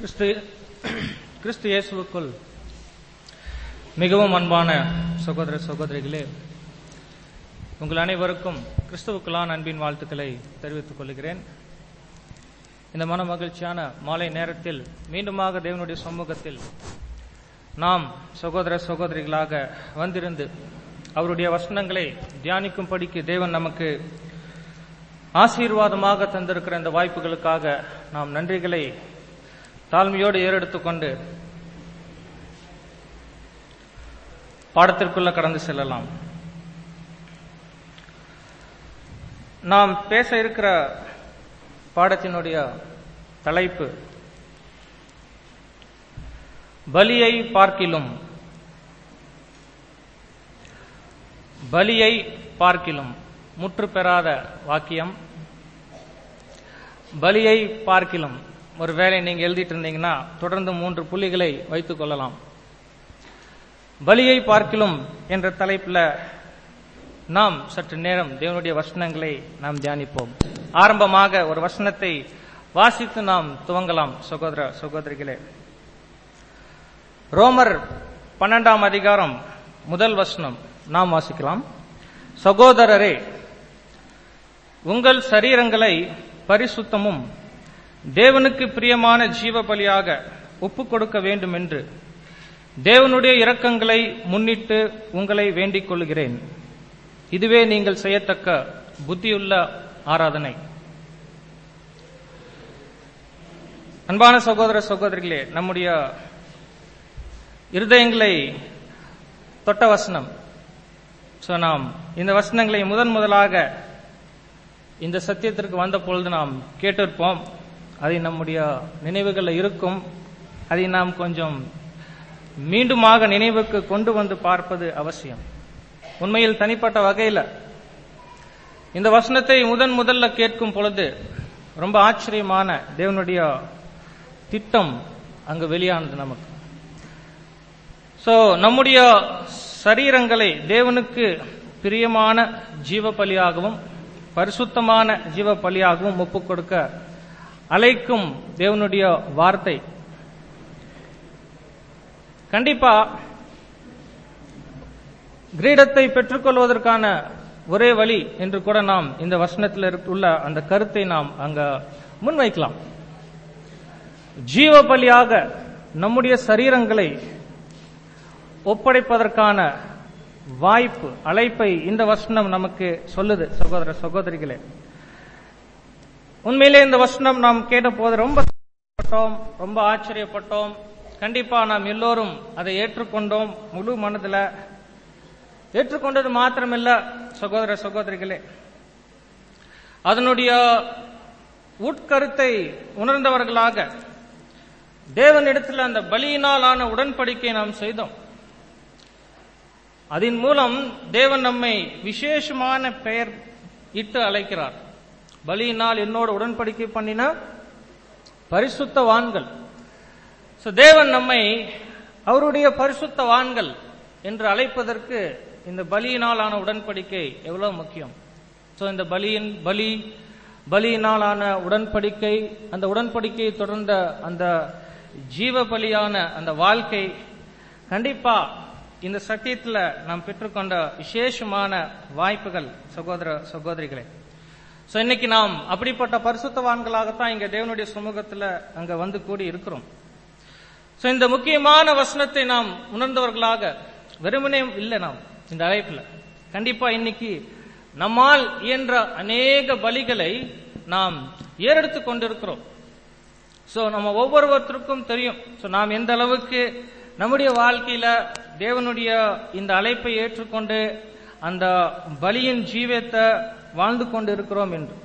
கிறிஸ்து கிறிஸ்து இயேசுவுக்குள் மிகவும் அன்பான சகோதர சகோதரிகளே உங்கள் அனைவருக்கும் கிறிஸ்துவுக்குள்ளான அன்பின் வாழ்த்துக்களை தெரிவித்துக் கொள்கிறேன் இந்த மன மகிழ்ச்சியான மாலை நேரத்தில் மீண்டுமாக தேவனுடைய சமூகத்தில் நாம் சகோதர சகோதரிகளாக வந்திருந்து அவருடைய வசனங்களை தியானிக்கும்படிக்கு தேவன் நமக்கு ஆசீர்வாதமாக தந்திருக்கிற இந்த வாய்ப்புகளுக்காக நாம் நன்றிகளை தாழ்மையோடு ஏறெடுத்துக் கொண்டு பாடத்திற்குள்ள கடந்து செல்லலாம் நாம் பேச இருக்கிற பாடத்தினுடைய தலைப்பு பலியை பார்க்கிலும் பலியை பார்க்கிலும் முற்று பெறாத வாக்கியம் பலியை பார்க்கிலும் ஒருவேளை நீங்க எழுதிட்டு இருந்தீங்கன்னா தொடர்ந்து மூன்று புள்ளிகளை வைத்துக் கொள்ளலாம் பலியை பார்க்கிலும் என்ற தலைப்புல நாம் சற்று நேரம் தேவனுடைய வசனங்களை நாம் தியானிப்போம் ஆரம்பமாக ஒரு வசனத்தை வாசித்து நாம் துவங்கலாம் சகோதர சகோதரிகளே ரோமர் பன்னெண்டாம் அதிகாரம் முதல் வசனம் நாம் வாசிக்கலாம் சகோதரரே உங்கள் சரீரங்களை பரிசுத்தமும் தேவனுக்கு பிரியமான ஜீவ பலியாக ஒப்புக் கொடுக்க வேண்டும் என்று தேவனுடைய இரக்கங்களை முன்னிட்டு உங்களை வேண்டிக் கொள்கிறேன் இதுவே நீங்கள் செய்யத்தக்க புத்தியுள்ள ஆராதனை அன்பான சகோதர சகோதரிகளே நம்முடைய இருதயங்களை தொட்ட வசனம் சோ நாம் இந்த வசனங்களை முதன் முதலாக இந்த சத்தியத்திற்கு வந்த பொழுது நாம் கேட்டிருப்போம் அதை நம்முடைய நினைவுகளில் இருக்கும் அதை நாம் கொஞ்சம் மீண்டுமாக நினைவுக்கு கொண்டு வந்து பார்ப்பது அவசியம் உண்மையில் தனிப்பட்ட வகையில் இந்த வசனத்தை முதன் முதல்ல கேட்கும் பொழுது ரொம்ப ஆச்சரியமான தேவனுடைய திட்டம் அங்கு வெளியானது நமக்கு சோ நம்முடைய சரீரங்களை தேவனுக்கு பிரியமான ஜீவ பலியாகவும் பரிசுத்தமான ஜீவ பலியாகவும் ஒப்புக் கொடுக்க அழைக்கும் தேவனுடைய வார்த்தை கண்டிப்பா கிரீடத்தை பெற்றுக்கொள்வதற்கான ஒரே வழி என்று கூட நாம் இந்த வசனத்தில் உள்ள அந்த கருத்தை நாம் அங்க முன்வைக்கலாம் ஜீவ பலியாக நம்முடைய சரீரங்களை ஒப்படைப்பதற்கான வாய்ப்பு அழைப்பை இந்த வசனம் நமக்கு சொல்லுது சகோதர சகோதரிகளே உண்மையிலே இந்த வசனம் நாம் கேட்ட போது ரொம்ப ரொம்ப ஆச்சரியப்பட்டோம் கண்டிப்பா நாம் எல்லோரும் அதை ஏற்றுக்கொண்டோம் முழு மனதில் ஏற்றுக்கொண்டது மாத்திரமில்ல சகோதர சகோதரிகளே அதனுடைய உட்கருத்தை உணர்ந்தவர்களாக தேவனிடத்தில் அந்த பலியினால் ஆன உடன்படிக்கை நாம் செய்தோம் அதன் மூலம் தேவன் நம்மை விசேஷமான பெயர் இட்டு அழைக்கிறார் பலியினால் என்னோடு உடன்படிக்கை பண்ணின பரிசுத்தவான்கள் தேவன் நம்மை அவருடைய பரிசுத்தவான்கள் என்று அழைப்பதற்கு இந்த பலியினாலான உடன்படிக்கை எவ்வளவு முக்கியம் சோ இந்த பலியின் பலி பலியினாலான உடன்படிக்கை அந்த உடன்படிக்கையை தொடர்ந்த அந்த ஜீவ பலியான அந்த வாழ்க்கை கண்டிப்பா இந்த சத்தியத்துல நாம் பெற்றுக்கொண்ட விசேஷமான வாய்ப்புகள் சகோதர சகோதரிகளே சோ இன்னைக்கு நாம் அப்படிப்பட்ட பரிசுத்தவான்களாகத்தான் இங்க தேவனுடைய சமூகத்துல அங்க வந்து கூடி இருக்கிறோம் சோ இந்த முக்கியமான வசனத்தை நாம் உணர்ந்தவர்களாக வெறுமனே இல்லை நாம் இந்த அழைப்புல கண்டிப்பா இன்னைக்கு நம்மால் இயன்ற அநேக பலிகளை நாம் ஏறெடுத்து கொண்டிருக்கிறோம் சோ நம்ம ஒவ்வொருவருக்கும் தெரியும் சோ நாம் எந்த அளவுக்கு நம்முடைய வாழ்க்கையில தேவனுடைய இந்த அழைப்பை ஏற்றுக்கொண்டு அந்த பலியின் ஜீவத்தை வாழ்ந்து கொண்டு இருக்கிறோம் என்று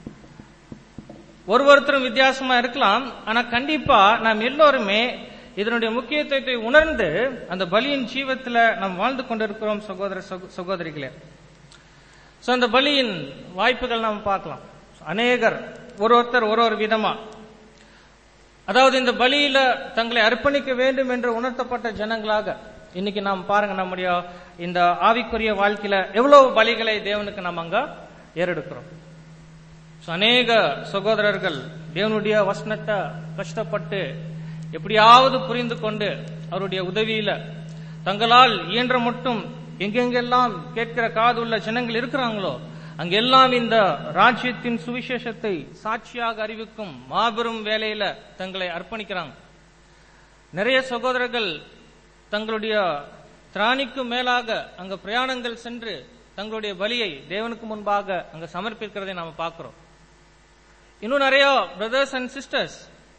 ஒரு ஒருத்தரும் வித்தியாசமா இருக்கலாம் ஆனா கண்டிப்பா நாம் எல்லோருமே இதனுடைய முக்கியத்துவத்தை உணர்ந்து அந்த பலியின் ஜீவத்துல நாம் வாழ்ந்து கொண்டிருக்கிறோம் சகோதர சகோதரிகளே சோ அந்த பலியின் வாய்ப்புகள் நாம் பார்க்கலாம் அநேகர் ஒரு ஒருத்தர் ஒரு ஒரு விதமா அதாவது இந்த பலியில தங்களை அர்ப்பணிக்க வேண்டும் என்று உணர்த்தப்பட்ட ஜனங்களாக இன்னைக்கு நாம் பாருங்க நம்முடைய இந்த ஆவிக்குரிய வாழ்க்கையில எவ்வளவு பலிகளை தேவனுக்கு நாம் அங்க ஏறெடுக்கிறோம் அநேக சகோதரர்கள் தேவனுடைய வசனத்தை கஷ்டப்பட்டு எப்படியாவது புரிந்து கொண்டு அவருடைய உதவியில தங்களால் இயன்ற மட்டும் எங்கெங்கெல்லாம் கேட்கிற காதுள்ள ஜனங்கள் இருக்கிறாங்களோ அங்கெல்லாம் இந்த ராஜ்யத்தின் சுவிசேஷத்தை சாட்சியாக அறிவிக்கும் மாபெரும் வேலையில தங்களை அர்ப்பணிக்கிறாங்க நிறைய சகோதரர்கள் தங்களுடைய திராணிக்கு மேலாக அங்க பிரயாணங்கள் சென்று தங்களுடைய பலியை தேவனுக்கு முன்பாக அங்க சமர்ப்பிக்கிறதை நாம பார்க்கிறோம் இன்னும் நிறைய பிரதர்ஸ் அண்ட் சிஸ்டர்ஸ்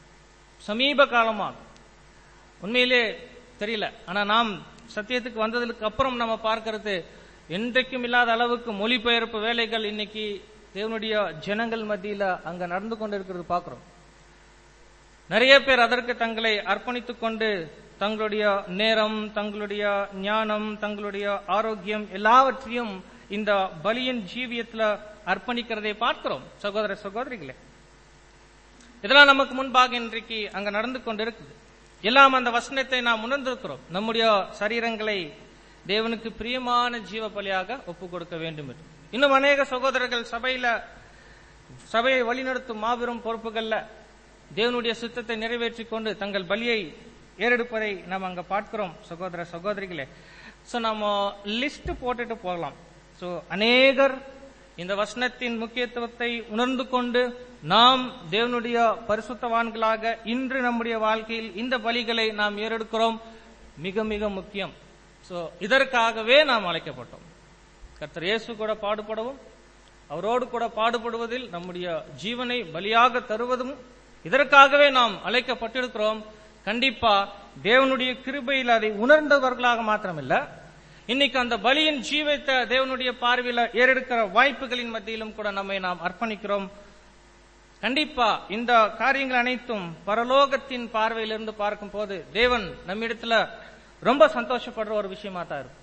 சமீப காலமா உண்மையிலே தெரியல ஆனா நாம் சத்தியத்துக்கு வந்ததுக்கு அப்புறம் நம்ம பார்க்கிறது என்றைக்கும் இல்லாத அளவுக்கு மொழிபெயர்ப்பு வேலைகள் இன்னைக்கு தேவனுடைய ஜனங்கள் மத்தியில அங்க நடந்து கொண்டிருக்கிறது பார்க்கிறோம் நிறைய பேர் அதற்கு தங்களை அர்ப்பணித்துக் கொண்டு தங்களுடைய நேரம் தங்களுடைய ஞானம் தங்களுடைய ஆரோக்கியம் எல்லாவற்றையும் இந்த பலியின் ஜீவியத்துல அர்ப்பணிக்கிறதை பார்க்கிறோம் சகோதர சகோதரிகளே இதெல்லாம் நமக்கு முன்பாக இன்றைக்கு அங்க நடந்து கொண்டிருக்குது எல்லாம் அந்த வசனத்தை நாம் உணர்ந்திருக்கிறோம் நம்முடைய சரீரங்களை தேவனுக்கு பிரியமான ஜீவ பலியாக ஒப்பு கொடுக்க வேண்டும் என்று இன்னும் அநேக சகோதரர்கள் சபையில சபையை வழிநடத்தும் மாபெரும் பொறுப்புகள்ல தேவனுடைய சித்தத்தை நிறைவேற்றிக் கொண்டு தங்கள் பலியை ஏறெடுப்பதை நாம் அங்க பார்க்கிறோம் சகோதர சகோதரிகளே சோ நாம லிஸ்ட் போட்டுட்டு போகலாம் சோ அநேகர் இந்த வசனத்தின் முக்கியத்துவத்தை உணர்ந்து கொண்டு நாம் தேவனுடைய பரிசுத்தவான்களாக இன்று நம்முடைய வாழ்க்கையில் இந்த பலிகளை நாம் ஏறெடுக்கிறோம் மிக மிக முக்கியம் சோ இதற்காகவே நாம் அழைக்கப்பட்டோம் கர்த்தர் இயேசு கூட பாடுபடவும் அவரோடு கூட பாடுபடுவதில் நம்முடைய ஜீவனை பலியாக தருவதும் இதற்காகவே நாம் அழைக்கப்பட்டிருக்கிறோம் கண்டிப்பா தேவனுடைய கிருபையில் அதை உணர்ந்தவர்களாக மாத்திரமில்ல இன்னைக்கு அந்த பலியின் ஜீவத்தை தேவனுடைய பார்வையில ஏறெடுக்கிற வாய்ப்புகளின் மத்தியிலும் கூட நம்மை நாம் அர்ப்பணிக்கிறோம் கண்டிப்பா இந்த காரியங்கள் அனைத்தும் பரலோகத்தின் பார்வையிலிருந்து பார்க்கும் போது தேவன் நம்மிடத்துல ரொம்ப சந்தோஷப்படுற ஒரு விஷயமா தான் இருக்கும்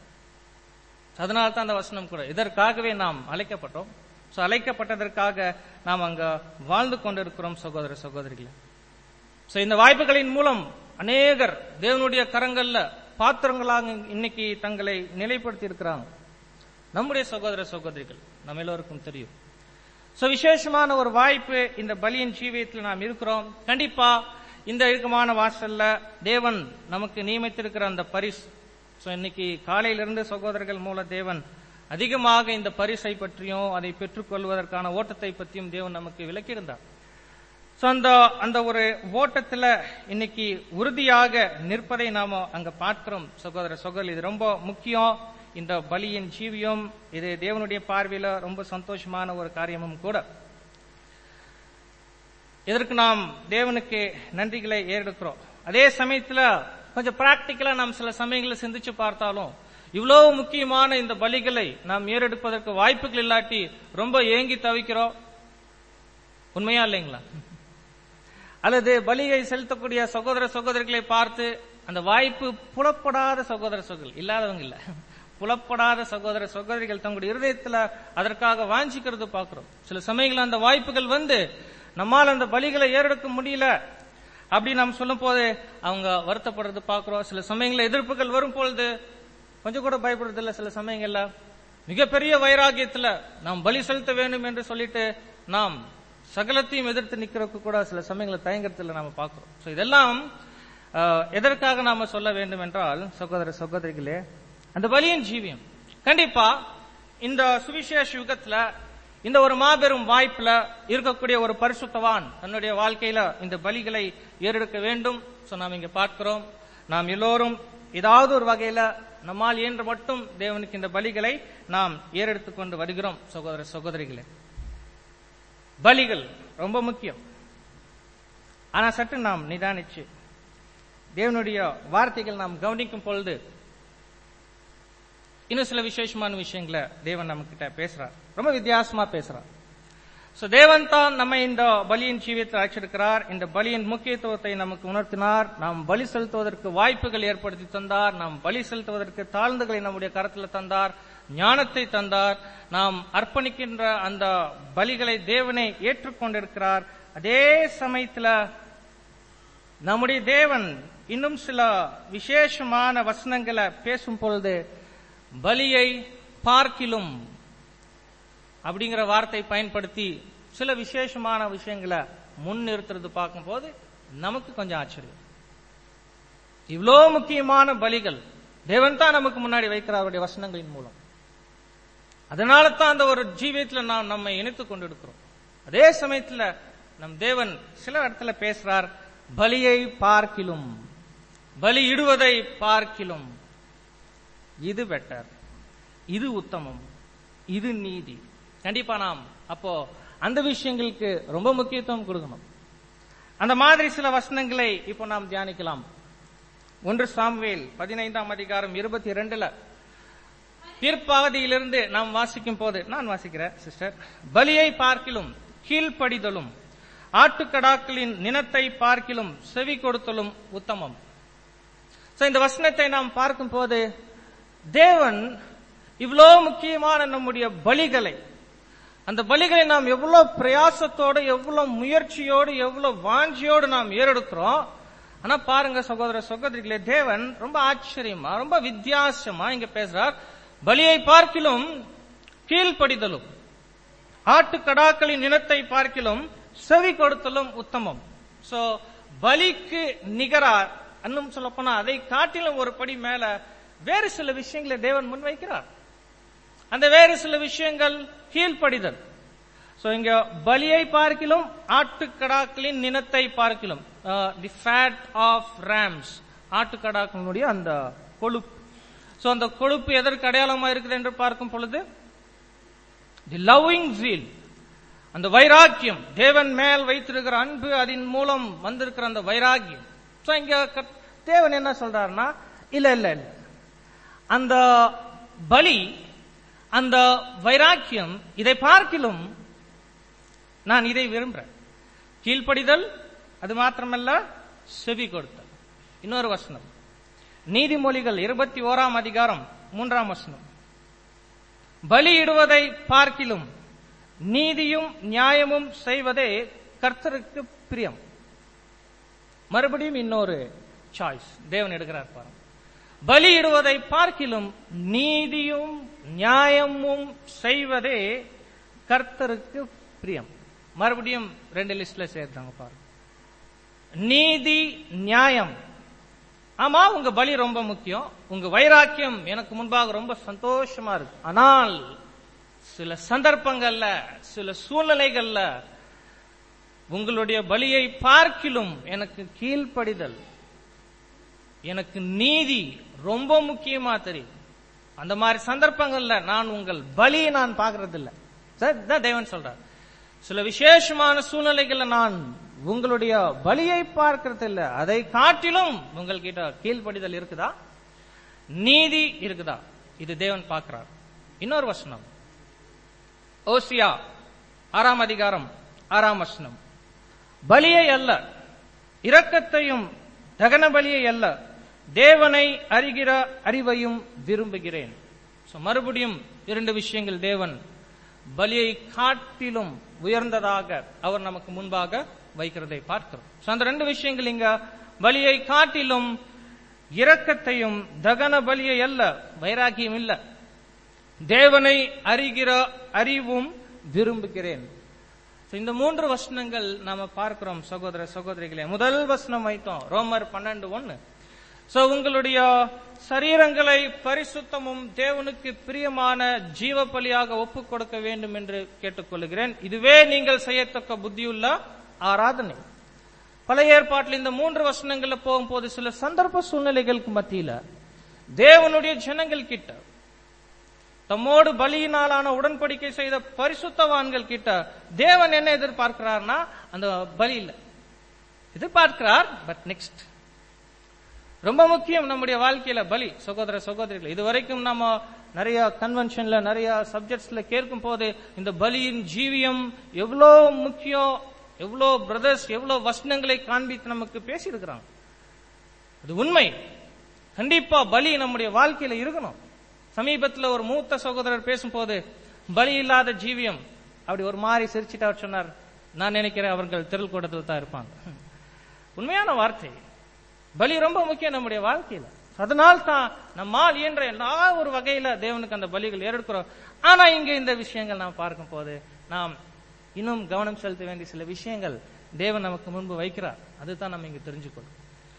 அதனால தான் அந்த வசனம் கூட இதற்காகவே நாம் அழைக்கப்பட்டோம் சோ அழைக்கப்பட்டதற்காக நாம் அங்க வாழ்ந்து கொண்டிருக்கிறோம் சகோதர சகோதரிகளை சோ இந்த வாய்ப்புகளின் மூலம் அநேகர் தேவனுடைய கரங்கள்ல பாத்திரங்களாக இன்னைக்கு தங்களை நிலைப்படுத்தி இருக்கிறாங்க நம்முடைய சகோதர சகோதரிகள் நம்ம எல்லோருக்கும் தெரியும் சோ விசேஷமான ஒரு வாய்ப்பு இந்த பலியின் ஜீவியத்தில் நாம் இருக்கிறோம் கண்டிப்பா இந்த இறுக்கமான வாசல்ல தேவன் நமக்கு நியமித்திருக்கிற அந்த பரிசு சோ இன்னைக்கு காலையிலிருந்து சகோதரர்கள் மூல தேவன் அதிகமாக இந்த பரிசை பற்றியும் அதை பெற்றுக்கொள்வதற்கான ஓட்டத்தை பற்றியும் தேவன் நமக்கு விளக்கியிருந்தார் சோ அந்த அந்த ஒரு ஓட்டத்துல இன்னைக்கு உறுதியாக நிற்பதை நாம அங்க பார்க்கிறோம் சகோதர சகோதரி இது ரொம்ப முக்கியம் இந்த பலியின் ஜீவியம் இது தேவனுடைய பார்வையில ரொம்ப சந்தோஷமான ஒரு காரியமும் கூட இதற்கு நாம் தேவனுக்கு நன்றிகளை ஏறெடுக்கிறோம் அதே சமயத்துல கொஞ்சம் பிராக்டிக்கலா நாம் சில சமயங்களை சிந்திச்சு பார்த்தாலும் இவ்வளவு முக்கியமான இந்த பலிகளை நாம் ஏறெடுப்பதற்கு வாய்ப்புகள் இல்லாட்டி ரொம்ப ஏங்கி தவிக்கிறோம் உண்மையா இல்லைங்களா அல்லது பலியை செலுத்தக்கூடிய சகோதர சகோதரிகளை பார்த்து அந்த வாய்ப்பு புலப்படாத சகோதர சகோதரி இல்லாதவங்க இல்ல புலப்படாத சகோதர சகோதரிகள் தங்களுடைய இருதயத்துல அதற்காக வாஞ்சிக்கிறது பார்க்கிறோம் சில சமயங்கள் அந்த வாய்ப்புகள் வந்து நம்மால் அந்த பலிகளை ஏறெடுக்க முடியல அப்படி நாம் சொல்லும் போது அவங்க வருத்தப்படுறது பார்க்கிறோம் சில சமயங்களில் எதிர்ப்புகள் வரும் பொழுது கொஞ்சம் கூட பயப்படுறது இல்ல சில சமயங்கள்ல மிகப்பெரிய வைராகியத்துல நாம் பலி செலுத்த வேண்டும் என்று சொல்லிட்டு நாம் சகலத்தையும் எதிர்த்து நிக்கிறதுக்கு கூட சில சமயங்களில் தயங்கறதுல நாம பார்க்கிறோம் சோ இதெல்லாம் அஹ், எதற்காக நாம சொல்ல வேண்டும் என்றால் சகோதர சகோதரிகளே அந்த பலியின் ஜீவியம் கண்டிப்பா இந்த சுவிசேஷ யுகத்துல இந்த ஒரு மாபெரும் வாய்ப்புல இருக்கக்கூடிய ஒரு பரிசுத்தவான் தன்னுடைய வாழ்க்கையில இந்த பலிகளை ஏறெடுக்க வேண்டும் சோ நாம் இங்க பார்க்கிறோம் நாம் எல்லோரும் ஏதாவது ஒரு வகையில நம்மால் இயன்ற மட்டும் தேவனுக்கு இந்த பலிகளை நாம் ஏறெடுத்துக் கொண்டு வருகிறோம் சகோதர சகோதரிகளே பலிகள் ரொம்ப முக்கியம் ஆனா சற்று நாம் நிதானிச்சு தேவனுடைய வார்த்தைகள் நாம் கவனிக்கும் பொழுது இன்னும் சில விசேஷமான விஷயங்களை தேவன் நம்ம கிட்ட பேசுறார் ரொம்ப வித்தியாசமா பேசுறார் சோ தேவன் தான் நம்ம இந்த பலியின் ஜீவியத்தை அழைச்சிருக்கிறார் இந்த பலியின் முக்கியத்துவத்தை நமக்கு உணர்த்தினார் நாம் பலி செலுத்துவதற்கு வாய்ப்புகள் ஏற்படுத்தி தந்தார் நாம் பலி செலுத்துவதற்கு தாழ்ந்துகளை நம்முடைய கரத்தில் தந்தார் ஞானத்தை தந்தார் நாம் அர்ப்பணிக்கின்ற அந்த பலிகளை தேவனை ஏற்றுக்கொண்டிருக்கிறார் அதே சமயத்துல நம்முடைய தேவன் இன்னும் சில விசேஷமான வசனங்களை பேசும் பொழுது பலியை பார்க்கிலும் அப்படிங்கிற வார்த்தை பயன்படுத்தி சில விசேஷமான விஷயங்களை முன்னிறுத்துறது பார்க்கும்போது நமக்கு கொஞ்சம் ஆச்சரியம் இவ்வளோ முக்கியமான பலிகள் தேவன் தான் நமக்கு முன்னாடி வைக்கிறார் அவருடைய வசனங்களின் மூலம் அதனால தான் அந்த ஒரு ஜீவியத்துல நாம் நம்மை இணைத்துக் கொண்டிருக்கிறோம் அதே சமயத்துல நம் தேவன் சில இடத்துல பேசுறார் பலியை பார்க்கிலும் பலி இடுவதை பார்க்கிலும் இது பெட்டர் இது உத்தமம் இது நீதி கண்டிப்பா நாம் அப்போ அந்த விஷயங்களுக்கு ரொம்ப முக்கியத்துவம் கொடுக்கணும் அந்த மாதிரி சில வசனங்களை இப்போ நாம் தியானிக்கலாம் ஒன்று சாம்வேல் பதினைந்தாம் அதிகாரம் இருபத்தி இரண்டுல பிற்பகுதியிலிருந்து நாம் வாசிக்கும் போது நான் வாசிக்கிறேன் சிஸ்டர் பலியை பார்க்கிலும் கீழ்ப்படிதலும் ஆட்டுக்கடாக்களின் நினத்தை பார்க்கிலும் செவி கொடுத்தலும் உத்தமம் So, இந்த வசனத்தை நாம் பார்க்கும் போது தேவன் இவ்வளோ முக்கியமான நம்முடைய பலிகளை அந்த பலிகளை நாம் எவ்வளவு பிரயாசத்தோடு எவ்வளவு முயற்சியோடு எவ்வளவு வாஞ்சியோடு நாம் ஏறெடுக்கிறோம் ஆனா பாருங்க சகோதர சகோதரிகளே தேவன் ரொம்ப ஆச்சரியமா ரொம்ப வித்தியாசமா இங்க பேசுறார் பலியை பார்க்கிலும் கீழ்ப்படிதலும் ஆட்டுக்கடாக்களின் இனத்தை பார்க்கிலும் செவி கொடுத்தலும் உத்தமம் சோ பலிக்கு நிகரா இன்னும் சொல்ல போனா அதை காட்டிலும் ஒரு படி மேல வேறு சில விஷயங்களை தேவன் முன்வைக்கிறார் அந்த வேறு சில விஷயங்கள் கீழ்ப்படிதல் சோ இங்க பலியை பார்க்கிலும் ஆட்டுக்கடாக்களின் நினத்தை பார்க்கிலும் தி ஃபேட் ஆஃப் ரேம்ஸ் ஆட்டுக்கடாக்களுடைய அந்த கொழுப்பு சோ அந்த கொழுப்பு எதற்கு அடையாளமா இருக்குது என்று பார்க்கும் பொழுது தி லவ்விங் ஜீல் அந்த வைராக்கியம் தேவன் மேல் வைத்திருக்கிற அன்பு அதன் மூலம் வந்திருக்கிற அந்த வைராக்கியம் சோ இங்க கர்த்- தேவன் என்ன சொல்றாருன்னா இல்ல இல்ல இல்ல அந்த பலி அந்த வைராக்கியம் இதை பார்க்கிலும் நான் இதை விரும்புறேன் கீழ்ப்படிதல் அது மாத்திரமல்ல செவி கொடுத்தல் இன்னொரு வசனம் நீதிமொழிகள் இருபத்தி ஓராம் அதிகாரம் மூன்றாம் வசனம் பலியிடுவதை பார்க்கிலும் நீதியும் நியாயமும் செய்வதே கர்த்தருக்கு பிரியம் மறுபடியும் இன்னொரு சாய்ஸ் தேவன் எடுக்கிறார் பாருங்க பலியிடுவதை பார்க்கிலும் நீதியும் நியாயமும் செய்வதே கர்த்தருக்கு பிரியம் மறுபடியும் ரெண்டு லிஸ்ட்ல சேர்த்தாங்க பாருங்க நீதி நியாயம் ஆமா உங்க பலி ரொம்ப முக்கியம் உங்க வைராக்கியம் எனக்கு முன்பாக ரொம்ப சந்தோஷமா இருக்கு ஆனால் சில சந்தர்ப்பங்கள்ல சில சூழ்நிலைகள்ல உங்களுடைய பலியை பார்க்கிலும் எனக்கு கீழ்ப்படிதல் எனக்கு நீதி ரொம்ப முக்கியமா தெரியும் அந்த மாதிரி சந்தர்ப்பங்கள்ல நான் உங்கள் பலியை நான் பார்க்கறது இல்ல சார் இதான் தேவன் சொல்றார் சில விசேஷமான சூழ்நிலைகள்ல நான் உங்களுடைய பலியை பார்க்கறது இல்ல அதை காட்டிலும் உங்கள்கிட்ட கீழ்ப்படிதல் இருக்குதா நீதி இருக்குதா இது தேவன் பார்க்கிறார் இன்னொரு வசனம் ஓசியா ஆறாம் அதிகாரம் ஆறாம் வசனம் பலியை அல்ல இரக்கத்தையும் தகன பலியை அல்ல தேவனை அறிகிற அறிவையும் விரும்புகிறேன் So, மறுபடியும் இரண்டு விஷயங்கள் தேவன் பலியை காட்டிலும் உயர்ந்ததாக அவர் நமக்கு முன்பாக வைக்கிறதை பார்க்கிறோம் So, அந்த ரெண்டு விஷயங்கள் இங்க பலியை காட்டிலும் இரக்கத்தையும் தகன பலியை அல்ல வைராக்கியம் இல்ல தேவனை அறிகிற அறிவும் விரும்புகிறேன் So, இந்த மூன்று வசனங்கள் நாம பார்க்கிறோம் சகோதர சகோதரிகளே முதல் வசனம் வைத்தோம் ரோமர் பன்னெண்டு ஒன்னு சோ உங்களுடைய சரீரங்களை பரிசுத்தமும் தேவனுக்கு பிரியமான ஜீவ பலியாக ஒப்புக் கொடுக்க வேண்டும் என்று கேட்டுக்கொள்கிறேன் இதுவே நீங்கள் செய்யத்தக்க புத்தியுள்ள ஆராதனை பழைய ஏற்பாட்டில் இந்த மூன்று வசனங்கள்ல போகும்போது சில சந்தர்ப்ப சூழ்நிலைகளுக்கு மத்தியில தேவனுடைய ஜனங்கள் கிட்ட தம்மோடு பலியினாலான உடன்படிக்கை செய்த பரிசுத்தவான்கள் கிட்ட தேவன் என்ன எதிர்பார்க்கிறார்னா அந்த பலி இல்ல எதிர்பார்க்கிறார் பட் நெக்ஸ்ட் ரொம்ப முக்கியம் நம்முடைய வாழ்க்கையில பலி சகோதர சகோதரிகள் இதுவரைக்கும் நம்ம நிறைய கன்வென்ஷன்ல நிறைய சப்ஜெக்ட்ஸ்ல கேட்கும் போது இந்த பலியின் ஜீவியம் எவ்வளோ முக்கியம் எவ்வளோ பிரதர்ஸ் எவ்வளோ வசனங்களை காண்பித்து நமக்கு பேசியிருக்கிறாங்க அது உண்மை கண்டிப்பா பலி நம்முடைய வாழ்க்கையில இருக்கணும் சமீபத்துல ஒரு மூத்த சகோதரர் பேசும்போது பலி இல்லாத ஜீவியம் அப்படி ஒரு மாதிரி சிரிச்சிட்டு அவர் சொன்னார் நான் நினைக்கிறேன் அவர்கள் திரள் கூட்டத்தில் தான் இருப்பாங்க உண்மையான வார்த்தை பலி ரொம்ப முக்கியம் நம்முடைய வாழ்க்கையில அதனால் தான் நம்மால் இயன்ற எல்லா ஒரு வகையில தேவனுக்கு அந்த பலிகள் ஏறெடுக்கிறோம் ஆனா இங்க இந்த விஷயங்கள் நாம் பார்க்கும் போது நாம் இன்னும் கவனம் செலுத்த வேண்டிய சில விஷயங்கள் தேவன் நமக்கு முன்பு வைக்கிறார் அதுதான் நம்ம இங்க தெரிஞ்சுக்கணும்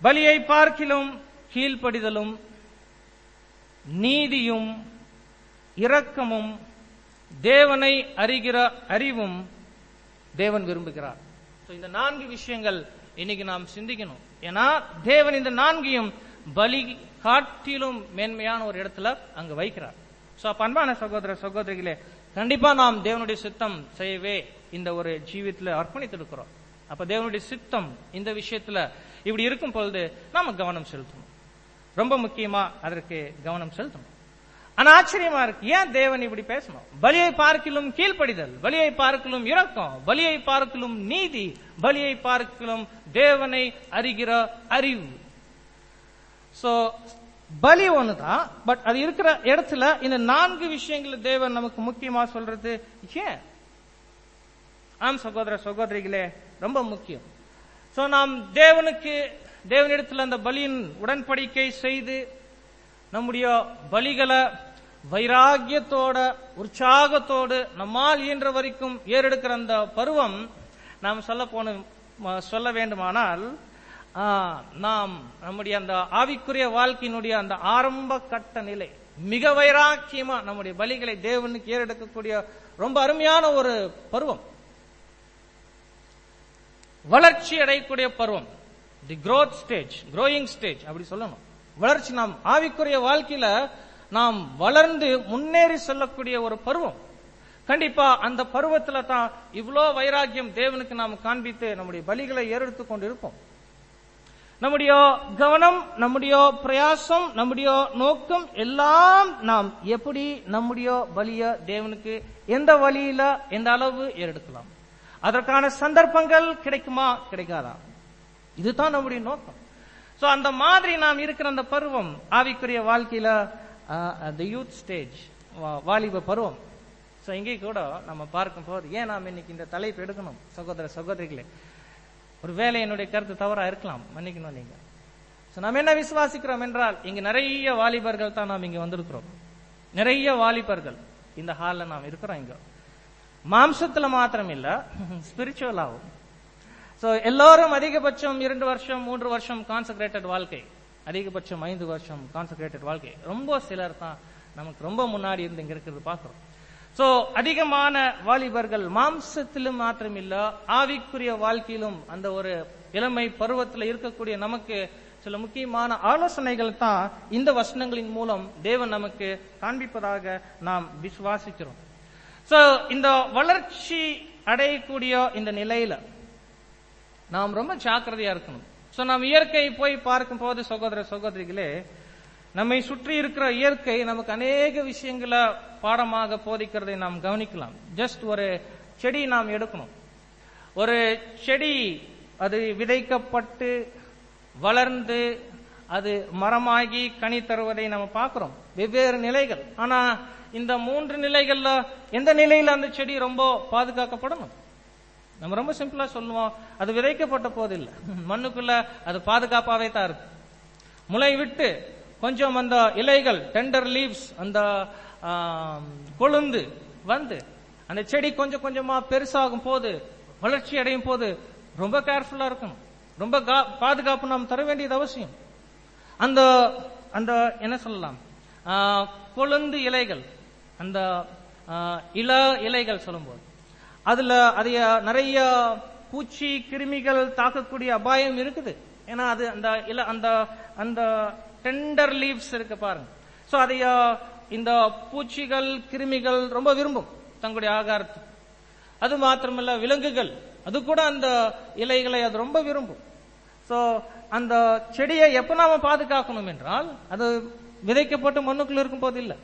பலியை பார்க்கிலும் கீழ்ப்படிதலும் நீதியும் இரக்கமும் தேவனை அறிகிற அறிவும் தேவன் விரும்புகிறார் So, இந்த நான்கு விஷயங்கள் இன்னைக்கு நாம் சிந்திக்கணும் ஏன்னா தேவன் இந்த நான்கையும் பலி காட்டிலும் மேன்மையான ஒரு இடத்துல அங்க வைக்கிறார் சோ அப்ப அன்பான சகோதர சகோதரிகளே கண்டிப்பா நாம் தேவனுடைய சித்தம் செய்யவே இந்த ஒரு ஜீவித்துல அர்ப்பணித்திருக்கிறோம் அப்ப தேவனுடைய சித்தம் இந்த விஷயத்துல இப்படி இருக்கும் பொழுது நாம கவனம் செலுத்தணும் ரொம்ப முக்கியமா அதற்கு கவனம் செலுத்தணும் ஆனா ஆச்சரியமா இருக்கு ஏன் தேவன் இப்படி பேசணும் பலியை பார்க்கிலும் கீழ்ப்படிதல் பலியை பார்க்கிலும் இரக்கம் பலியை பார்க்கிலும் நீதி பலியை பார்க்கிலும் தேவனை அறிகிற அறிவு சோ பலி ஒண்ணுதான் பட் அது இருக்கிற இடத்துல இந்த நான்கு விஷயங்கள் தேவன் நமக்கு முக்கியமா சொல்றது ஏன் ஆம் சகோதர சகோதரிகளே ரொம்ப முக்கியம் சோ நாம் தேவனுக்கு தேவனிடத்தில் அந்த பலியின் உடன்படிக்கை செய்து நம்முடைய பலிகளை வைராகியத்தோட உற்சாகத்தோடு நம்மால் இயன்ற வரைக்கும் ஏறெடுக்கிற அந்த பருவம் நாம் சொல்ல போன சொல்ல வேண்டுமானால் ஆ, நாம் நம்முடைய அந்த ஆவிக்குரிய வாழ்க்கையினுடைய அந்த ஆரம்ப கட்ட நிலை மிக வைராக்கியமா நம்முடைய பலிகளை தேவனுக்கு ஏறெடுக்கக்கூடிய ரொம்ப அருமையான ஒரு பருவம் வளர்ச்சி அடையக்கூடிய பருவம் the growth stage growing stage அப்படி சொல்லணும் வளர்ச்சி நாம் ஆவிக்குரிய வாழ்க்கையில நாம் வளர்ந்து முன்னேறி செல்லக்கூடிய ஒரு பருவம் கண்டிப்பா அந்த பருவத்துல தான் இவ்வளோ வைராக்கியம் தேவனுக்கு நாம் காண்பித்து நம்முடைய பலிகளை ஏறெடுத்துக் கொண்டு இருப்போம் நம்முடைய கவனம் நம்முடைய பிரயாசம் நம்முடைய நோக்கம் எல்லாம் நாம் எப்படி நம்முடைய பலிய தேவனுக்கு எந்த வழியில எந்த அளவு ஏறெடுக்கலாம் அதற்கான சந்தர்ப்பங்கள் கிடைக்குமா கிடைக்காதா இதுதான் நம்முடைய நோக்கம் சோ அந்த மாதிரி நாம் இருக்கிற அந்த பருவம் ஆவிக்குரிய வாழ்க்கையில அந்த யூத் ஸ்டேஜ் வாலிப பருவம் சோ இங்கே கூட நம்ம பார்க்கும் போது ஏன் நாம் இன்னைக்கு இந்த தலைப்பு எடுக்கணும் சகோதர சகோதரிகளே ஒரு வேலை என்னுடைய கருத்து தவறா இருக்கலாம் மன்னிக்கணும் நீங்க சோ நாம் என்ன விசுவாசிக்கிறோம் என்றால் இங்க நிறைய வாலிபர்கள் தான் நாம் இங்க வந்திருக்கிறோம் நிறைய வாலிபர்கள் இந்த ஹால்ல நாம் இருக்கிறோம் இங்க மாம்சத்துல மாத்திரம் இல்ல ஸ்பிரிச்சுவலாவும் சோ எல்லாரும் அதிகபட்சம் இரண்டு வருஷம் மூன்று வருஷம் கான்சென்ட்ரேட்டட் வாழ்க்கை அதிகபட்சம் ஐந்து வருஷம் கான்சென்ட்ரேட்டட் வாழ்க்கை ரொம்ப சிலர் தான் நமக்கு ரொம்ப முன்னாடி இருந்து இங்க இருக்கிறது பாக்குறோம் சோ அதிகமான வாலிபர்கள் மாம்சத்திலும் மாத்திரம் இல்ல ஆவிக்குரிய வாழ்க்கையிலும் அந்த ஒரு இளமை பருவத்தில் இருக்கக்கூடிய நமக்கு சில முக்கியமான ஆலோசனைகள் தான் இந்த வசனங்களின் மூலம் தேவன் நமக்கு காண்பிப்பதாக நாம் விசுவாசிக்கிறோம் சோ இந்த வளர்ச்சி அடையக்கூடிய இந்த நிலையில நாம் ரொம்ப ஜாக்கிரதையா இருக்கணும் சோ நாம் இயற்கை போய் பார்க்கும் போது சகோதர சகோதரிகளே நம்மை சுற்றி இருக்கிற இயற்கை நமக்கு அநேக விஷயங்களை பாடமாக போதிக்கிறதை நாம் கவனிக்கலாம் ஜஸ்ட் ஒரு செடி நாம் எடுக்கணும் ஒரு செடி அது விதைக்கப்பட்டு வளர்ந்து அது மரமாகி கனி தருவதை நம்ம பார்க்கிறோம் வெவ்வேறு நிலைகள் ஆனா இந்த மூன்று நிலைகள்ல எந்த நிலையில அந்த செடி ரொம்ப பாதுகாக்கப்படணும் நம்ம ரொம்ப சிம்பிளா சொல்லுவோம் அது விதைக்கப்பட்ட போது இல்ல மண்ணுக்குள்ள அது பாதுகாப்பாவே தான் இருக்கு முளை விட்டு கொஞ்சம் அந்த இலைகள் டெண்டர் லீவ்ஸ் அந்த ஆம், கொழுந்து வந்து அந்த செடி கொஞ்சம் கொஞ்சமா பெருசாகும் போது வளர்ச்சி அடையும் போது ரொம்ப கேர்ஃபுல்லா இருக்கணும் ரொம்ப கா- பாதுகாப்பு நாம் தர வேண்டியது அவசியம் அந்த அந்த என்ன சொல்லலாம் ஆ, கொழுந்து இலைகள் அந்த ஆ, இள இலைகள் சொல்லும்போது அதுல அதைய நிறைய பூச்சி கிருமிகள் தாக்கக்கூடிய அபாயம் இருக்குது ஏன்னா அது அந்த இல அந்த அந்த டெண்டர் லீவ்ஸ் இருக்கு பாருங்க சோ அதைய இந்த பூச்சிகள் கிருமிகள் ரொம்ப விரும்பும் தங்களுடைய ஆகாரத்துக்கு அது மாத்திரமல்ல விலங்குகள் அது கூட அந்த இலைகளை அது ரொம்ப விரும்பும் சோ அந்த செடியை எப்ப நாம பாதுகாக்கணும் என்றால் அது விதைக்கப்பட்டு மண்ணுக்குள்ள இருக்கும் போது இல்ல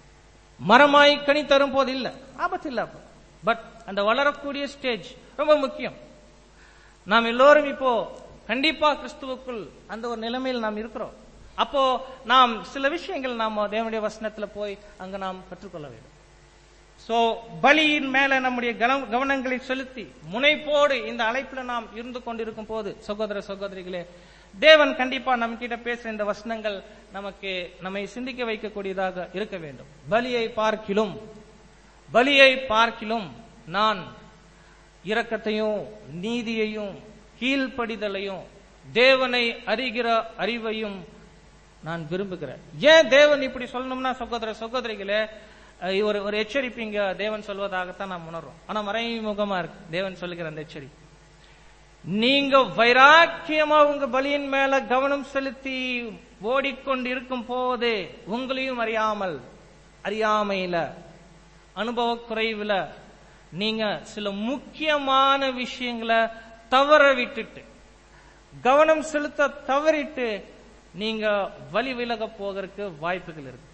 மரமாய் கனி தரும் போது இல்ல ஆபத்து இல்ல அப்ப பட் அந்த வளரக்கூடிய ஸ்டேஜ் ரொம்ப முக்கியம் நாம் எல்லோரும் இப்போ கண்டிப்பா கிறிஸ்துவுக்குள் அந்த ஒரு நிலைமையில் நாம் இருக்கிறோம் அப்போ நாம் சில விஷயங்கள் நாம் தேவனுடைய வசனத்துல போய் அங்க நாம் கற்றுக்கொள்ள வேண்டும் சோ பலியின் மேல நம்முடைய கவனம்- கவனங்களை செலுத்தி முனைப்போடு இந்த அழைப்புல நாம் இருந்து கொண்டிருக்கும் போது சகோதர சகோதரிகளே தேவன் கண்டிப்பா நம்ம கிட்ட பேசுற இந்த வசனங்கள் நமக்கு நம்மை சிந்திக்க வைக்கக்கூடியதாக இருக்க வேண்டும் பலியை பார்க்கிலும் பலியை பார்க்கிலும் நான் இரக்கத்தையும் நீதியையும் கீழ்ப்படிதலையும் தேவனை அறிகிற அறிவையும் நான் விரும்புகிறேன் ஏன் தேவன் இப்படி சொல்லணும்னா சகோதர சகோதரிகளே அஹ், ஒரு ஒரு எச்சரிப்பு இங்க தேவன் சொல்வதாகத்தான் நாம் உணர்றோம் ஆனா மறைமுகமா இருக்கு தேவன் சொல்லுகிற அந்த எச்சரிப்பு நீங்க வைராக்கியமா உங்க பலியின் மேல கவனம் செலுத்தி ஓடிக்கொண்டு இருக்கும் போது உங்களையும் அறியாமல் அறியாமையில அனுபவ குறைவுல நீங்க சில முக்கியமான விஷயங்களை தவற விட்டுட்டு கவனம் செலுத்த தவறிட்டு நீங்க வழி விலக போகிறதுக்கு வாய்ப்புகள் இருக்கு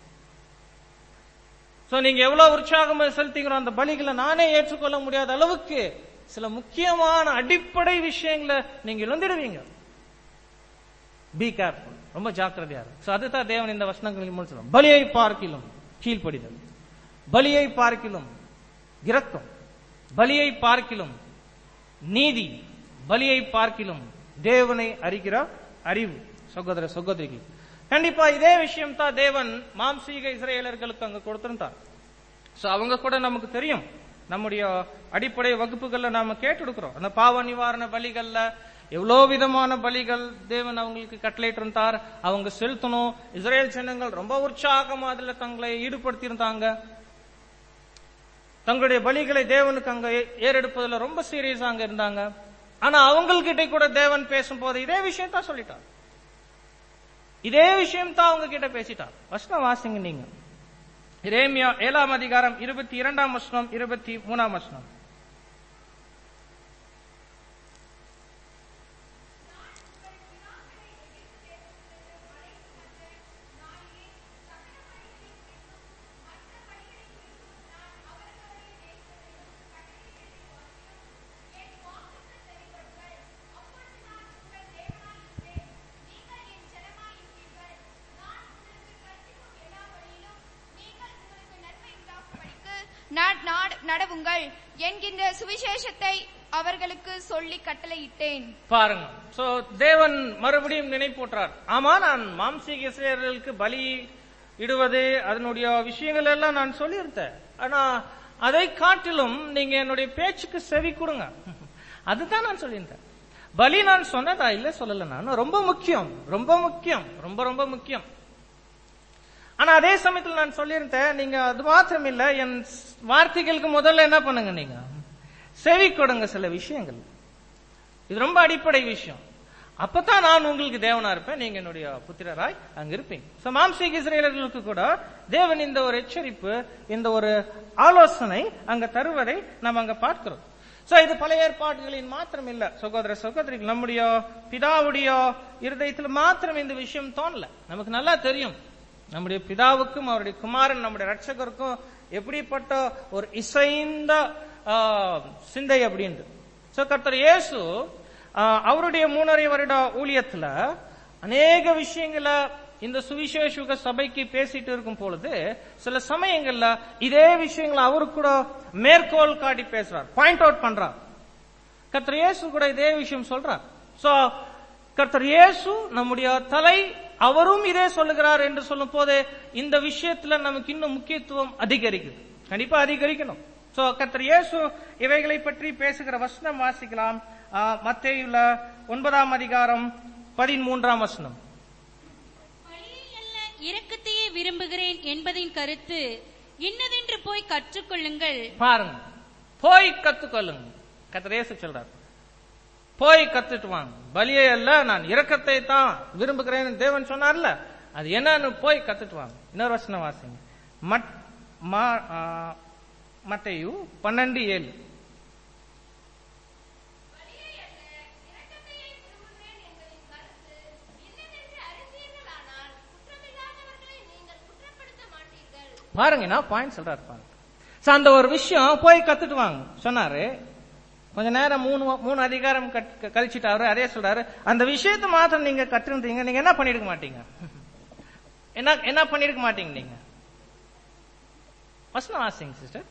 சோ நீங்க எவ்வளவு உற்சாகமா செலுத்திக்கிறோம் அந்த பலிகளை நானே ஏற்றுக்கொள்ள முடியாத அளவுக்கு சில முக்கியமான அடிப்படை விஷயங்களை நீங்க இழந்துடுவீங்க பி கேர்ஃபுல் ரொம்ப ஜாக்கிரதையா இருக்கு சோ அதுதான் தேவன் இந்த வசனங்களில் முடிச்சிடும் பலியை பார்க்கிலும் கீழ்ப்படிதல் பலியை பார்க்கிலும் இரக்கம் பலியை பார்க்கிலும் நீதி பலியை பார்க்கிலும் தேவனை அறிகிற அறிவு சகோதர சகோதரிகள் கண்டிப்பா இதே விஷயம் தான் தேவன் மாம்சீக இஸ்ரேலர்களுக்கு அங்க கொடுத்திருந்தார் சோ அவங்க கூட நமக்கு தெரியும் நம்முடைய அடிப்படை வகுப்புகள்ல நாம கேட்டுடுக்கிறோம் அந்த பாவ நிவாரண பலிகள்ல எவ்வளோ விதமான பலிகள் தேவன் அவங்களுக்கு கட்டளையிட்டு இருந்தார் அவங்க செலுத்தணும் இஸ்ரேல் ஜனங்கள் ரொம்ப உற்சாகமா அதுல தங்களை ஈடுபடுத்தி இருந்தாங்க தங்களுடைய பலிகளை தேவனுக்கு அங்க ஏ- ஏறெடுப்பதுல ரொம்ப சீரியஸா அங்க இருந்தாங்க ஆனா அவங்கள்கிட்ட கூட தேவன் பேசும்போது இதே விஷயம் தான் சொல்லிட்டார் இதே விஷயம் தான் அவங்க கிட்ட பேசிட்டார் வசனம் வாசிங்க நீங்க இரேமியா ஏழாம் அதிகாரம் இருபத்தி இரண்டாம் வசனம் இருபத்தி மூணாம் வசனம் நா- நாட- நடவுங்கள் என்கின்ற சுவிசேஷத்தை அவர்களுக்கு சொல்லி கட்டளையிட்டேன் பாருங்க சோ தேவன் மறுபடியும் நினைப்பூட்டுறார் ஆமா நான் மாம்சீக இஸ்ரேலர்களுக்கு பலி இடுவது அதனுடைய விஷயங்கள் எல்லாம் நான் சொல்லியிருந்தேன் ஆனா அதை காட்டிலும் நீங்க என்னுடைய பேச்சுக்கு செவி கொடுங்க அதுதான் நான் சொல்லியிருந்தேன் பலி நான் சொன்னதா இல்ல சொல்லல நான் ரொம்ப முக்கியம் ரொம்ப முக்கியம் ரொம்ப ரொம்ப முக்கியம் ஆனா அதே சமயத்தில் நான் சொல்லியிருந்தேன் நீங்க அது மாத்திரம் இல்ல என் வார்த்தைகளுக்கு முதல்ல என்ன பண்ணுங்க நீங்க செவி கொடுங்க சில விஷயங்கள் இது ரொம்ப அடிப்படை விஷயம் அப்பதான் நான் உங்களுக்கு தேவனா இருப்பேன் நீங்க என்னுடைய புத்திரராய் அங்க இருப்பீங்க So, மாம்சீக இஸ்ரேலர்களுக்கு கூட தேவன் இந்த ஒரு எச்சரிப்பு இந்த ஒரு ஆலோசனை அங்க தருவதை நம்ம அங்க பார்க்கிறோம் சோ இது பழைய ஏற்பாடுகளின் மாத்திரம் இல்ல சகோதர சகோதரிகள் நம்முடைய பிதாவுடைய இருதயத்தில் மாத்திரம் இந்த விஷயம் தோணல நமக்கு நல்லா தெரியும் நம்முடைய பிதாவுக்கும் அவருடைய குமாரன் நம்முடைய ரட்சகருக்கும் எப்படிப்பட்ட ஒரு இசைந்த ஆ, சிந்தை அப்படின்ட்டு சோ கர்த்தர் இயேசு ஆ, அவருடைய மூணரை வருட ஊழியத்துல அநேக விஷயங்களை இந்த சுவிசேஷுக சபைக்கு பேசிட்டு இருக்கும் பொழுது சில சமயங்கள்ல இதே விஷயங்களை அவரு கூட மேற்கோள் காட்டி பேசுறார் பாயிண்ட் அவுட் பண்றார் கர்த்தர் இயேசு கூட இதே விஷயம் சொல்றார் சோ கர்த்தர் இயேசு நம்முடைய தலை அவரும் இதே சொல்லுகிறார் என்று சொல்லும் போது இந்த விஷயத்துல நமக்கு இன்னும் முக்கியத்துவம் அதிகரிக்குது கண்டிப்பா அதிகரிக்கணும் சோ கர்த்தர் இயேசு இவைகளை பற்றி பேசுகிற வசனம் வாசிக்கலாம் மத்தேயுல ஒன்பதாம் அதிகாரம் பதிமூன்றாம் வசனம் பழியை அல்ல இரக்கத்தையே விரும்புகிறேன் என்பதின் கருத்து இன்னதென்று போய் கற்றுக்கொள்ளுங்கள் பாருங்க போய் கத்துக்கொள்ளுங்க கர்த்தர் இயேசு சொல்றார் போய் கத்துட்டு வாங்க பலியை அல்ல நான் இரக்கத்தை தான் விரும்புகிறேன் தேவன் சொன்னார்ல அது என்னன்னு போய் கத்துட்டு வாங்க இன்னொரு வசனம் வாசிங்க மட் மா- ஆ, மத்தேயு பன்னெண்டு ஏழு பாருங்க நான் பாயிண்ட் சொல்றாரு பாருங்க So, அந்த ஒரு விஷயம் போய் கத்துட்டு வாங்க சொன்னாரு கொஞ்ச நேரம் மூணு மூணு அதிகாரம் கட்- கழிச்சிட்டு அவரு அதே சொல்றாரு அந்த விஷயத்தை மாத்திரம் நீங்க கற்றிருந்தீங்க நீங்க என்ன பண்ணிருக்க மாட்டீங்க என்ன என்ன பண்ணிருக்க மாட்டீங்க நீங்க வசனம் வாசிங்க சிஸ்டர்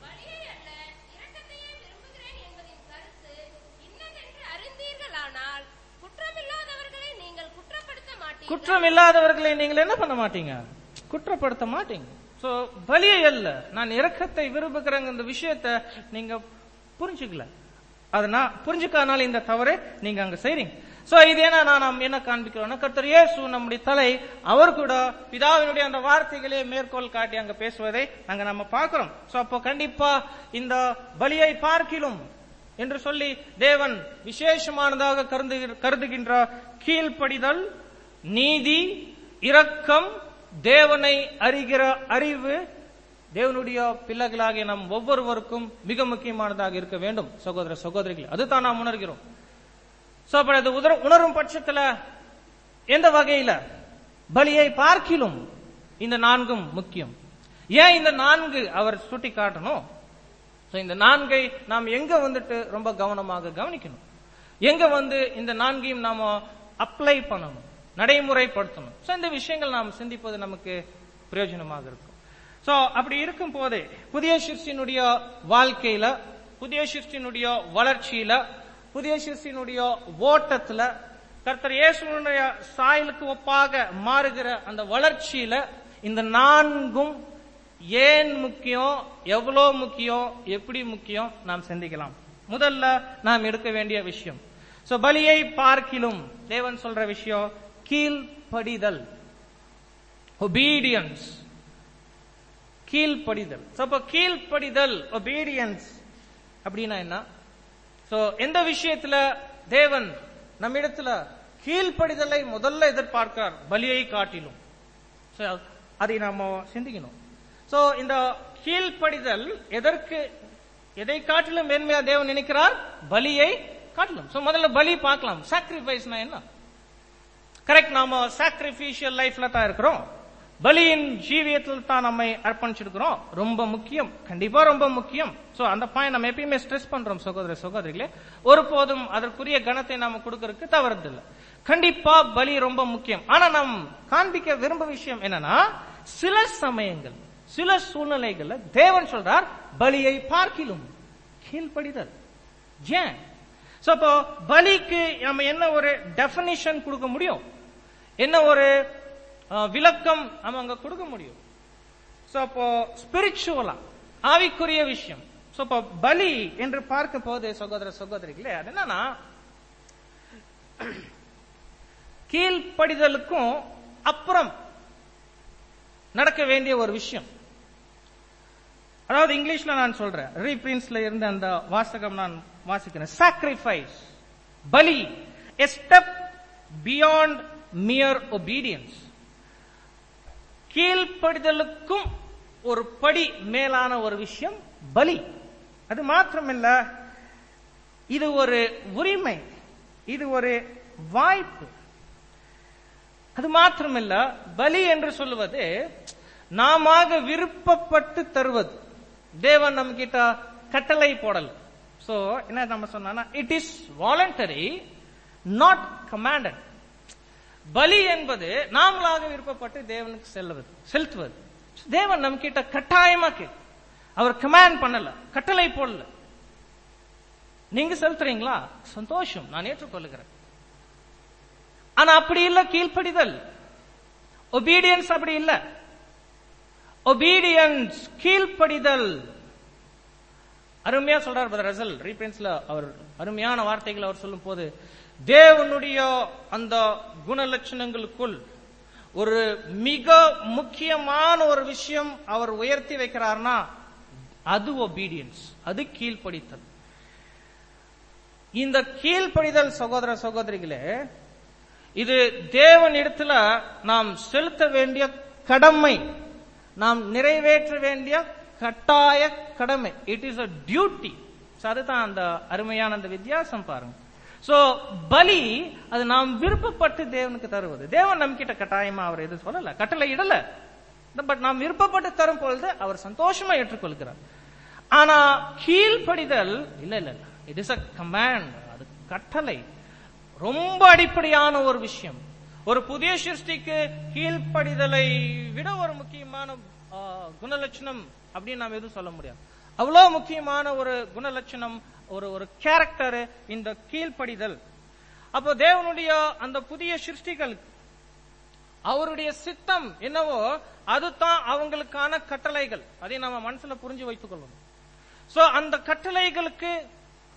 குற்றம் இல்லாதவர்களை நீங்கள் என்ன பண்ண மாட்டீங்க குற்றப்படுத்த மாட்டீங்க சோ பலியை அல்ல நான் இரக்கத்தை விரும்புகிறேங்க இந்த விஷயத்தை நீங்க புரிஞ்சுக்கல அதை நான் புரிஞ்சுக்காதனால இந்த தவறை நீங்க அங்க செய்றீங்க சோ இது என்ன நான் நாம் என்ன காண்பிக்கிறோம்னா கர்த்தர் இயேசு நம்முடைய தலை அவர் கூட பிதாவினுடைய அந்த வார்த்தைகளே மேற்கோள் காட்டி அங்க பேசுவதை அங்க நம்ம பார்க்கிறோம் சோ அப்போ கண்டிப்பா இந்த பலியை பார்க்கிலும் என்று சொல்லி தேவன் விசேஷமானதாக கருது கருதுகின்ற கீழ்ப்படிதல் நீதி இரக்கம் தேவனை அறிகிற அறிவு தேவனுடைய பிள்ளைகளாகிய நம் ஒவ்வொருவருக்கும் மிக முக்கியமானதாக இருக்க வேண்டும் சகோதர சகோதரிகள் அதுதான் நாம் உணர்கிறோம் சோ அப்ப அது உதர- உணரும் பட்சத்துல எந்த வகையில பலியை பார்க்கிலும் இந்த நான்கும் முக்கியம் ஏன் இந்த நான்கு அவர் சுட்டி காட்டணும் So, இந்த நான்கை நாம் எங்க வந்துட்டு ரொம்ப கவனமாக கவனிக்கணும் எங்க வந்து இந்த நான்கையும் நாம அப்ளை பண்ணணும் நடைமுறைப்படுத்தணும் சோ இந்த விஷயங்கள் நாம் சிந்திப்பது நமக்கு பிரயோஜனமாக இருக்கும் சோ அப்படி இருக்கும் போதே புதிய சிருஷ்டினுடைய வாழ்க்கையில புதிய சிருஷ்டினுடைய வளர்ச்சியில புதிய சிருஷ்டினுடைய ஓட்டத்துல கர்த்தர் இயேசுனுடைய சாயலுக்கு ஒப்பாக மாறுகிற அந்த வளர்ச்சியில இந்த நான்கும் ஏன் முக்கியம் எவ்வளவு முக்கியம் எப்படி முக்கியம் நாம் சிந்திக்கலாம் முதல்ல நாம் எடுக்க வேண்டிய விஷயம் சோ பலியை பார்க்கிலும் தேவன் சொல்ற விஷயம் கீழ்ப்படிதல் ஒபீடியன்ஸ் கீழ்ப்படிதல் சோ அப்ப கீழ்ப்படிதல் ஒபீடியன்ஸ் அப்படின்னா என்ன சோ எந்த விஷயத்துல தேவன் நம்மிடத்துல கீழ்ப்படிதலை முதல்ல எதிர்பார்க்கிறார் பலியை காட்டிலும் So, அதை நாம சிந்திக்கணும் சோ இந்த கீழ்ப்படிதல் எதற்கு எதை காட்டிலும் மேன்மையா தேவன் நினைக்கிறார் பலியை காட்டிலும் சோ முதல்ல பலி பார்க்கலாம் சாக்ரிஃபைஸ்னா என்ன கரெக்ட் நாம சாக்ரிஃபிஷியல் லைஃப்ல தான் இருக்கிறோம் பலியின் ஜீவியத்தில் தான் நம்மை அர்ப்பணிச்சிருக்கிறோம் ரொம்ப முக்கியம் கண்டிப்பா ரொம்ப முக்கியம் சோ அந்த பாயிண்ட் நம்ம எப்பயுமே ஸ்ட்ரெஸ் பண்றோம் சகோதர சகோதரிகளே ஒருபோதும் அதற்குரிய கணத்தை நாம கொடுக்கறதுக்கு தவறுதில்லை கண்டிப்பா பலி ரொம்ப முக்கியம் ஆனா நாம் காண்பிக்க விரும்ப விஷயம் என்னன்னா சில சமயங்கள் சில சூழ்நிலைகள்ல தேவன் சொல்றார் பலியை பார்க்கிலும் கீழ்ப்படிதல் ஏன் சோ அப்போ பலிக்கு நம்ம என்ன ஒரு டெபினிஷன் கொடுக்க முடியும் என்ன ஒரு அஹ், விளக்கம் நம்ம அங்க கொடுக்க முடியும் சோ அப்போ ஸ்பிரிச்சுவலா ஆவிக்குரிய விஷயம் சோ அப்போ பலி என்று பார்க்க போது சகோதர சகோதரிகளே அது என்னன்னா கீழ்ப்படிதலுக்கும் அப்புறம் நடக்க வேண்டிய ஒரு விஷயம் அதாவது இங்கிலீஷ்ல நான் சொல்றேன் ரீபிரின்ஸ்ல இருந்த அந்த வாசகம் நான் வாசிக்கிறேன் சாக்ரிஃபைஸ் பலி a step beyond mere obedience கீழ்ப்படிதலுக்கும் ஒரு படி மேலான ஒரு விஷயம் பலி அது மாத்திரமில்ல இது ஒரு உரிமை இது ஒரு வாய்ப்பு அது மாத்திரமில்ல பலி என்று சொல்லுவது நாம விருப்பப்பட்டு தருவது தேவன் நம்ம கிட்ட கட்டளை போடல சோ என்ன நம்ம சொன்னா it is voluntary not commanded பலி என்பது நாமளாக விருப்பப்பட்டு தேவனுக்கு செல்வது செலுத்துவது தேவன் நம்ம கிட்ட கட்டாயமா கேட்கு அவர் கமாண்ட் பண்ணல கட்டளை போடல நீங்க செலுத்துறீங்களா சந்தோஷம் நான் ஏற்றுக்கொள்ளுகிறேன் ஆனா அப்படி இல்ல கீழ்ப்படிதல் ஒபீடியன்ஸ் அப்படி இல்ல ஒபீடியன்ஸ் கீழ்ப்படிதல் அருமையா சொல்றார் பிரதர் ரசல் ரீபிரின்ஸ்ல அவர் அருமையான வார்த்தைகள் அவர் சொல்லும் போது தேவனுடைய அந்த குணலட்சணங்களுக்குள் ஒரு மிக முக்கியமான ஒரு விஷயம் அவர் உயர்த்தி வைக்கிறார்னா அது ஒபீடியன்ஸ் அது கீழ்ப்படித்தல் இந்த கீழ்ப்படிதல் சகோதர சகோதரிகளே இது தேவன் இடத்துல நாம் செலுத்த வேண்டிய கடமை நாம் நிறைவேற்ற வேண்டிய கட்டாய கடமை இட் இஸ் அ டியூட்டி அதுதான் அந்த அருமையான அந்த வித்தியாசம் பாருங்க சோ பலி அது நாம் விருப்பப்பட்டு தேவனுக்கு தருவது தேவன் நம்ம கிட்ட கட்டாயமா அவர் எது சொல்லல கட்டளை இடல பட் நாம் விருப்பப்பட்டு தரும் பொழுது அவர் சந்தோஷமா ஏற்றுக்கொள்கிறார் ஆனா கீழ்ப்படிதல் இல்ல இல்ல இல்ல இட் இஸ் அ கமாண்ட் அது கட்டளை ரொம்ப அடிப்படையான ஒரு விஷயம் ஒரு புதிய சிருஷ்டிக்கு கீழ்ப்படிதலை விட ஒரு முக்கியமான ஆ, குணலட்சணம் அப்படின்னு நாம் எதுவும் சொல்ல முடியாது அவ்வளவு முக்கியமான ஒரு குணலட்சணம் ஒரு ஒரு கேரக்டர் இந்த கீழ்ப்படிதல் அப்போ தேவனுடைய அந்த புதிய சிருஷ்டிகளுக்கு அவருடைய சித்தம் என்னவோ அதுதான் அவங்களுக்கான கட்டளைகள் அதை நம்ம மனசுல புரிஞ்சு வைத்துக் கொள்ளணும் சோ அந்த கட்டளைகளுக்கு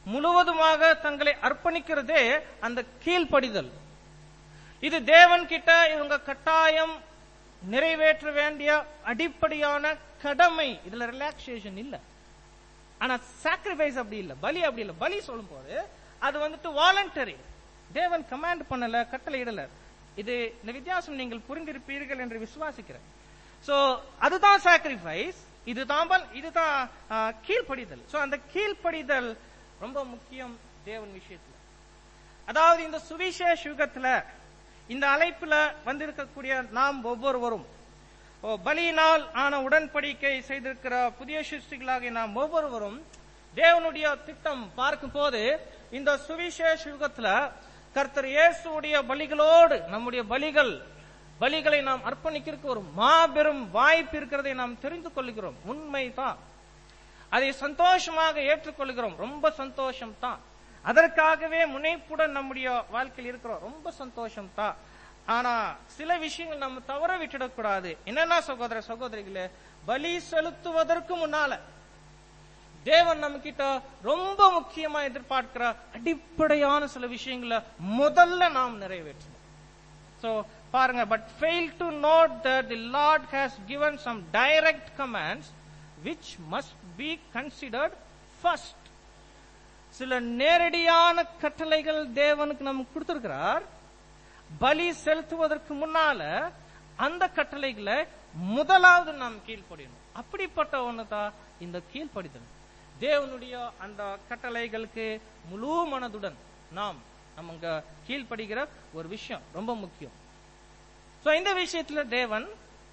முழுவதுமாக தங்களை அர்ப்பணிக்கிறதே அந்த கீழ்ப்படிதல் இது தேவன் கிட்ட இவங்க கட்டாயம் நிறைவேற்ற வேண்டிய அடிப்படையான கடமை இதுல ரிலாக்ஸேஷன் இல்ல ஆனா சாக்ரிஃபைஸ் அப்படி இல்ல பலி அப்படி இல்ல பலி சொல்லும் போது அது வந்துட்டு வாலண்டரி தேவன் கமாண்ட் பண்ணல கட்டளை இடல இது இந்த வித்தியாசம் நீங்கள் புரிந்திருப்பீர்கள் என்று விசுவாசிக்கிறேன் சோ அதுதான் சாக்ரிஃபைஸ் இதுதான் பல்- இதுதான் ஆ, கீழ்ப்படிதல் சோ அந்த கீழ்ப்படிதல் ரொம்ப முக்கியம் தேவன் விஷயத்துல அதாவது இந்த சுவிசேஷ யுகத்துல இந்த அழைப்புல வந்திருக்கக்கூடிய நாம் ஒவ்வொருவரும் ஓ, பலியினால் ஆன உடன்படிக்கை செய்திருக்கிற புதிய சிருஷ்டிகளாகிய நாம் ஒவ்வொருவரும் தேவனுடைய திட்டம் பார்க்கும் போது இந்த சுவிசேஷ யுகத்துல கர்த்தர் இயேசுடைய பலிகளோடு நம்முடைய பலிகள் பலிகளை நாம் அர்ப்பணிக்கிறதுக்கு ஒரு மாபெரும் வாய்ப்பு இருக்கிறதை நாம் தெரிந்து கொள்கிறோம் உண்மைதான் அதை சந்தோஷமாக ஏற்றுக்கொள்கிறோம் ரொம்ப சந்தோஷம் தான் அதற்காகவே முனைப்புடன் நம்முடைய வாழ்க்கையில் இருக்கிறோம் ரொம்ப சந்தோஷம் தான் ஆனா சில விஷயங்கள் நம்ம தவற விட்டுடக்கூடாது என்னன்னா சகோதர சகோதரிகளே பலி செலுத்துவதற்கு முன்னால தேவன் நம்ம கிட்ட ரொம்ப முக்கியமா எதிர்பார்க்கிற அடிப்படையான சில விஷயங்களை முதல்ல நாம் நிறைவேற்றணும் So, பாருங்க but fail to note that the Lord has given some direct commands which must be considered first. சில நேரடியான கட்டளைகள் தேவனுக்கு நமக்கு கொடுத்திருக்கிறார் பலி செலுத்துவதற்கு முன்னால அந்த கட்டளைகளை முதலாவது நாம் கீழ்ப்படியணும் அப்படிப்பட்ட ஒண்ணுதான் இந்த கீழ்ப்படிதல் தேவனுடைய அந்த கட்டளைகளுக்கு முழு மனதுடன் நாம் நமங்க கீழ்ப்படுகிற ஒரு விஷயம் ரொம்ப முக்கியம் சோ இந்த விஷயத்துல தேவன்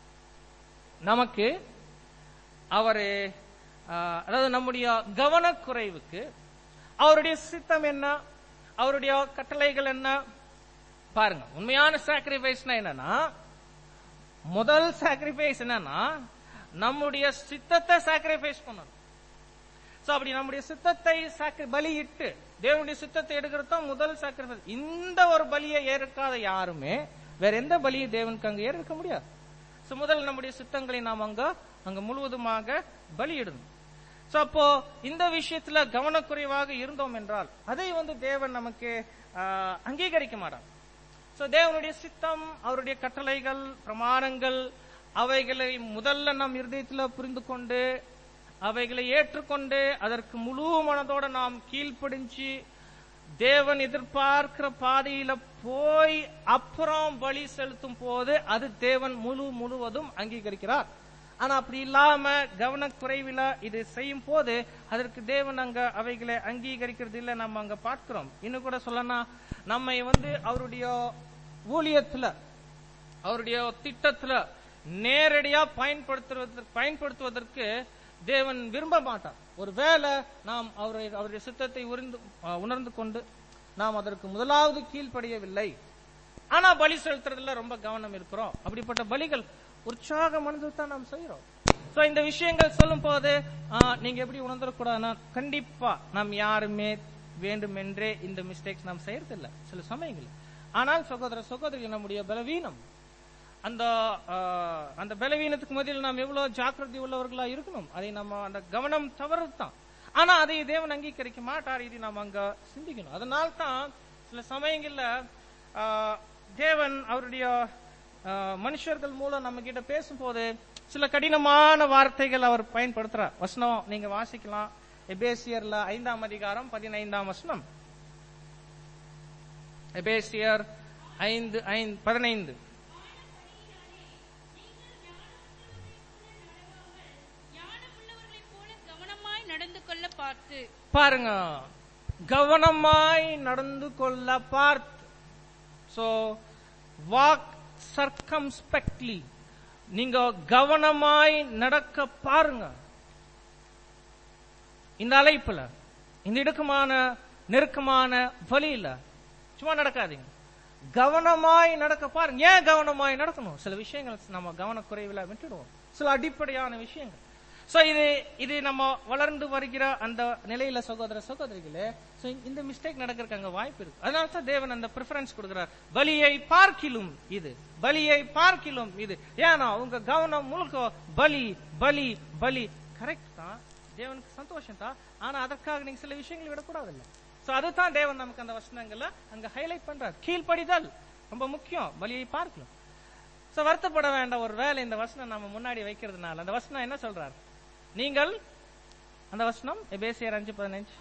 நமக்கு அவரு ஆஹ், அதாவது நம்முடைய கவனக்குறைவுக்கு அவருடைய சித்தம் என்ன அவருடைய கட்டளைகள் என்ன பாருங்க உண்மையான சாக்ரிஃபைஸ்னா என்னன்னா முதல் சாக்ரிஃபைஸ் என்னன்னா நம்முடைய சித்தத்தை சாக்ரிஃபைஸ் பண்ணணும் சோ அப்படி நம்முடைய சித்தத்தை சாக்கி பலியிட்டு தேவனுடைய சித்தத்தை எடுக்கிறது தான் முதல் சாக்ரிஃபைஸ் இந்த ஒரு பலியை ஏற்காத யாருமே வேற எந்த பலியை தேவனுக்கு அங்க ஏற்க முடியாது சோ முதல் நம்முடைய சித்தங்களை நாம் அங்க அங்க முழுவதுமாக பலியிடணும் சோ அப்போ இந்த விஷயத்துல கவனக்குறைவாக இருந்தோம் என்றால் அதை வந்து தேவன் நமக்கு ஆஹ், அங்கீகரிக்க மாட்டார் சோ தேவனுடைய சித்தம் அவருடைய கட்டளைகள் பிரமாணங்கள் அவைகளை முதல்ல நம் இருதயத்துல புரிந்து கொண்டு அவைகளை ஏற்றுக்கொண்டு அதற்கு முழு மனதோட நாம் கீழ்ப்படிஞ்சு தேவன் எதிர்பார்க்கிற பாதையில போய் அப்புறம் பலி செலுத்தும் போது அது தேவன் முழு முழுவதும் அங்கீகரிக்கிறார் ஆனா அப்படி இல்லாம கவனக்குறைவில இது செய்யும் போது அதற்கு தேவன் அங்க அவைகளை அங்கீகரிக்கிறது இல்ல நம்ம அங்க பார்க்கிறோம் இன்னும் கூட சொல்லனா நம்மை வந்து அவருடைய ஊழியத்துல அவருடைய திட்டத்துல நேரடியா பயன்படுத்துவதற்கு பயன்படுத்துவதற்கு தேவன் விரும்ப மாட்டார் ஒருவேளை நாம் அவரை அவருடைய சித்தத்தை உறிந்து அஹ், உணர்ந்து கொண்டு நாம் அதற்கு முதலாவது கீழ்ப்படியவில்லை ஆனா பலி செலுத்துறதுல ரொம்ப கவனம் இருக்கிறோம் அப்படிப்பட்ட பலிகள் உற்சாக மனது தான் நாம் செய்யறோம் சோ இந்த விஷயங்கள் சொல்லும் போது ஆஹ், நீங்க எப்படி உணர்ந்துடக்கூடாதுன்னா கண்டிப்பா நாம் யாருமே வேண்டுமென்றே இந்த மிஸ்டேக்ஸ் நாம் செய்யறதில்ல சில சமயங்கள் ஆனால் சகோதர சகோதரி நம்முடைய பலவீனம் அந்த ஆஹ், அந்த பலவீனத்துக்கு மத்தியில் நாம் எவ்வளவு ஜாக்கிரதை உள்ளவர்களா இருக்கணும் அதை நம்ம அந்த கவனம் தவறுதான் தான் ஆனா அதை தேவன் அங்கீகரிக்க மாட்டார் இது நாம் அங்க சிந்திக்கணும் அதனால தான் சில சமயங்கள்ல ஆஹ், தேவன் அவருடைய ஆஹ், மனுஷர்கள் மூலம் நம்ம கிட்ட பேசும்போது சில கடினமான வார்த்தைகள் அவர் பயன்படுத்துறார் வசனம் நீங்க வாசிக்கலாம் எபேசியர்ல ஐந்தாம் அதிகாரம் பதினைந்தாம் வசனம் எபேசியர் ஐந்து ஐந்து பதினைந்து ஞானமுள்ளவர்களைப் போல கவனமாய் நடந்து கொள்ள பார்த்து பாருங்க கவனமாய் நடந்து கொள்ள பார்த்து சோ வாக் சர்க்கம்ஸ்பெக்ட்லி நீங்க கவனமாய் நடக்க பாருங்க இந்த அழைப்புல இந்த இடுக்கமான நெருக்கமான வழியில சும்மா நடக்காதீங்க கவனமாய் நடக்க பாருங்க ஏன் கவனமாய் நடக்கணும் சில விஷயங்கள் நம்ம கவனக்குறைவில் விட்டுடுவோம் சில அடிப்படையான விஷயங்கள் சோ இது இது நம்ம வளர்ந்து வருகிற அந்த நிலையில சகோதர சகோதரிகளே சோ இந்த மிஸ்டேக் நடக்கிறதுக்கு அங்க வாய்ப்பு இருக்கு அதனால தான் தேவன் அந்த ப்ரிஃபரன்ஸ் கொடுக்கிறார் பலியை பார்க்கிலும் இது பலியை பார்க்கிலும் இது ஏன்னா உங்க கவனம் முழுக்க பலி பலி பலி கரெக்ட் தான் தேவனுக்கு சந்தோஷம் தான் ஆனா அதற்காக நீங்க சில விஷயங்களை விடக்கூடாது இல்ல சோ அதுதான் தேவன் நமக்கு அந்த வசனங்கள்ல அங்க ஹைலைட் பண்றார் கீழ்ப்படிதல் ரொம்ப முக்கியம் பலியை பார்க்கலாம் சோ வருத்தப்பட வேண்டாம் ஒரு வேலை இந்த வசனம் நம்ம முன்னாடி வைக்கிறதுனால அந்த வசனம் என்ன சொல்றார் நீங்கள் அந்த வசனம் எபேசியர் அஞ்சு பதினஞ்சு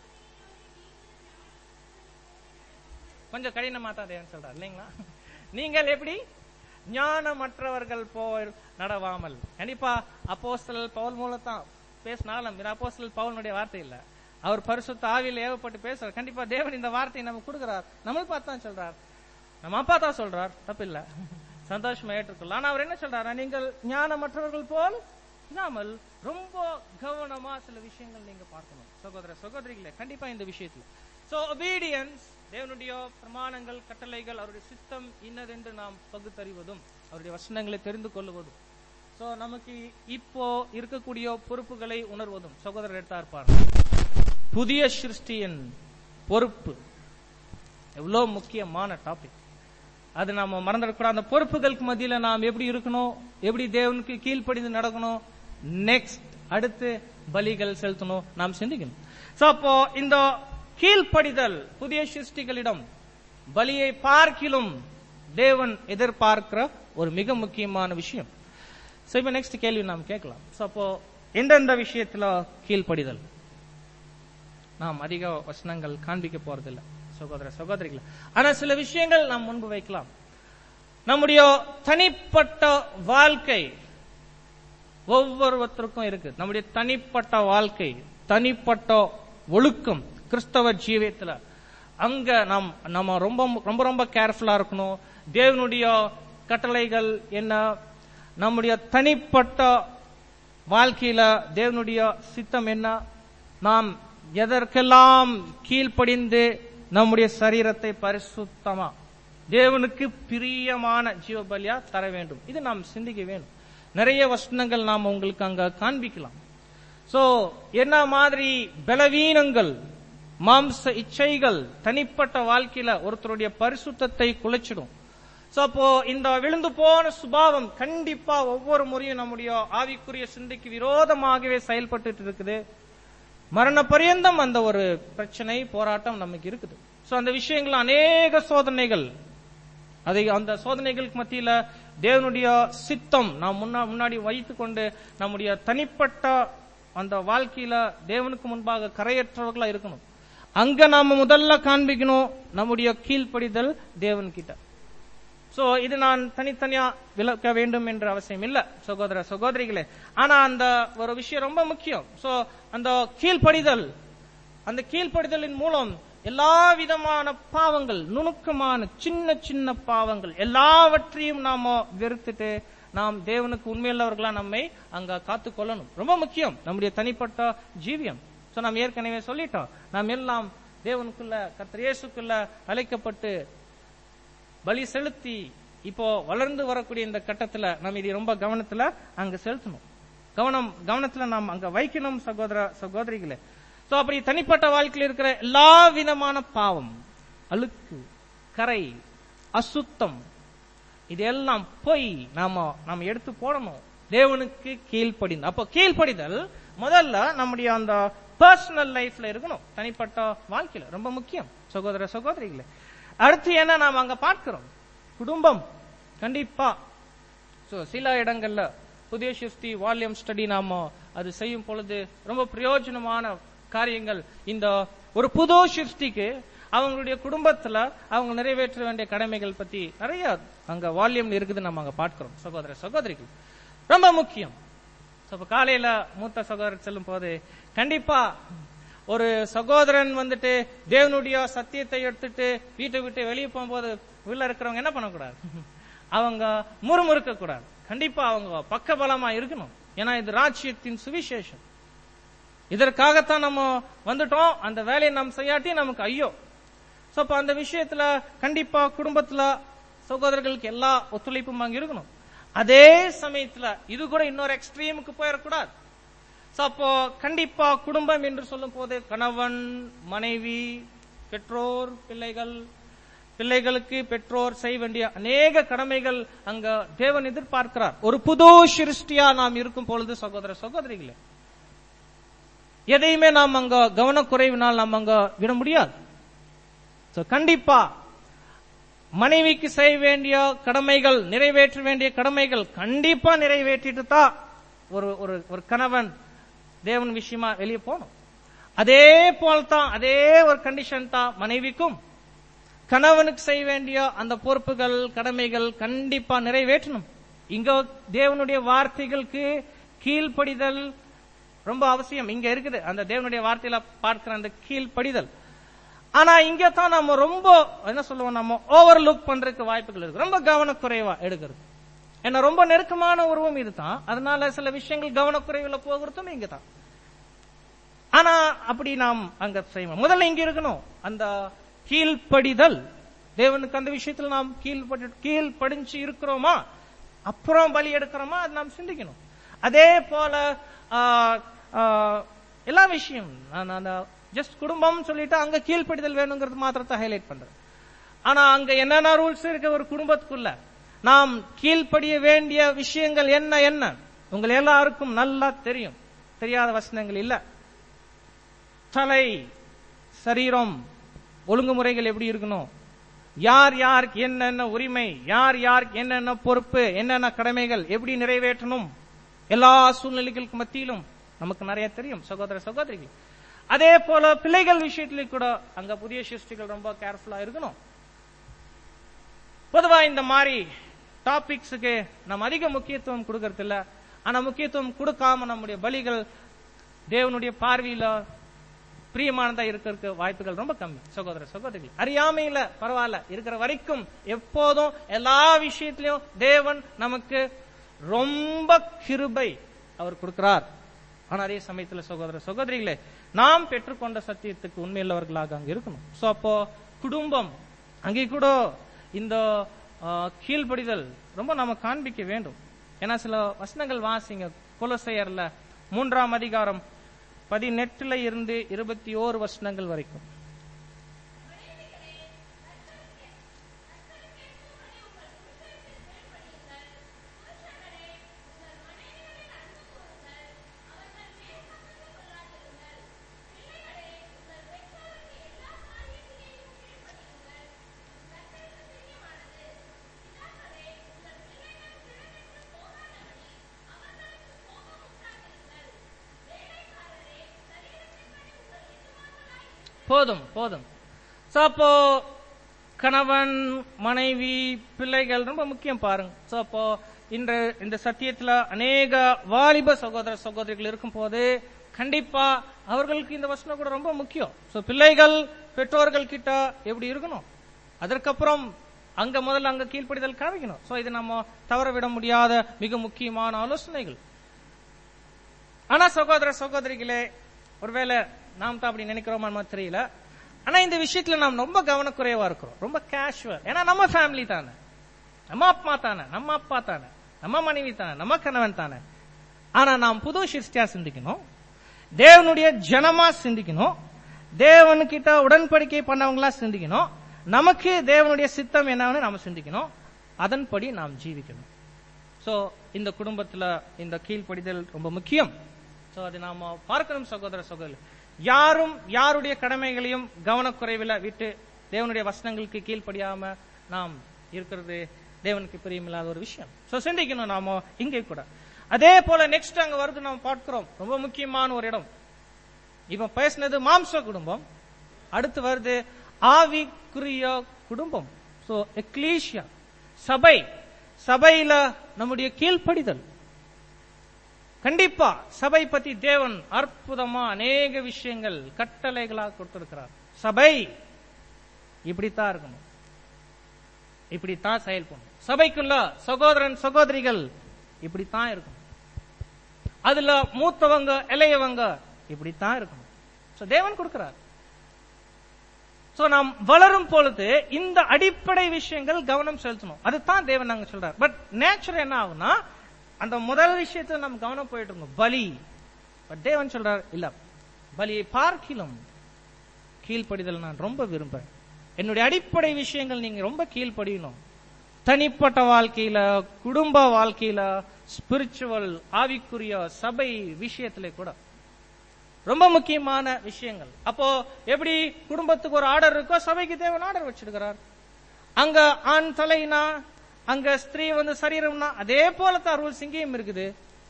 கொஞ்சம் கடினமா தான் தேவன் சொல்றார் இல்லைங்களா நீங்கள் எப்படி ஞானமற்றவர்கள் போல் நடவாமல் கண்டிப்பா அப்போஸ்தலர் பவுல் மூலத்தான் பேசினாலும் இது அப்போஸ்தலர் பவுலுடைய வார்த்தை இல்ல அவர் பரிசுத்த ஆவியில் ஏவப்பட்டு பேசுறார் கண்டிப்பா தேவன் இந்த வார்த்தையை நமக்கு கொடுக்கிறார் நம்மள பார்த்து தான் சொல்றார் நம்ம அப்பா தான் சொல்றார் தப்பில்ல சந்தோஷமா ஏற்றுக்கொள்ள ஆனா அவர் என்ன சொல்றாரு நீங்கள் ஞானமற்றவர்கள் போல் இல்லாமல் ரொம்ப கவனமா சில விஷயங்கள் நீங்க பார்க்கணும் சகோதர சகோதரிகளே கண்டிப்பா இந்த விஷயத்துல சோ obedience தேவனுடைய பிரமாணங்கள் கட்டளைகள் அவருடைய சித்தம் இன்னதென்று நாம் பகுத்தறிவதும் அவருடைய வசனங்களை தெரிந்து கொள்வதும் சோ நமக்கு இப்போ இருக்கக்கூடிய பொறுப்புகளை உணர்வதும் சகோதரர் எடுத்தார் பாருங்க புதிய சிருஷ்டியின் பொறுப்பு எவ்வளவு முக்கியமான டாபிக் அது நாம மறந்துடக்கூடாது அந்த பொறுப்புகளுக்கு மத்தியில நாம் எப்படி இருக்கணும் எப்படி தேவனுக்கு கீழ்ப்படிந்து நடக்கணும் நெக்ஸ்ட் அடுத்து பலிகள் செலுத்தணும் நாம் சிந்திக்கணும் சோ அப்போ இந்த கீழ்ப்படிதல் புதிய சிருஷ்டிகளிடம் பலியை பார்க்கிலும் தேவன் எதிர்பார்க்கிற ஒரு மிக முக்கியமான விஷயம் சோ இப்ப நெக்ஸ்ட் கேள்வி நாம் கேட்கலாம் சோ அப்போ எந்தெந்த விஷயத்துல கீழ்ப்படிதல் நாம் அதிக வசனங்கள் காண்பிக்க போறதில்லை சகோதர சகோதரிகள் ஆனா சில விஷயங்கள் நாம் முன்பு வைக்கலாம் நம்முடைய தனிப்பட்ட வாழ்க்கை ஒவ்வொருவருக்கும் இருக்கு நம்முடைய தனிப்பட்ட வாழ்க்கை தனிப்பட்ட ஒழுக்கம் கிறிஸ்தவ ஜீவியத்துல அங்க நாம் நம்ம ரொம்ப ரொம்ப ரொம்ப கேர்ஃபுல்லா இருக்கணும் தேவனுடைய கட்டளைகள் என்ன நம்முடைய தனிப்பட்ட வாழ்க்கையில தேவனுடைய சித்தம் என்ன நாம் எதற்கெல்லாம் கீழ்ப்படிந்து நம்முடைய சரீரத்தை பரிசுத்தமா தேவனுக்கு பிரியமான ஜீவபலியா தர வேண்டும் இது நாம் சிந்திக்க வேண்டும் நிறைய வசனங்கள் நாம் உங்களுக்கு அங்க காண்பிக்கலாம் சோ என்ன மாதிரி பலவீனங்கள் மாம்ச இச்சைகள் தனிப்பட்ட வாழ்க்கையில ஒருத்தருடைய பரிசுத்தத்தை குலைச்சிடும் சோ அப்போ இந்த விழுந்து போன சுபாவம் கண்டிப்பா ஒவ்வொரு முறையும் நம்முடைய ஆவிக்குரிய சிந்தைக்கு விரோதமாகவே செயல்பட்டு இருக்குது மரண பரியந்தம் அந்த ஒரு பிரச்சனை போராட்டம் நமக்கு இருக்குது சோ அந்த விஷயங்கள் அநேக சோதனைகள் அதை அந்த சோதனைகளுக்கு மத்தியில தேவனுடைய சித்தம் நாம் முன்னா முன்னாடி வைத்துக் கொண்டு நம்முடைய தனிப்பட்ட அந்த வாழ்க்கையில தேவனுக்கு முன்பாக கரையற்றவர்களா இருக்கணும் அங்க நாம முதல்ல காண்பிக்கணும் நம்முடைய கீழ்ப்படிதல் தேவன் கிட்ட சோ இது நான் தனித்தனியா விளக்க வேண்டும் என்ற அவசியம் இல்ல சகோதர சகோதரிகளே ஆனா அந்த ஒரு விஷயம் ரொம்ப முக்கியம் சோ அந்த கீழ்ப்படிதல் அந்த கீழ்ப்படிதலின் மூலம் எல்லா விதமான பாவங்கள் நுணுக்கமான சின்ன சின்ன பாவங்கள் எல்லாவற்றையும் நாம வெறுத்துட்டு நாம் தேவனுக்கு உண்மையுள்ளவர்களா நம்மை அங்க காத்து கொள்ளணும் ரொம்ப முக்கியம் நம்முடைய தனிப்பட்ட ஜீவியம் சோ நாம் ஏற்கனவே சொல்லிட்டோம் நாம் எல்லாம் தேவனுக்குள்ள கர்த்தர் இயேசுக்குள்ள அழைக்கப்பட்டு பலி செலுத்தி இப்போ வளர்ந்து வரக்கூடிய இந்த கட்டத்துல நம்ம இது ரொம்ப கவனத்துல அங்க செலுத்தணும் கவனம் கவனத்துல நாம் அங்க வைக்கணும் சகோதர சகோதரிகளே சோ அப்படி தனிப்பட்ட வாழ்க்கையில் இருக்கிற எல்லா விதமான பாவம் அழுக்கு கரை அசுத்தம் இதெல்லாம் போய் நாம நாம எடுத்து போடணும் தேவனுக்கு கீழ்ப்படிந்து அப்போ கீழ்ப்படிதல் முதல்ல நம்முடைய அந்த பர்சனல் லைஃப்ல இருக்கணும் தனிப்பட்ட வாழ்க்கையில ரொம்ப முக்கியம் சகோதர சகோதரிகளே அடுத்து என்ன நாம் அங்க பார்க்கிறோம் குடும்பம் கண்டிப்பா சோ சில இடங்கள்ல புதிய சிருஷ்டி வால்யூம் ஸ்டடி நாம அது செய்யும் பொழுது ரொம்ப பிரயோஜனமான காரியங்கள் இந்த ஒரு புது சிருஷ்டிக்கு அவங்களுடைய குடும்பத்துல அவங்க நிறைவேற்ற வேண்டிய கடமைகள் பத்தி நிறைய அங்க வால்யூம் இருக்குது நம்ம அங்க பார்க்கிறோம் சகோதர சகோதரிகள் ரொம்ப முக்கியம் இப்ப காலையில மூத்த சகோதரர் செல்லும் போது கண்டிப்பா ஒரு சகோதரன் வந்துட்டு தேவனுடைய சத்தியத்தை எடுத்துட்டு வீட்டை விட்டு வெளியே போகும்போது உள்ள இருக்கிறவங்க என்ன பண்ணக்கூடாது அவங்க முறுமுறுக்க கூடாது கண்டிப்பா அவங்க பக்கபலமா இருக்கணும் ஏன்னா இது ராஜ்யத்தின் சுவிசேஷம் இதற்காகத்தான் நம்ம வந்துட்டோம் அந்த வேலையை நாம் செய்யாட்டி நமக்கு ஐயோ சோ அப்ப அந்த விஷயத்துல கண்டிப்பா குடும்பத்துல சகோதரர்களுக்கு எல்லா ஒத்துழைப்பும் அங்க இருக்கணும் அதே சமயத்துல இது கூட இன்னொரு எக்ஸ்ட்ரீமுக்கு போயிடக்கூடாது சோ அப்போ கண்டிப்பா குடும்பம் என்று சொல்லும் போது கணவன் மனைவி பெற்றோர் பிள்ளைகள் பிள்ளைகளுக்கு பெற்றோர் செய்ய வேண்டிய அநேக கடமைகள் அங்க தேவன் எதிர்பார்க்கிறார் ஒரு புது சிருஷ்டியா நாம் இருக்கும் பொழுது சகோதர சகோதரிகளே எதையுமே நாம் அங்க கவனக்குறைவினால் நாம் அங்க விட முடியாது So, கண்டிப்பா மனைவிக்கு செய்ய வேண்டிய கடமைகள் நிறைவேற்ற வேண்டிய கடமைகள் கண்டிப்பா நிறைவேற்றிட்டு தான் ஒரு ஒரு ஒரு கணவன் தேவன் விஷயமா வெளியே போகணும் அதே போல் தான் அதே ஒரு கண்டிஷன் தான் மனைவிக்கும் கணவனுக்கு செய்ய வேண்டிய அந்த பொறுப்புகள் கடமைகள் கண்டிப்பா நிறைவேற்றணும் இங்க தேவனுடைய வார்த்தைகளுக்கு கீழ்ப்படிதல் ரொம்ப அவசியம் இங்க இருக்குது அந்த தேவனுடைய வார்த்தையில பார்க்கிற அந்த கீழ்ப்படிதல் ஆனா இங்க தான் நம்ம ரொம்ப என்ன சொல்லுவோம் நம்ம ஓவர் லுக் பண்றதுக்கு வாய்ப்புகள் இருக்கு ரொம்ப கவனக்குறைவா எடுக்கிறது ஏன்னா ரொம்ப நெருக்கமான உருவம் இதுதான் அதனால சில விஷயங்கள் கவனக்குறைவுல போகிறதும் இங்க தான் ஆனா அப்படி நாம் அங்க செய்வோம் முதல்ல இங்க இருக்கணும் அந்த கீழ்ப்படிதல் தேவனுக்கு அந்த விஷயத்துல நாம் கீழ்படி கீழ்ப்படிஞ்சு இருக்கிறோமா அப்புறம் பலி எடுக்கிறோமா அது நாம் சிந்திக்கணும் அதே போல ஆ, ஆ, எல்லா விஷயம் நான் அந்த ஜஸ்ட் குடும்பம் சொல்லிட்டு அங்க கீழ்ப்படிதல் வேணுங்கிறது மாத்திரத்தை ஹைலைட் பண்றேன் ஆனா அங்க என்னென்ன ரூல்ஸ் இருக்கு ஒரு குடும்பத்துக்குள்ள நாம் கீழ்ப்படிய வேண்டிய விஷயங்கள் என்ன என்ன உங்கள் எல்லாருக்கும் நல்லா தெரியும் தெரியாத வசனங்கள் இல்ல தலை சரீரம் ஒழுங்குமுறைகள் எப்படி இருக்கணும் யார் யாருக்கு என்னென்ன உரிமை யார் யாருக்கு என்னென்ன பொறுப்பு என்னென்ன கடமைகள் எப்படி நிறைவேற்றணும் எல்லா சூழ்நிலைகளுக்கு மத்தியிலும் நமக்கு நிறைய தெரியும் சகோதர சகோதரிகள் அதே போல பிள்ளைகள் விஷயத்திலும் கூட அங்க புதிய சிருஷ்டிகள் ரொம்ப கேர்ஃபுல்லா இருக்கணும் பொதுவா இந்த மாதிரி டாபிக்ஸுக்கு நம்ம அதிக முக்கியத்துவம் கொடுக்கறது இல்ல ஆனா முக்கியத்துவம் கொடுக்காம நம்முடைய பலிகள் தேவனுடைய பார்வையில பிரியமானதா இருக்கிறதுக்கு வாய்ப்புகள் ரொம்ப கம்மி சகோதர சகோதரிகள் அறியாமையில பரவாயில்ல இருக்கிற வரைக்கும் எப்போதும் எல்லா விஷயத்திலையும் தேவன் நமக்கு ரொம்ப கிருபை அவர் கொடுக்கிறார் ஆனா அதே சமயத்துல சகோதர சகோதரிகளே நாம் பெற்றுக்கொண்ட சத்தியத்துக்கு உண்மையுள்ளவர்களாக அங்க இருக்கணும் சோ அப்போ குடும்பம் அங்கே கூட இந்த ஆ, கீழ்ப்படிதல் ரொம்ப நாம காண்பிக்க வேண்டும் ஏன்னா சில வசனங்கள் வாசிங்க குலசெயர்ல மூன்றாம் அதிகாரம் பதினெட்டுல இருந்து இருபத்தி ஓரு வசனங்கள் வரைக்கும் போதும் போதும் சோ அப்போ கணவன் மனைவி பிள்ளைகள் ரொம்ப முக்கியம் பாருங்க சோ அப்போ இந்த இந்த சத்தியத்துல அநேக வாலிப சகோதர சகோதரிகள் இருக்கும் போது கண்டிப்பா அவர்களுக்கு இந்த வசனம் கூட ரொம்ப முக்கியம் சோ பிள்ளைகள் பெற்றோர்கள் கிட்ட எப்படி இருக்கணும் அதற்கப்புறம் அங்க முதல்ல அங்க கீழ்ப்படிதல் காமிக்கணும் சோ இது நம்ம தவற விட முடியாத மிக முக்கியமான ஆலோசனைகள் ஆனா சகோதர சகோதரிகளே ஒருவேளை நாம் தான் அப்படி நினைக்கிறோமா தெரியல ஆனா இந்த விஷயத்துல நாம் ரொம்ப கவனக்குறைவா இருக்கிறோம் ரொம்ப கேஷுவல் ஏன்னா நம்ம ஃபேமிலி தானே நம்ம அப்பா தானே நம்ம அப்பா தானே நம்ம மனைவி தானே நம்ம கணவன் தானே ஆனா நாம் புது சிருஷ்டியா சிந்திக்கணும் தேவனுடைய ஜனமா சிந்திக்கணும் தேவனுக்கிட்ட உடன்படிக்கை பண்ணவங்களா சிந்திக்கணும் நமக்கு தேவனுடைய சித்தம் என்னன்னு நாம சிந்திக்கணும் அதன்படி நாம் ஜீவிக்கணும் சோ இந்த குடும்பத்துல இந்த கீழ்ப்படிதல் ரொம்ப முக்கியம் சோ அது நாம பார்க்கணும் சகோதர சகோதரி யாரும் யாருடைய கடமைகளையும் கவனக்குறைவில் விட்டு தேவனுடைய வசனங்களுக்கு கீழ்ப்படியாம நாம் இருக்கிறது தேவனுக்கு பிரியமில்லாத ஒரு விஷயம் சோ சிந்திக்கணும் நாம இங்கே கூட அதே போல நெக்ஸ்ட் அங்க வருது நாம் பார்க்கிறோம் ரொம்ப முக்கியமான ஒரு இடம் இப்ப பேசினது மாம்ச குடும்பம் அடுத்து வருது ஆவிக்குரிய குடும்பம் சோ எக்லீஷியா சபை சபையில நம்முடைய கீழ்ப்படிதல் கண்டிப்பா சபை பத்தி தேவன் அற்புதமா அநேக விஷயங்கள் கட்டளைகளா கொடுத்திருக்கிறார் சபை இப்படித்தான் இருக்கணும் இப்படித்தான் செயல்படணும் சபைக்குள்ள சகோதரன் சகோதரிகள் இப்படித்தான் இருக்கணும் அதுல மூத்தவங்க இளையவங்க இப்படித்தான் இருக்கணும் So, தேவன் கொடுக்கிறார் சோ நாம் வளரும் பொழுது இந்த அடிப்படை விஷயங்கள் கவனம் செலுத்தணும் அதுதான் தேவன் நாங்க சொல்றார் பட் நேச்சர் என்ன ஆகும்னா அந்த முதல் விஷயத்துல நம்ம கவனம் போயிட்டு இருக்கோம் பலி பட் தேவன் சொல்றார் இல்ல பலியை பார்க்கிலும் கீழ்ப்படிதல் நான் ரொம்ப விரும்புறேன் என்னுடைய அடிப்படை விஷயங்கள் நீங்க ரொம்ப கீழ்ப்படியணும் தனிப்பட்ட வாழ்க்கையில குடும்ப வாழ்க்கையில ஸ்பிரிச்சுவல் ஆவிக்குரிய சபை விஷயத்திலே கூட ரொம்ப முக்கியமான விஷயங்கள் அப்போ எப்படி குடும்பத்துக்கு ஒரு ஆர்டர் இருக்கோ சபைக்கு தேவன் ஆர்டர் வச்சிருக்கிறார் அங்க ஆண் தலைனா அங்க ஸ்திரீ வந்து சரீரம்னா அதே போலதான் ரூல்ஸ் இங்கேயும் இருக்குது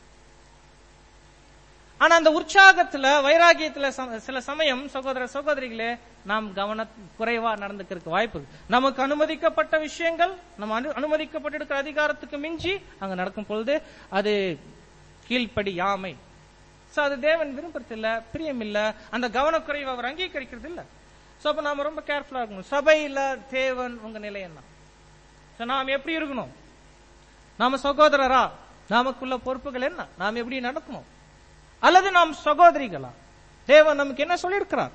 ஆனா அந்த உற்சாகத்துல வைராகியத்துல சம- சில சமயம் சகோதர சகோதரிகளே நாம் கவன குறைவா நடந்துக்கிறதுக்கு வாய்ப்பு இருக்கு. நமக்கு அனுமதிக்கப்பட்ட விஷயங்கள் நம்ம அனு- அனுமதிக்கப்பட்டிருக்கிற அதிகாரத்துக்கு மிஞ்சி அங்க நடக்கும் பொழுது அது கீழ்ப்படியாமை சோ அது தேவன் விரும்புறது இல்ல பிரியம் இல்ல அந்த கவனக்குறைவை அவர் அங்கீகரிக்கிறது இல்ல சோ அப்ப நாம ரொம்ப கேர்ஃபுல்லா இருக்கணும் சபையில தேவன் உங்க நிலை என்ன சோ நாம் எப்படி இருக்கணும் நாம சகோதரரா நமக்குள்ள பொறுப்புகள் என்ன நாம் எப்படி நடக்கணும் அல்லது நாம் சகோதரிகளா தேவன் நமக்கு என்ன சொல்லியிருக்கிறார்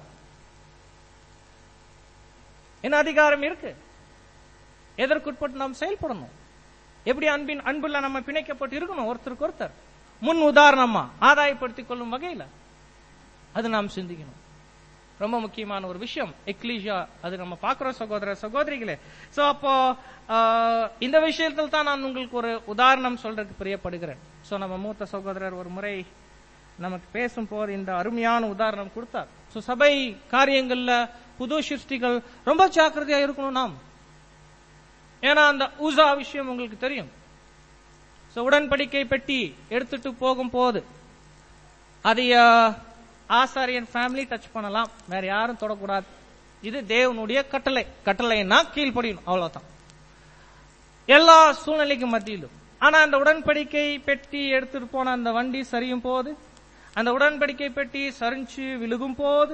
என்ன அதிகாரம் இருக்கு எதற்குட்பட்டு நாம் செயல்படணும் எப்படி அன்பின் அன்புல நம்ம பிணைக்கப்பட்டு இருக்கணும் ஒருத்தருக்கு ஒருத்தர் முன் உதாரணமா ஆதாயப்படுத்திக் கொள்ளும் வகையில அது நாம் சிந்திக்கணும் ரொம்ப முக்கியமான ஒரு விஷயம் எக்லீஷியா அது நம்ம பார்க்கிறோம் சகோதர சகோதரிகளே சோ அப்போ ஆஹ், இந்த விஷயத்தில் தான் நான் உங்களுக்கு ஒரு உதாரணம் சொல்றதுக்கு பிரியப்படுகிறேன் சோ நம்ம மூத்த சகோதரர் ஒரு முறை நமக்கு பேசும் போது இந்த அருமையான உதாரணம் கொடுத்தார் சோ சபை காரியங்கள்ல புது சிருஷ்டிகள் ரொம்ப ஜாக்கிரதையா இருக்கணும் நாம் ஏன்னா அந்த ஊசா விஷயம் உங்களுக்கு தெரியும் சோ உடன்படிக்கை பெட்டி எடுத்துட்டு போகும் போது அதை ஆஹ், ஆசாரியன் ஃபேமிலி டச் பண்ணலாம் வேற யாரும் தொடக்கூடாது இது தேவனுடைய கட்டளை கட்டளைன்னா கீழ்ப்படியணும் அவ்வளவுதான் எல்லா சூழ்நிலைக்கும் மத்தியிலும் ஆனா அந்த உடன்படிக்கை பெட்டி எடுத்துட்டு போன அந்த வண்டி சரியும் போது அந்த உடன்படிக்கை பெட்டி சரிஞ்சு விழுகும் போது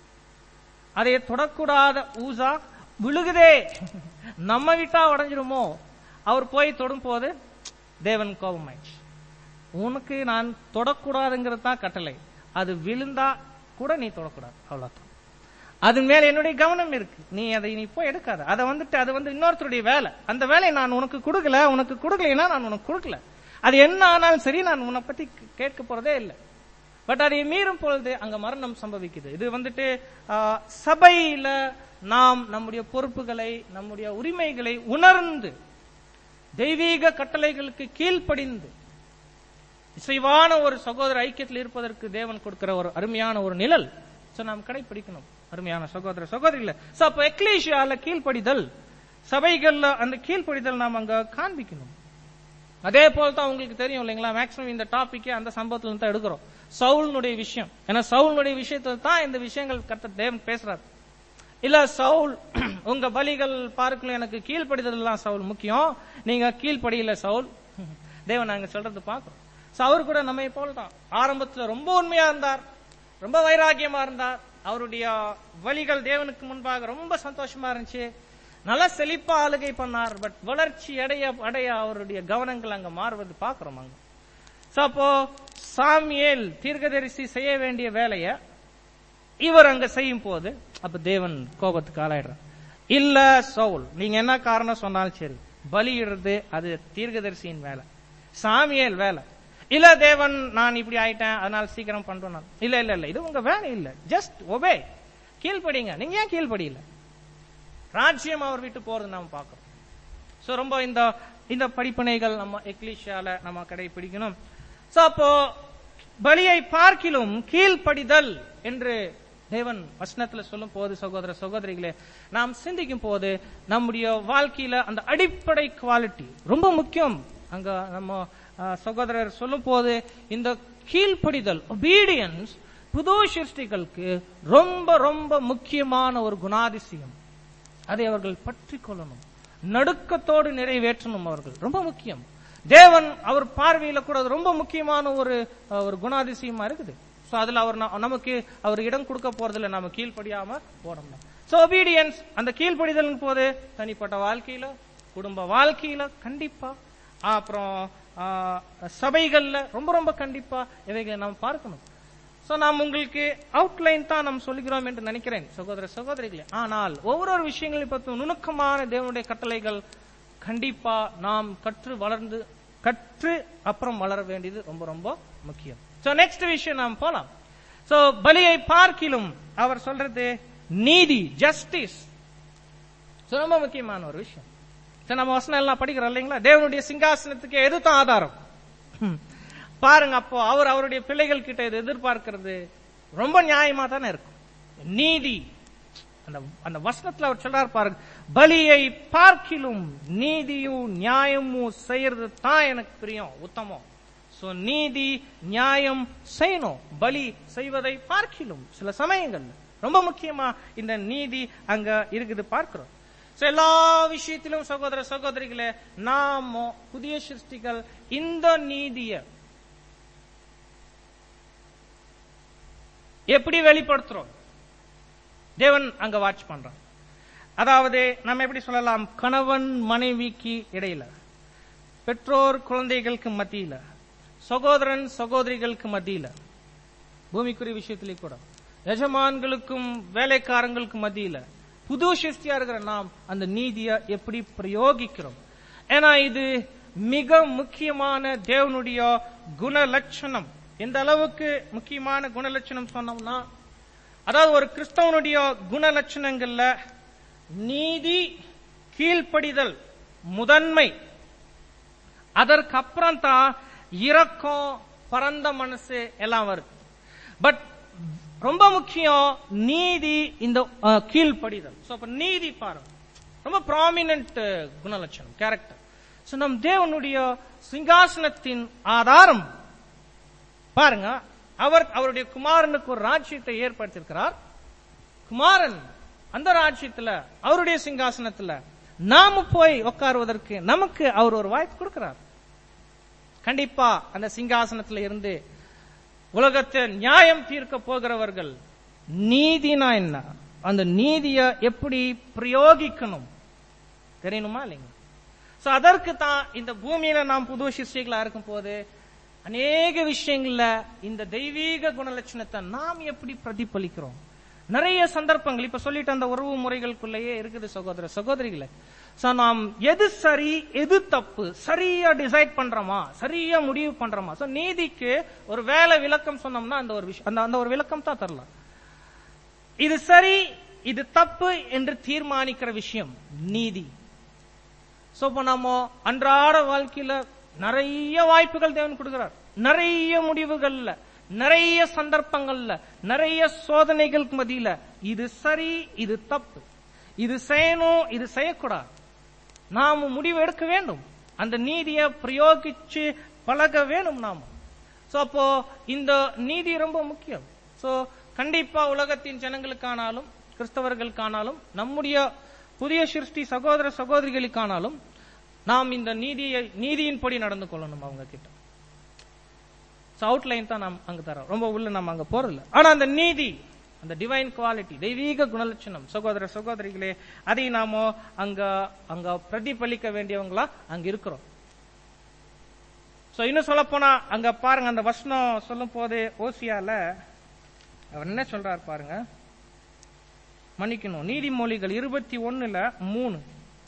அதை தொடக்கூடாத ஊசா விழுகுதே நம்ம விட்டா உடைஞ்சிருமோ அவர் போய் தொடும் போது தேவன் கோபமாயிடுச்சு உனக்கு நான் தொடக்கூடாதுங்கிறது தான் கட்டளை அது விழுந்தா கூட நீ தொடக்கூடாது அவ்வளவுதான் அது மேல என்னுடைய கவனம் இருக்கு நீ அதை நீ போய் எடுக்காத அதை வந்துட்டு அது வந்து இன்னொருத்தருடைய வேலை அந்த வேலையை நான் உனக்கு கொடுக்கல உனக்கு கொடுக்கலைன்னா நான் உனக்கு கொடுக்கல அது என்ன ஆனாலும் சரி நான் உன்னை பத்தி கேட்க போறதே இல்லை பட் அதை மீறும் பொழுது அங்க மரணம் சம்பவிக்குது இது வந்துட்டு ஆஹ், சபையில நாம் நம்முடைய பொறுப்புகளை நம்முடைய உரிமைகளை உணர்ந்து தெய்வீக கட்டளைகளுக்கு கீழ்ப்படிந்து இசைவான ஒரு சகோதர ஐக்கியத்தில் இருப்பதற்கு தேவன் கொடுக்கிற ஒரு அருமையான ஒரு நிழல் சோ நாம் கடைபிடிக்கணும் அருமையான சகோதர சகோதரிகள சோ அப்ப எக்லேஷியால கீழ்ப்படிதல் சபைகள்ல அந்த கீழ்ப்படிதல் நாம் அங்க காண்பிக்கணும் அதே போல தான் உங்களுக்கு தெரியும் இல்லைங்களா மேக்ஸிமம் இந்த டாபிக்கே அந்த சம்பவத்துல இருந்து தான் எடுக்கிறோம் சவுல்னுடைய விஷயம் ஏன்னா சவுல்னுடைய விஷயத்துல தான் இந்த விஷயங்கள் கர்த்தர் தேவன் பேசுறாரு இல்ல சவுல் உங்க பலிகள் பார்க்கல எனக்கு கீழ்ப்படிதல் தான் சவுல் முக்கியம் நீங்க கீழ்ப்படியில சவுல் தேவன் நாங்க சொல்றது பார்க்கிறோம் So, அவர் கூட நம்மை போல தான் ஆரம்பத்துல ரொம்ப உண்மையா இருந்தார் ரொம்ப வைராகியமா இருந்தார் அவருடைய வழிகள் தேவனுக்கு முன்பாக ரொம்ப சந்தோஷமா இருந்துச்சு நல்லா செழிப்பா ஆளுகை பண்ணார் பட் வளர்ச்சி அடைய அடைய அவருடைய கவனங்கள் அங்க மாறுவது பாக்குறோம் அங்க So, அப்போ சாமியேல் தீர்க்கதரிசி செய்ய வேண்டிய வேலைய இவர் அங்க செய்யும் போது அப்ப தேவன் கோபத்துக்கு ஆளாயிடுறார் இல்ல சவுல் நீங்க என்ன காரணம் சொன்னாலும் சரி பலியிடுறது அது தீர்க்கதரிசியின் வேலை சாமியேல் வேலை இல்ல தேவன் நான் இப்படி ஆயிட்டேன் அதனால சீக்கிரம் பண்றோம் நான். இல்ல இல்ல இல்ல இது உங்க வேலை இல்ல ஜஸ்ட் ஒபே கீழ்ப்படிங்க நீங்க ஏன் கீழ்ப்படியில ராஜ்யம் அவர் விட்டு போறது நாம பார்க்கிறோம் சோ ரொம்ப இந்த இந்த படிப்பினைகள் நம்ம எக்லிஷியால நம்ம கடைபிடிக்கணும் சோ அப்போ பலியை பார்க்கிலும் கீழ்ப்படிதல் என்று தேவன் வசனத்துல சொல்லும் போது சகோதர சகோதரிகளே நாம் சிந்திக்கும் போது நம்முடைய வாழ்க்கையில அந்த அடிப்படை குவாலிட்டி ரொம்ப முக்கியம் அங்க நம்ம அஹ், சகோதரர் சொல்லும் போது இந்த கீழ்ப்படிதல் obedience புது சிருஷ்டிகளுக்கு ரொம்ப ரொம்ப முக்கியமான ஒரு குணாதிசயம் அதை அவர்கள் பற்றி கொள்ளணும் நடுக்கத்தோடு நிறைவேற்றணும் அவர்கள் ரொம்ப முக்கியம் தேவன் அவர் பார்வையில கூட அது ரொம்ப முக்கியமான ஒரு அஹ், ஒரு குணாதிசயமா இருக்குது சோ அதுல அவர் ந- நமக்கு அவர் இடம் கொடுக்க போறதுல நாம கீழ்ப்படியாம போடணும் சோ obedience அந்த கீழ்ப்படிதல் போது தனிப்பட்ட வாழ்க்கையில குடும்ப வாழ்க்கையில கண்டிப்பா அப்புறம் ஆஹ், சபைகள்ல ரொம்ப ரொம்ப கண்டிப்பா இவைகளை நாம் பார்க்கணும் சோ நாம் உங்களுக்கு அவுட்லைன் தான் நாம் சொல்லுகிறோம் என்று நினைக்கிறேன் சகோதர சகோதரிகளே ஆனால் ஒவ்வொரு விஷயங்களை பற்றும் நுணுக்கமான தேவனுடைய கட்டளைகள் கண்டிப்பா நாம் கற்று வளர்ந்து கற்று அப்புறம் வளர வேண்டியது ரொம்ப ரொம்ப முக்கியம் சோ நெக்ஸ்ட் விஷயம் நாம் போலாம் சோ பலியை பார்க்கிலும் அவர் சொல்றது நீதி ஜஸ்டிஸ் ரொம்ப முக்கியமான ஒரு விஷயம் சரி நம்ம வசனம் எல்லாம் படிக்கிறோம் இல்லைங்களா தேவனுடைய சிங்காசனத்துக்கு எதுதான் ஆதாரம் ஹம். பாருங்க அப்போ அவர் அவருடைய பிள்ளைகள் கிட்ட இது எதிர்பார்க்கிறது ரொம்ப நியாயமா தானே இருக்கும் நீதி அந்த அந்த வசனத்துல அவர் சொல்றாரு பாருங்க பலியை பார்க்கிலும் நீதியும் நியாயமும் செய்யறது தான் எனக்கு பிரியம் உத்தமம் சோ நீதி நியாயம் செய்யணும் பலி செய்வதை பார்க்கிலும் சில சமயங்கள்ல ரொம்ப முக்கியமா இந்த நீதி அங்க இருக்குது பார்க்கிறோம் So, எல்லா விஷயத்திலும் சகோதர சகோதரிகளே நாம புதிய சிருஷ்டிகள் இந்த நீதிய எப்படி வெளிப்படுத்துறோம் தேவன் அங்க வாட்ச் பண்றான் அதாவது நம்ம எப்படி சொல்லலாம் கணவன் மனைவிக்கு இடையில பெற்றோர் குழந்தைகளுக்கு மத்தியில சகோதரன் சகோதரிகளுக்கு மத்தியில பூமிக்குரிய விஷயத்திலே கூட எஜமான்களுக்கும் வேலைக்காரங்களுக்கும் மத்தியில புது சிருஷ்டியா இருக்கிற நாம் அந்த நீதியை எப்படி பிரயோகிக்கிறோம் ஏன்னா இது மிக முக்கியமான தேவனுடைய குணலட்சணம் எந்த அளவுக்கு முக்கியமான குணலட்சணம் சொன்னோம்னா அதாவது ஒரு கிறிஸ்தவனுடைய குணலட்சணங்கள்ல நீதி கீழ்ப்படிதல் முதன்மை அதற்கப்புறம் தான் இரக்கம் பரந்த மனசு எல்லாம் வருது பட் ரொம்ப முக்கியம் நீதி இந்த அஹ், கீழ்ப்படிதல் சோ அப்ப நீதி பாருங்க ரொம்ப ப்ராமினன்ட் குணலட்சணம் கேரக்டர் சோ நம் தேவனுடைய சிங்காசனத்தின் ஆதாரம் பாருங்க அவர் அவருடைய குமாரனுக்கு ஒரு ராஜ்யத்தை ஏற்படுத்தியிருக்கிறார் குமாரன் அந்த ராஜ்யத்துல அவருடைய சிங்காசனத்துல நாம போய் உட்காருவதற்கு நமக்கு அவர் ஒரு வாய்ப்பு கொடுக்கிறார் கண்டிப்பா அந்த சிங்காசனத்துல இருந்து உலகத்தை நியாயம் தீர்க்க போகிறவர்கள் நீதினா என்ன அந்த நீதியை எப்படி பிரயோகிக்கணும் தெரியணுமா இல்லைங்க சோ அதற்கு தான் இந்த பூமியில நாம் புது சிருஷ்டிகளா இருக்கும் போது அநேக விஷயங்கள்ல இந்த தெய்வீக குணலட்சணத்தை நாம் எப்படி பிரதிபலிக்கிறோம் நிறைய சந்தர்ப்பங்கள் இப்ப சொல்லிட்டு அந்த உறவு முறைகளுக்குள்ளேயே இருக்குது சகோதர சகோதரிகளே சோ நாம் எது சரி எது தப்பு சரியா டிசைட் பண்றோமா சரியா முடிவு பண்றோமா சோ நீதிக்கு ஒரு வேலை விளக்கம் சொன்னோம்னா அந்த ஒரு விஷயம் அந்த அந்த ஒரு விளக்கம் தான் தரலாம் இது சரி இது தப்பு என்று தீர்மானிக்கிற விஷயம் நீதி சோ இப்போ நம்ம அன்றாட வாழ்க்கையில நிறைய வாய்ப்புகள் தேவன் கொடுக்கிறார் நிறைய முடிவுகள்ல நிறைய சந்தர்ப்பங்கள்ல நிறைய சோதனைகளுக்கு மத்தியில இது சரி இது தப்பு இது செய்யணும் இது செய்யக்கூடாது நாம முடிவு எடுக்க வேண்டும் அந்த நீதியை பிரயோகிச்சு பழக வேணும் நாம சோ அப்போ இந்த நீதி ரொம்ப முக்கியம் சோ கண்டிப்பா உலகத்தின் ஜனங்களுக்கானாலும் கிறிஸ்தவர்களுக்கானாலும் நம்முடைய புதிய சிருஷ்டி சகோதர சகோதரிகளுக்கானாலும் நாம் இந்த நீதியை நீதியின்படி நடந்து கொள்ளணும் அவங்க கிட்ட அவுட்லைன் தான் நாம் அங்க தரோம் ரொம்ப உள்ள நம்ம அங்க போறதில்ல ஆனா அந்த நீதி அந்த டிவைன் குவாலிட்டி தெய்வீக குணலட்சணம் சகோதர சகோதரிகளே அதை நாம அங்க அங்க பிரதிபலிக்க வேண்டியவங்களா அங்க இருக்கிறோம் சோ இன்னும் சொல்ல போனா அங்க பாருங்க அந்த வசனம் சொல்லும் போது ஓசியால அவர் என்ன சொல்றாரு பாருங்க மன்னிக்கணும் நீதிமொழிகள் இருபத்தி ஒண்ணுல மூணு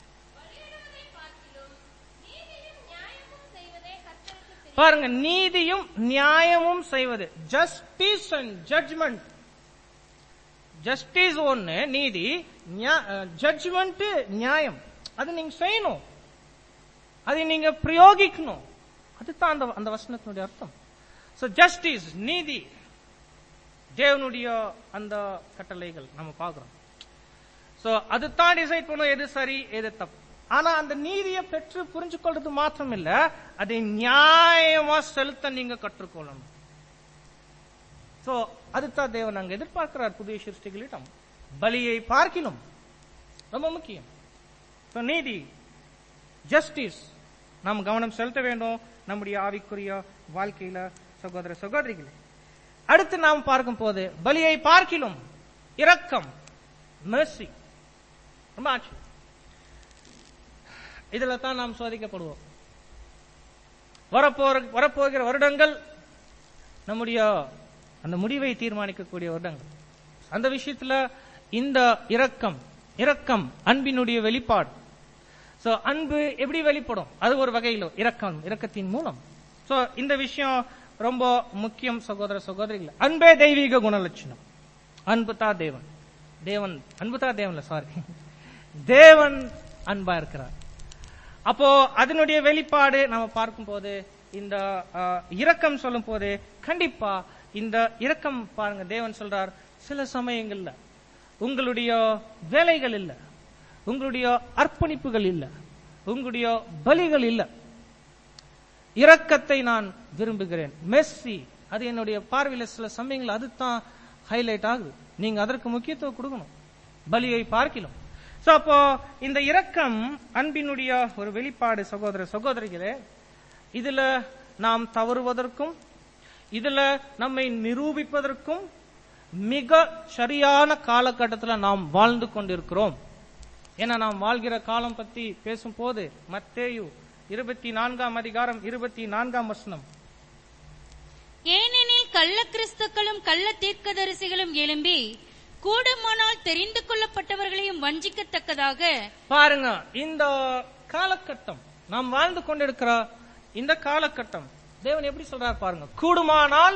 பாருங்க நீதியும் நியாயமும் செய்வது ஜஸ்டிஸ் அண்ட் ஜட்ஜ்மெண்ட் ஜஸ்டிஸ் ஒண்ணு நீதி ஜட்ஜ்மெண்ட் நியாயம் அது நீங்க செய்யணும் அதை நீங்க பிரயோகிக்கணும் அதுதான் அந்த அந்த வசனத்தினுடைய அர்த்தம் சோ ஜஸ்டிஸ் நீதி தேவனுடைய அந்த கட்டளைகள் நம்ம பார்க்கிறோம் சோ அதுதான் டிசைட் பண்ணும் எது சரி எது தப்பு ஆனா அந்த நீதியை பெற்று புரிஞ்சு கொள்றது மாத்திரம் இல்ல அதை நியாயமா செலுத்த நீங்க கற்றுக்கொள்ளணும் சோ அதுதான் தேவன் அங்க எதிர்பார்க்கிறார் புதிய சிருஷ்டிகளிடம் பலியை பார்க்கிலும் ரொம்ப முக்கியம் So, நீதி ஜஸ்டிஸ் நாம் கவனம் செலுத்த வேண்டும் நம்முடைய ஆவிக்குரிய வாழ்க்கையில சகோதர சகோதரிகளே அடுத்து நாம் பார்க்கும் போது பலியை பார்க்கிலும் இரக்கம் mercy ரொம்ப ஆச்சு இதுல தான் நாம் சோதிக்கப்படுவோம் வரப்போற வரப்போகிற வருடங்கள் நம்முடைய அந்த முடிவை தீர்மானிக்கக்கூடிய வருடங்கள் அந்த விஷயத்துல இந்த இரக்கம் இரக்கம் அன்பினுடைய வெளிப்பாடு சோ அன்பு எப்படி வெளிப்படும் அது ஒரு வகையில் இரக்கம் இரக்கத்தின் மூலம் சோ இந்த விஷயம் ரொம்ப முக்கியம் சகோதர சகோதரிகள் அன்பே தெய்வீக குணலட்சணம் அன்பு தான் தேவன் தேவன் அன்பு தான் தேவன்ல சாரி தேவன் அன்பா இருக்கிறார் அப்போ அதனுடைய வெளிப்பாடு நம்ம பார்க்கும்போது இந்த அஹ், இரக்கம் சொல்லும் போது கண்டிப்பா இந்த இரக்கம் பாருங்க தேவன் சொல்றார் சில சமயங்கள்ல உங்களுடைய வேலைகள் இல்ல உங்களுடைய அர்ப்பணிப்புகள் இல்ல உங்களுடைய பலிகள் இல்ல இரக்கத்தை நான் விரும்புகிறேன் மெஸ்ஸி அது என்னுடைய பார்வையில சில சமயங்கள் அதுதான் ஹைலைட் ஆகுது நீங்க அதற்கு முக்கியத்துவம் கொடுக்கணும் பலியை பார்க்கலாம் சோ அப்போ இந்த இரக்கம் அன்பினுடைய ஒரு வெளிப்பாடு சகோதர சகோதரிகளே இதுல நாம் தவறுவதற்கும் இதுல நம்மை நிரூபிப்பதற்கும் மிக சரியான காலகட்டத்தில் நாம் வாழ்ந்து கொண்டிருக்கிறோம் ஏன்னா நாம் வாழ்கிற காலம் பத்தி பேசும்போது மத்தேயு இருபத்தி நான்காம் அதிகாரம் இருபத்தி நான்காம் வசனம் ஏனெனில் கள்ள கிறிஸ்துக்களும் கள்ள தீர்க்கதரிசிகளும் எழும்பி கூடுமானால் தெரிந்து கொள்ளப்பட்டவர்களையும் வஞ்சிக்கத்தக்கதாக பாருங்க இந்த காலகட்டம் நாம் வாழ்ந்து கொண்டிருக்கிற இந்த காலகட்டம் தேவன் எப்படி சொல்றார் பாருங்க கூடுமானால்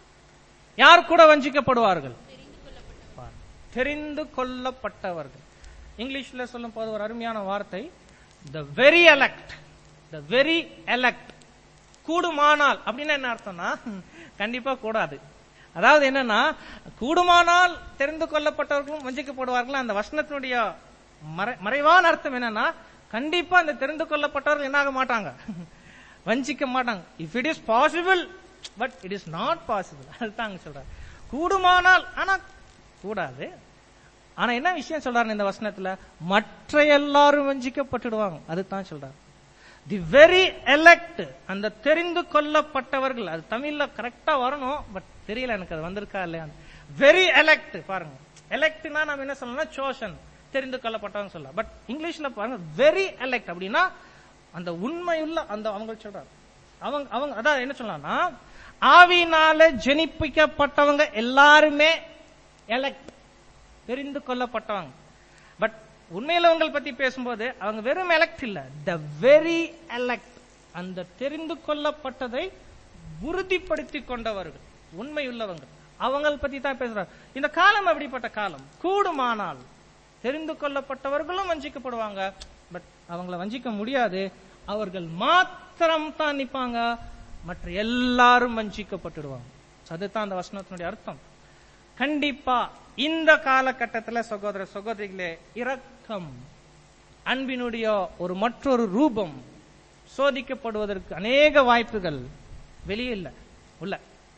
யார் கூட வஞ்சிக்கப்படுவார்கள் பாருங்க. தெரிந்து கொள்ளப்பட்டவர்கள் இங்கிலீஷ்ல சொல்லும் போது ஒரு அருமையான வார்த்தை the very elect the very elect கூடுமானால் அப்படின்னா என்ன அர்த்தம்னா கண்டிப்பா கூடாது அதாவது என்னன்னா கூடுமானால் தெரிந்து கொள்ளப்பட்டவர்களும் வஞ்சிக்கப்படுவார்கள் அந்த வசனத்தினுடைய மறை- மறைவான அர்த்தம் என்னன்னா கண்டிப்பா அந்த தெரிந்து கொள்ளப்பட்டவர்கள் என்ன ஆக மாட்டாங்க வஞ்சிக்க மாட்டாங்க if it is possible but it is not possible அதுதான் அங்க சொல்றாரு கூடுமானால் ஆனா கூடாது ஆனா என்ன விஷயம் சொல்றாரு இந்த வசனத்துல மற்ற எல்லாரும் வஞ்சிக்கப்பட்டுடுவாங்க அதுதான் சொல்றாரு தி வெரி எலெக்ட் அந்த தெரிந்து கொள்ளப்பட்டவர்கள் அது தமிழ்ல கரெக்டா வரணும் பட் தெரியல எனக்கு அது வந்திருக்கா இல்லையா வெரி எலெக்ட் பாருங்க எலெக்ட்னா நம்ம என்ன சொல்லலாம் சோஷன் தெரிந்து கொள்ளப்பட்டவங்க சொல்லலாம் பட் இங்கிலீஷ்ல பாருங்க வெரி எலெக்ட் அப்படின்னா அந்த உண்மையுள்ள அந்த அவங்க சொல்றாங்க அவங்க அவங்க அதான் என்ன சொல்லலாம்னா ஆவினால ஜெனிப்பிக்கப்பட்டவங்க எல்லாருமே எலெக்ட் தெரிந்து கொள்ளப்பட்டவங்க பட் உண்மையிலவங்கள் பத்தி பேசும்போது அவங்க வெறும் எலெக்ட் இல்ல த வெரி எலெக்ட் அந்த தெரிந்து கொள்ளப்பட்டதை உறுதிப்படுத்தி கொண்டவர்கள் உண்மையுள்ளவங்க அவங்கள பத்தி தான் பேசுறாங்க இந்த காலம் அப்படிப்பட்ட காலம் கூடுமானால் தெரிந்து கொள்ளப்பட்டவர்களும் வஞ்சிக்கப்படுவாங்க பட் அவங்கள வஞ்சிக்க முடியாது அவர்கள் மாத்திரம் தான் நிப்பாங்க மற்ற எல்லாரும் வஞ்சிக்கப்பட்டுடுவாங்க So அதுதான் அந்த வசனத்தினுடைய அர்த்தம் கண்டிப்பா இந்த காலகட்டத்துல சகோதர சகோதரிகளே இரக்கம் அன்பினுடைய ஒரு மற்றொரு ரூபம் சோதிக்கப்படுவதற்கு அநேக வாய்ப்புகள் வெளியே இல்ல உள்ள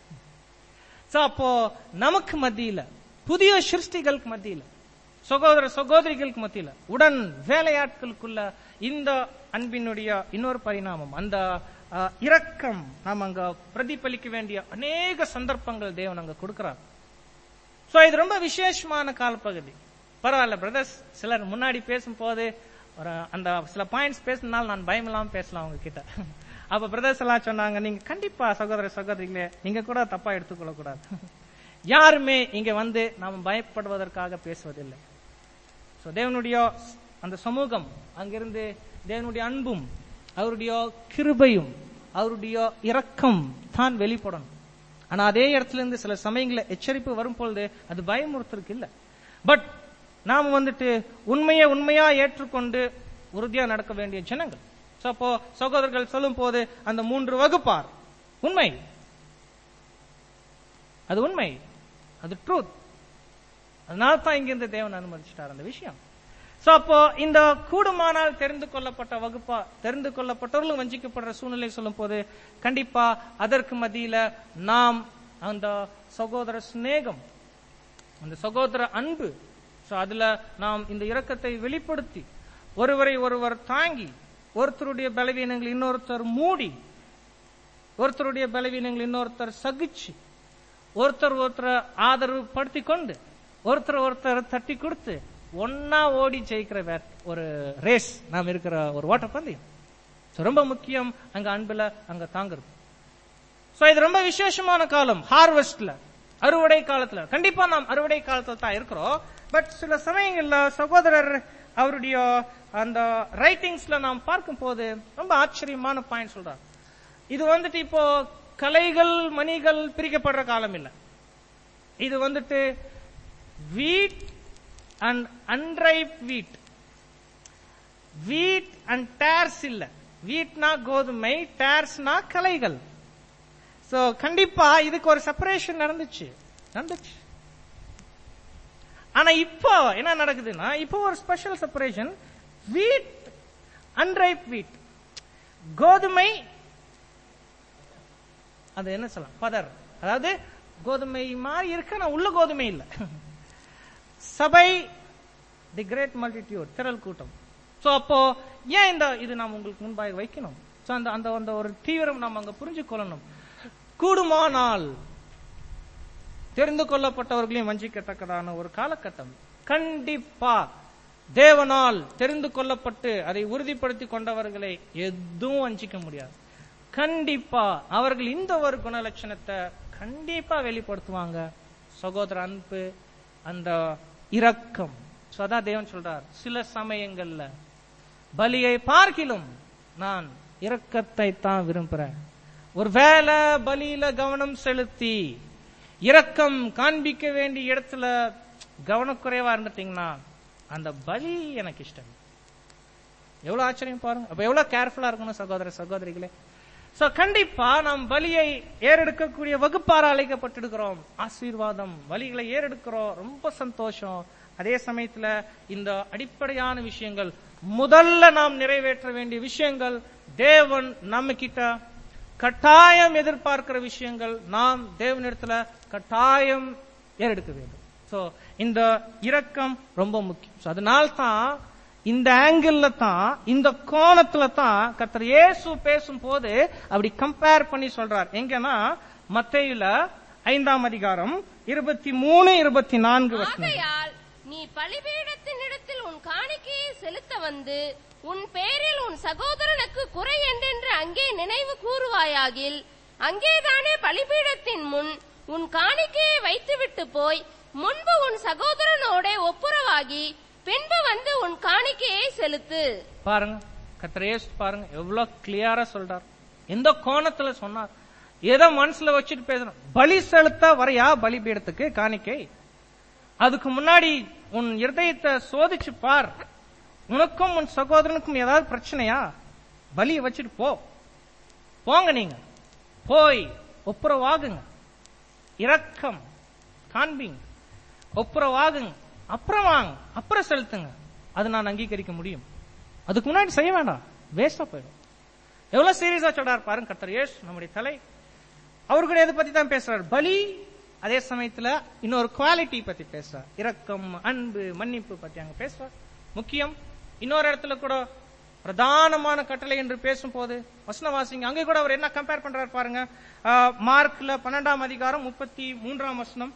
So, அப்போ நமக்கு மத்தியில புதிய சிருஷ்டிகளுக்கு மத்தியில சகோதர சகோதரிகளுக்கு மத்தியில உடன் வேலையாட்களுக்குள்ள இந்த அன்பினுடைய இன்னொரு பரிணாமம் அந்த அஹ், இரக்கம் நாம் அங்க பிரதிபலிக்க வேண்டிய அநேக சந்தர்ப்பங்கள் தேவன் அங்க கொடுக்கிறார் சோ இது ரொம்ப விசேஷமான காலப்பகுதி பரவாயில்ல பிரதர்ஸ் சிலர் முன்னாடி பேசும்போது ஒரு அந்த சில பாயிண்ட்ஸ் பேசினால நான் பயம் இல்லாம பேசலாம் அவங்க கிட்ட அப்ப பிரதர்ஸ் எல்லாம் சொன்னாங்க நீங்க கண்டிப்பா சகோதர சகோதரிகளே நீங்க கூட தப்பா எடுத்துக்கொள்ள கூடாது யாருமே இங்க வந்து நாம் பயப்படுவதற்காக பேசுவதில்லை சோ தேவனுடைய அந்த சமூகம் அங்கிருந்து தேவனுடைய அன்பும் அவருடைய கிருபையும் அவருடைய இரக்கம் தான் வெளிப்படணும் ஆனா அதே இடத்துல இருந்து சில சமயங்கள எச்சரிப்பு வரும் பொழுது அது பயமுறுத்தருக்கு இல்ல பட் நாம வந்துட்டு உண்மையை உண்மையா ஏற்றுக்கொண்டு உறுதியா நடக்க வேண்டிய ஜனங்கள் சோ அப்போ சகோதரர்கள் சொல்லும் போது அந்த மூன்று வகுப்பார் உண்மை அது உண்மை அது ட்ரூத் அதனால தான் இங்கிருந்து தேவன் அனுமதிச்சிட்டார் அந்த விஷயம் சோ அப்போ இந்த கூடுமானால் தெரிந்து கொள்ளப்பட்ட வகுப்பா தெரிந்து கொள்ளப்பட்டவர்களும் வஞ்சிக்கப்படுற சூழ்நிலை சொல்லும் போது கண்டிப்பா அதற்கு மத்தியில நாம் அந்த சகோதர சிநேகம் அந்த சகோதர அன்பு சோ அதுல நாம் இந்த இரக்கத்தை வெளிப்படுத்தி ஒருவரை ஒருவர் தாங்கி ஒருத்தருடைய பலவீனங்கள் இன்னொருத்தர் மூடி ஒருத்தருடைய பலவீனங்கள் இன்னொருத்தர் சகிச்சு ஒருத்தர் ஒருத்தர் ஆதரவு படுத்தி கொண்டு ஒருத்தர் ஒருத்தர் தட்டி கொடுத்து ஒன்னா ஓடி ஜெயிக்கிற வே- ஒரு ரேஸ் நாம் இருக்கிற ஒரு ஓட்டப்பந்தயம் So, ரொம்ப முக்கியம் அங்க அன்புல அங்க தாங்குறது சோ இது ரொம்ப விசேஷமான காலம் ஹார்வெஸ்ட்ல அறுவடை காலத்துல கண்டிப்பா நாம் அறுவடை காலத்துல தான் இருக்கிறோம் பட் சில சமயங்கள்ல சகோதரர் அவருடைய அந்த ரைட்டிங்ஸ்ல நாம் பார்க்கும் போது ரொம்ப ஆச்சரியமான பாயிண்ட் சொல்றார் இது வந்துட்டு இப்போ கலைகள் மணிகள் பிரிக்கப்படுற காலம் இல்ல இது வந்துட்டு வீட் அண்ட் அன்ரைப் வீட் வீட் அண்ட் டேர்ஸ் இல்ல வீட்னா கோதுமை டேர்ஸ்னா கலைகள் சோ கண்டிப்பா இதுக்கு ஒரு செப்பரேஷன் நடந்துச்சு நடந்துச்சு ஆனா இப்போ என்ன நடக்குதுன்னா இப்போ ஒரு ஸ்பெஷல் செப்பரேஷன் வீட் அன்ரைப் வீட் கோதுமை அது என்ன சொல்லலாம் பதர் அதாவது கோதுமை மாதிரி இருக்கு ஆனா உள்ள கோதுமை இல்ல சபை தி கிரேட் மல்டிடியூட் திரள் கூட்டம் சோ அப்போ ஏன் இந்த இது நாம் உங்களுக்கு முன்பாக வைக்கணும் சோ அந்த அந்த அந்த ஒரு தீவிரம் நாம் அங்க புரிஞ்சு கொள்ளணும் கூடுமானால் தெரிந்து கொள்ளப்பட்டவர்களையும் வஞ்சிக்கத்தக்கதான ஒரு காலகட்டம் கண்டிப்பா தேவனால் தெரிந்து கொள்ளப்பட்டு அதை உறுதிப்படுத்தி கொண்டவர்களை எதுவும் வஞ்சிக்க முடியாது கண்டிப்பா அவர்கள் இந்த ஒரு குணலட்சணத்தை கண்டிப்பா வெளிப்படுத்துவாங்க சகோதர அன்பு அந்த இரக்கம் So அதான் தேவன் சொல்றார் சில சமயங்கள்ல பலியை பார்க்கிலும் நான் இரக்கத்தை தான் விரும்புறேன் ஒருவேளை பலியில கவனம் செலுத்தி இரக்கம் காண்பிக்க வேண்டிய இடத்துல கவனக்குறைவா இருந்துட்டீங்கன்னா அந்த பலி எனக்கு இஷ்டம் எவ்வளவு ஆச்சரியம் பாருங்க அப்ப எவ்வளவு கேர்ஃபுல்லா இருக்கணும் சகோதர சகோதரிகளே சோ கண்டிப்பா நாம் பலியை ஏறெடுக்கக்கூடிய வகுப்பார அழைக்கப்பட்டிருக்கிறோம் ஆசீர்வாதம் வலிகளை ஏறெடுக்கிறோம் ரொம்ப சந்தோஷம் அதே சமயத்துல இந்த அடிப்படையான விஷயங்கள் முதல்ல நாம் நிறைவேற்ற வேண்டிய விஷயங்கள் தேவன் நம்ம கிட்ட கட்டாயம் எதிர்பார்க்கிற விஷயங்கள் நாம் தேவனிடத்துல கட்டாயம் ஏறெடுக்க வேண்டும் சோ இந்த இரக்கம் ரொம்ப முக்கியம் So அதனால்தான் இந்த ஆங்கிள் தான் இந்த கோணத்துல தான் கர்த்தர் இயேசு பேசும் போது அப்படி கம்பேர் பண்ணி சொல்றார் எங்கன்னா மத்தையில ஐந்தாம் அதிகாரம் இருபத்தி மூணு இருபத்தி நான்கு வசனம் ஆகையால் நீ பலிபீடத்தின் இடத்தில் உன் காணிக்கையை செலுத்த வந்து உன் பேரில் உன் சகோதரனுக்கு குறை என்றென்று அங்கே நினைவு கூறுவாயாகில் அங்கேதானே பலிபீடத்தின் முன் உன் காணிக்கையை வைத்துவிட்டு போய் முன்பு உன் சகோதரனோட ஒப்புரவாகி பின்பு வந்து உன் காணிக்கையை செலுத்து பாருங்க கர்த்தர் இயேசு பாருங்க எவ்வளவு கிளியரா சொல்றார் எந்த கோணத்துல சொன்னார் ஏதோ மனசுல வச்சுட்டு பேசுறோம் பலி செலுத்த வரையா பலிபீடத்துக்கு காணிக்கை அதுக்கு முன்னாடி உன் இருதயத்தை சோதிச்சு பார் உனக்கும் உன் சகோதரனுக்கும் ஏதாவது பிரச்சனையா பலியை வச்சுட்டு போ போங்க நீங்க போய் ஒப்புரவாகுங்க இரக்கம் காண்பீங்க ஒப்புரவாகுங்க அப்புறம் வாங்க அப்புறம் செலுத்துங்க அது நான் அங்கீகரிக்க முடியும் அதுக்கு முன்னாடி செய்ய வேண்டாம் வேஸ்டா போயிடும் எவ்வளவு சீரியஸா சொல்றாரு பாருங்க கர்த்தர் இயேசு நம்முடைய தலை அவரு கூட எதை பத்தி தான் பேசுறாரு பலி அதே சமயத்துல இன்னொரு குவாலிட்டி பத்தி பேசுறார் இரக்கம் அன்பு மன்னிப்பு பத்தி அங்க பேசுறார் முக்கியம் இன்னொரு இடத்துல கூட பிரதானமான கட்டளை என்று பேசும்போது வசனவாசிங்க அங்கே கூட அவர் என்ன கம்பேர் பண்றாரு பாருங்க ஆஹ், மார்க்ல பன்னெண்டாம் அதிகாரம் முப்பத்தி மூன்றாம் வசனம்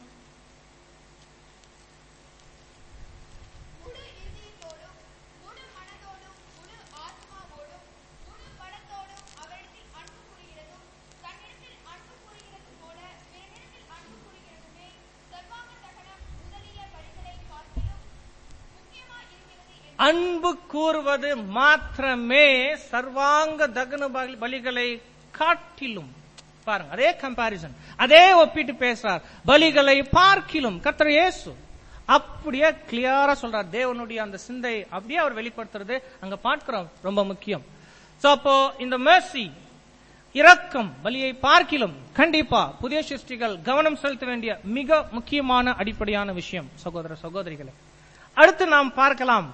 முழு இருதயத்தோடும் முழு மனதோடும் முழு ஆத்மாவோடும் முழு பலத்தோடும் அவரிடத்தில் அன்பு கூறுகிறதும் தன்னிடத்தில் அன்பு கூறுகிறது போல பிறனிடத்தில் அன்பு கூறுகிறதுமே சர்வாங்க தகனம் முதலிய பலிகளை பார்க்கிலும் முக்கியமாய் இருக்கிறது என்று அன்பு கூறுவது மாத்திரமே சர்வாங்க தகன பலி- பலிகளை காட்டிலும் பாருங்க அதே கம்பாரிசன் அதே ஒப்பிட்டு பேசுறார் பலிகளை பார்க்கிலும் கர்த்தர் இயேசு அப்படியே கிளியரா சொல்றார் தேவனுடைய அந்த சிந்தை அப்படியே அவர் வெளிப்படுத்துறது அங்க பார்க்கிறோம் ரொம்ப முக்கியம் சோ அப்போ இந்த mercy இரக்கம் பலியை பார்க்கிலும் கண்டிப்பா புதிய சிருஷ்டிகள் கவனம் செலுத்த வேண்டிய மிக முக்கியமான அடிப்படையான விஷயம் சகோதர சகோதரிகளே அடுத்து நாம் பார்க்கலாம்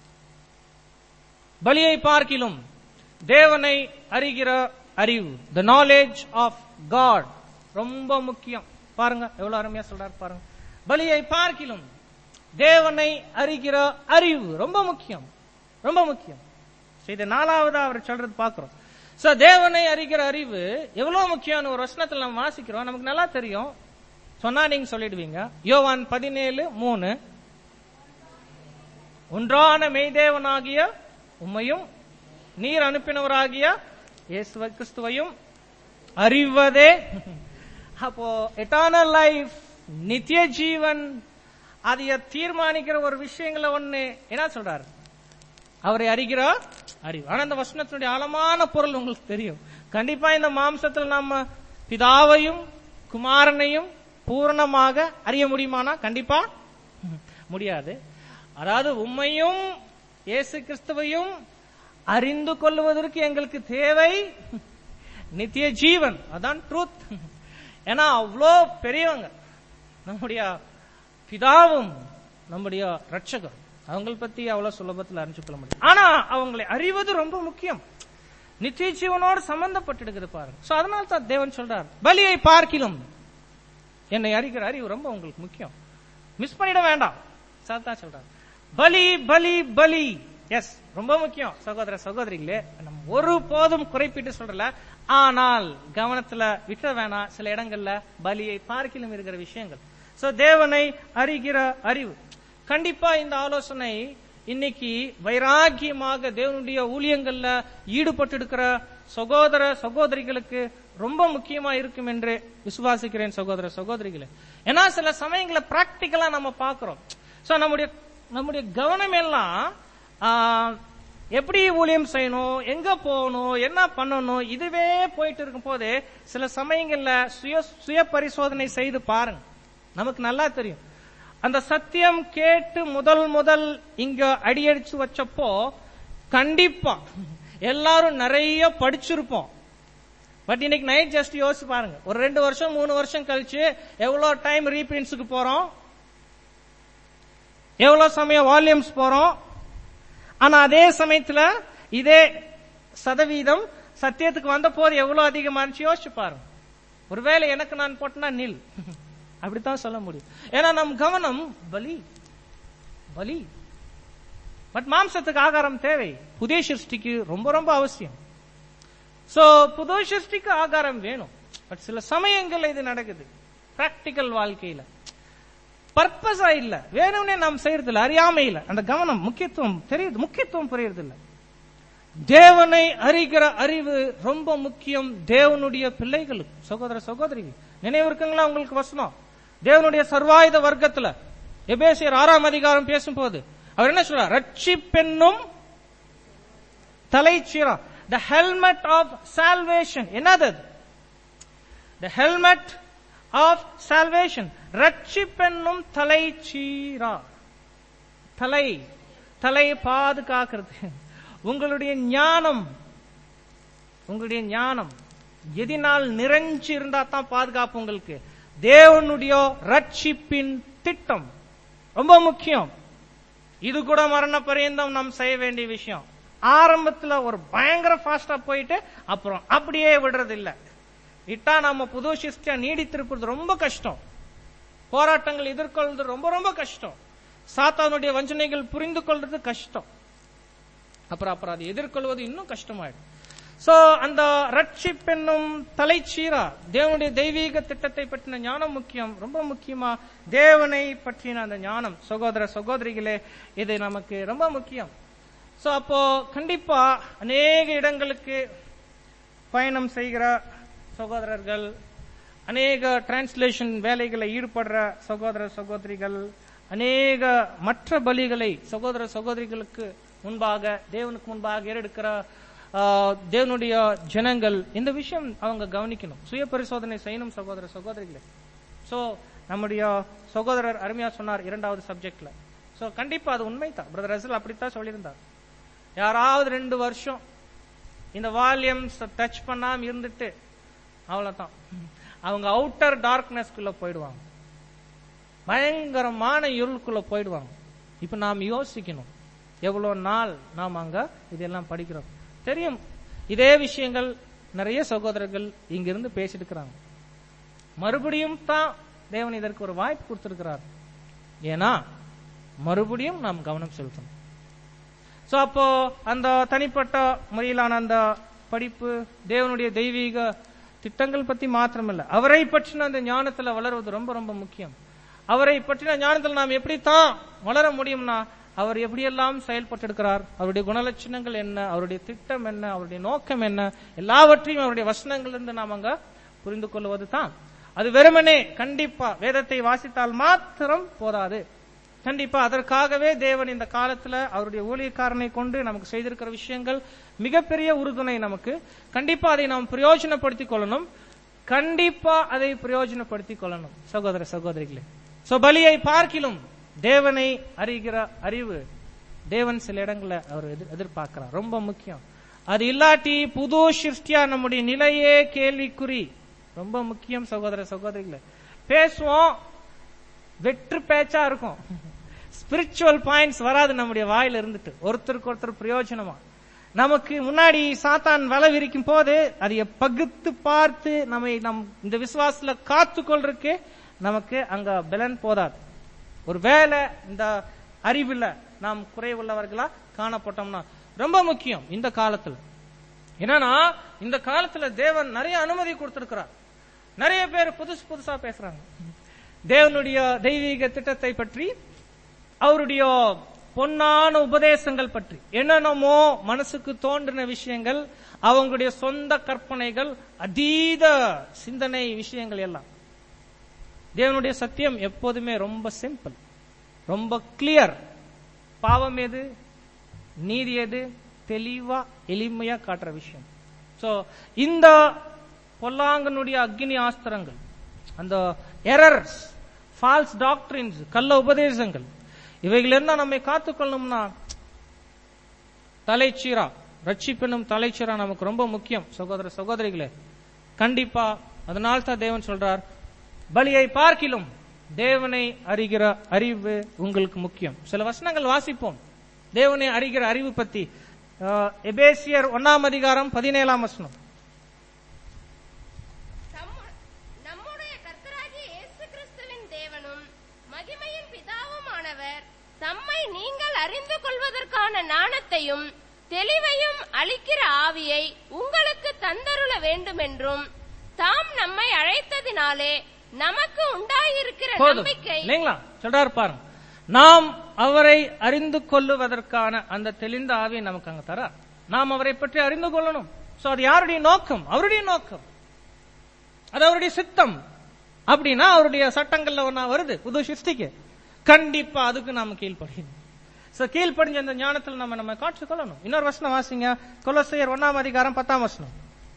பலியை பார்க்கிலும் தேவனை அறிகிற அறிவு த நாலேஜ் ஆஃப் காட் ரொம்ப முக்கியம் பாருங்க எவ்வளவு அருமையா சொல்றாரு பாருங்க பலியை பார்க்கிலும் தேவனை அறிகிற அறிவு ரொம்ப முக்கியம் ரொம்ப முக்கியம் So, இது நாலாவதா அவர் சொல்றது பாக்குறோம் சோ தேவனை அறிகிற அறிவு எவ்வளவு முக்கியம்னு ஒரு வசனத்துல நம்ம வாசிக்கிறோம் நமக்கு நல்லா தெரியும் சொன்னா நீங்க சொல்லிடுவீங்க யோவான் பதினேழு மூணு ஒன்றான மெய்தேவனாகிய உம்மையும் நீர் அனுப்பினவராகிய இயேசுவ கிறிஸ்துவையும் அறிவதே அப்போ எட்டானல் லைஃப் நித்திய ஜீவன் அதைய தீர்மானிக்கிற ஒரு விஷயங்கள ஒண்ணு என்ன சொல்றாரு அவரை அறிகிற அறிவு ஆனா இந்த வசனத்தினுடைய ஆழமான பொருள் உங்களுக்கு தெரியும் கண்டிப்பா இந்த மாம்சத்துல நாம பிதாவையும் குமாரனையும் பூரணமாக அறிய முடியுமானா கண்டிப்பா முடியாது அதாவது உண்மையும் இயேசு கிறிஸ்துவையும் அறிந்து கொள்வதற்கு எங்களுக்கு தேவை நித்திய ஜீவன் அதான் ட்ரூத் ஏன்னா அவ்வளோ பெரியவங்க நம்முடைய பிதாவும் நம்முடைய ரட்சகர் அவங்கள பத்தி அவ்வளவு சுலபத்தில் அறிஞ்சு கொள்ள முடியும் ஆனா அவங்களை அறிவது ரொம்ப முக்கியம் நித்திய ஜீவனோடு சம்பந்தப்பட்டிருக்குது பாருங்க சோ அதனால தான் தேவன் சொல்றார் பலியை பார்க்கிலும் என்னை அறிகிற அறிவு ரொம்ப உங்களுக்கு முக்கியம் மிஸ் பண்ணிட வேண்டாம் சாத்தான் சொல்றார் பலி பலி பலி எஸ் ரொம்ப முக்கியம் சகோதர சகோதரிகளே நம்ம ஒரு போதும் குறைப்பிட்டு சொல்றல ஆனால் கவனத்துல விட்ட வேணாம் சில இடங்கள்ல பலியை பார்க்கிலும் இருக்கிற விஷயங்கள் சோ தேவனை அறிகிற அறிவு கண்டிப்பா இந்த ஆலோசனை இன்னைக்கு வைராக்கியமாக தேவனுடைய ஊழியங்கள்ல ஈடுபட்டு இருக்கிற சகோதர சகோதரிகளுக்கு ரொம்ப முக்கியமா இருக்கும் என்று விசுவாசிக்கிறேன் சகோதர சகோதரிகளே ஏன்னா சில சமயங்களை பிராக்டிக்கலா நம்ம பார்க்கிறோம் சோ நம்முடைய நம்முடைய கவனம் எல்லாம் ஆ, எப்படி ஊழியம் செய்யணும் எங்க போகணும் என்ன பண்ணணும் இதுவே போயிட்டு இருக்கும் போது சில சமயங்கள்ல சுய சுய பரிசோதனை செய்து பாருங்க நமக்கு நல்லா தெரியும் அந்த சத்தியம் கேட்டு முதல் முதல் இங்க அடியடிச்சு வச்சப்போ கண்டிப்பா எல்லாரும் நிறைய படிச்சிருப்போம் பட் இன்னைக்கு நைட் ஜஸ்ட் யோசிச்சு பாருங்க ஒரு ரெண்டு வருஷம் மூணு வருஷம் கழிச்சு எவ்வளவு டைம் ரீபிரிண்ட்ஸுக்கு போறோம் எவ்வளவு சமயம் வால்யூம்ஸ் போறோம் ஆனா அதே சமயத்துல இதே சதவீதம் சத்தியத்துக்கு வந்த போது எவ்வளவு அதிகமா இருந்துச்சு யோசிச்சு பாருங்க ஒருவேளை எனக்கு நான் போட்டனா நில் அப்படித்தான் சொல்ல முடியும் ஏன்னா நம் கவனம் பலி பலி பட் மாம்சத்துக்கு ஆகாரம் தேவை புதிய சிருஷ்டிக்கு ரொம்ப ரொம்ப அவசியம் சோ புது சிருஷ்டிக்கு ஆகாரம் வேணும் பட் சில சமயங்கள்ல இது நடக்குது பிராக்டிக்கல் வாழ்க்கையில பர்பஸா இல்ல வேணும்னே நாம் செய்யறது இல்ல அறியாமை இல்ல அந்த கவனம் முக்கியத்துவம் தெரியுது முக்கியத்துவம் புரியுறது இல்ல தேவனை அறிகிற அறிவு ரொம்ப முக்கியம் தேவனுடைய பிள்ளைகளுக்கு சகோதர சகோதரிகள் நினைவு இருக்குங்களா உங்களுக்கு வசனம் தேவனுடைய சர்வாயுத வர்க்கத்துல எபேசியர் ஆறாம் அதிகாரம் பேசும்போது அவர் என்ன சொல்றார் ரட்சிப்பென்னும் தலைச்சீரா த ஹெல்மெட் ஆஃப் சால்வேஷன் என்னது அது த ஹெல்மெட் ஆஃப் சால்வேஷன் ரட்சிப்பென்னும் தலைச்சீரா தலை தலை பாதுகாக்கிறது உங்களுடைய ஞானம் உங்களுடைய ஞானம் எதினால் நிறைஞ்சு இருந்தா தான் பாதுகாப்பு உங்களுக்கு தேவனுடைய ரட்சிப்பின் திட்டம் ரொம்ப முக்கியம் இது கூட மரண பரியந்தம் நாம் செய்ய வேண்டிய விஷயம் ஆரம்பத்துல ஒரு பயங்கர ஃபாஸ்டா போயிட்டு அப்புறம் அப்படியே விடுறது இல்ல இட்டா நம்ம புது சிஸ்டியா நீடித்திருப்பது ரொம்ப கஷ்டம் போராட்டங்கள் எதிர்கொள்வது ரொம்ப ரொம்ப கஷ்டம் சாத்தானுடைய வஞ்சனைகள் புரிந்து கொள்றது கஷ்டம் அப்புறம் அப்புறம் அதை எதிர்கொள்வது இன்னும் கஷ்டமாயிடும் சோ அந்த ரட்சிப்பென்னும் தலைச்சீரா தேவனுடைய தெய்வீக திட்டத்தை பற்றின ஞானம் முக்கியம் ரொம்ப முக்கியமா தேவனை பற்றின அந்த ஞானம் சகோதர சகோதரிகளே இது நமக்கு ரொம்ப முக்கியம் சோ அப்போ கண்டிப்பா அநேக இடங்களுக்கு பயணம் செய்கிற சகோதரர்கள் அநேக டிரான்ஸ்லேஷன் வேலைகளை ஈடுபடுற சகோதர சகோதரிகள் அநேக மற்ற பலிகளை சகோதர சகோதரிகளுக்கு முன்பாக தேவனுக்கு முன்பாக ஏறெடுக்கிற ஆ, தேவனுடைய ஜனங்கள் இந்த விஷயம் அவங்க கவனிக்கணும் சுய பரிசோதனை செய்யணும் சகோதர சகோதரிகளே சோ நம்முடைய சகோதரர் அருமையா சொன்னார் இரண்டாவது சப்ஜெக்ட்ல சோ கண்டிப்பா அது உண்மைதான் பிரதர் ரசல் அப்படித்தான் சொல்லியிருந்தார் யாராவது ரெண்டு வருஷம் இந்த வால்யூம்ஸ் டச் பண்ணாம இருந்துட்டு அவ்வளவுதான் அவங்க அவுட்டர் டார்க்னஸ்க்குள்ள போயிடுவாங்க பயங்கரமான இருளுக்குள்ள போயிடுவாங்க இப்ப நாம் யோசிக்கணும் எவ்வளவு நாள் நாம் அங்க இதெல்லாம் படிக்கிறோம் தெரியும் இதே விஷயங்கள் நிறைய சகோதரர்கள் இங்கிருந்து பேசிட்டு இருக்கிறாங்க மறுபடியும் தான் தேவன் இதற்கு ஒரு வாய்ப்பு கொடுத்திருக்கிறார் ஏன்னா மறுபடியும் நாம் கவனம் செலுத்தணும் சோ அப்போ அந்த தனிப்பட்ட முறையிலான அந்த படிப்பு தேவனுடைய தெய்வீக திட்டங்கள் பத்தி மாத்திரமல்ல அவரை பற்றின அந்த ஞானத்துல வளர்வது ரொம்ப ரொம்ப முக்கியம் அவரை பற்றின ஞானத்தில் நாம் எப்படித்தான் வளர முடியும்னா அவர் எப்படியெல்லாம் செயல்பட்டிருக்கிறார் அவருடைய குணலட்சணங்கள் என்ன அவருடைய திட்டம் என்ன அவருடைய நோக்கம் என்ன எல்லாவற்றையும் அவருடைய வசனங்களிலிருந்து நாம் அங்க புரிந்து கொள்வது தான் அது வெறுமனே கண்டிப்பா வேதத்தை வாசித்தால் மாத்திரம் போதாது கண்டிப்பா அதற்காகவே தேவன் இந்த காலத்துல அவருடைய ஊழியக்காரனை கொண்டு நமக்கு செய்திருக்கிற விஷயங்கள் மிகப்பெரிய உறுதுணை நமக்கு கண்டிப்பா அதை நாம் பிரயோஜனப்படுத்திக் கொள்ளணும் கண்டிப்பா அதை பிரயோஜனப்படுத்திக் கொள்ளணும் சகோதர சகோதரிகளே சோ பலியை பார்க்கிலும் தேவனை அறிகிற அறிவு தேவன் சில இடங்களை அவர் எதிர்- எதிர்பார்க்கிறார் ரொம்ப முக்கியம் அது இல்லாட்டி புது சிருஷ்டியா நம்முடைய நிலையே கேள்விக்குறி ரொம்ப முக்கியம் சகோதர சகோதரிகளே பேசுவோம் வெற்று பேச்சா இருக்கும் ஸ்பிரிச்சுவல் பாயிண்ட்ஸ் வராது நம்முடைய வாயில இருந்துட்டு ஒருத்தருக்கு ஒருத்தர் பிரயோஜனமா நமக்கு முன்னாடி சாத்தான் வலை விரிக்கும் போது அதை பகுத்து பார்த்து நம்மை நம் இந்த விசுவாசத்துல காத்து கொள்றதுக்கு நமக்கு அங்க பலன் போதாது ஒருவேளை இந்த அறிவுல நாம் குறைவுள்ளவர்களா காணப்பட்டோம்னா ரொம்ப முக்கியம் இந்த காலத்துல என்னன்னா இந்த காலத்துல தேவன் நிறைய அனுமதி கொடுத்திருக்கிறார் நிறைய பேர் புதுசு புதுசா பேசுறாங்க தேவனுடைய தெய்வீக திட்டத்தை பற்றி அவருடைய பொன்னான உபதேசங்கள் பற்றி என்னென்னமோ மனசுக்கு தோன்றின விஷயங்கள் அவங்களுடைய சொந்த கற்பனைகள் அதீத சிந்தனை விஷயங்கள் எல்லாம் தேவனுடைய சத்தியம் எப்போதுமே ரொம்ப சிம்பிள் ரொம்ப கிளியர் பாவம் எது நீதி எது தெளிவா எளிமையா காட்டுற விஷயம் சோ இந்த பொல்லாங்கனுடைய அக்னி ஆஸ்திரங்கள் அந்த எரர்ஸ் ஃபால்ஸ் டாக்டரின்ஸ் கள்ள உபதேசங்கள் இவைகள் என்ன நம்மை காத்துக்கொள்ளணும்னா தலைச்சீரா ரட்சிப்பெனும் தலைச்சீரா நமக்கு ரொம்ப முக்கியம் சகோதர சகோதரிகளே கண்டிப்பா அதனால தான் தேவன் சொல்றார் பலியை பார்க்கிலும் தேவனை அறிகிற அறிவு உங்களுக்கு முக்கியம் சில வசனங்கள் வாசிப்போம் தேவனை அறிகிற அறிவு பத்தி அஹ், எபேசியர் ஒன்னாம் அதிகாரம் பதினேழாம் வசனம் தம்மு- நம்முடைய கர்த்தராகிய இயேசு கிறிஸ்துவின் தேவனும் மகிமையின் பிதாவுமானவர் தம்மை நீங்கள் அறிந்து கொள்வதற்கான ஞானத்தையும் தெளிவையும் அளிக்கிற ஆவியை உங்களுக்கு தந்தருள வேண்டுமென்றும் தாம் நம்மை அழைத்ததினாலே நமக்கு உண்டாயிருக்கிற போதும் நம்பிக்கை இல்லைங்களா சொல்றாரு பாருங்க நாம் அவரை அறிந்து கொள்ளுவதற்கான அந்த தெளிந்த ஆவியை நமக்கு அங்க தரார் நாம் அவரை பற்றி அறிந்து கொள்ளணும் சோ அது யாருடைய நோக்கம் அவருடைய நோக்கம் அது அவருடைய சித்தம் அப்படின்னா அவருடைய சட்டங்கள்ல ஒன்னா வருது புது சிருஷ்டிக்கு கண்டிப்பா அதுக்கு நாம கீழ்ப்படியணும் சோ கீழ்ப்படிஞ்ச அந்த ஞானத்தில் நம்ம நம்ம காட்சி கொள்ளணும் இன்னொரு வசனம் வாசிங்க கொலோசையர் ஒன்னாம் அதிகாரம் பத்தாம் வசனம்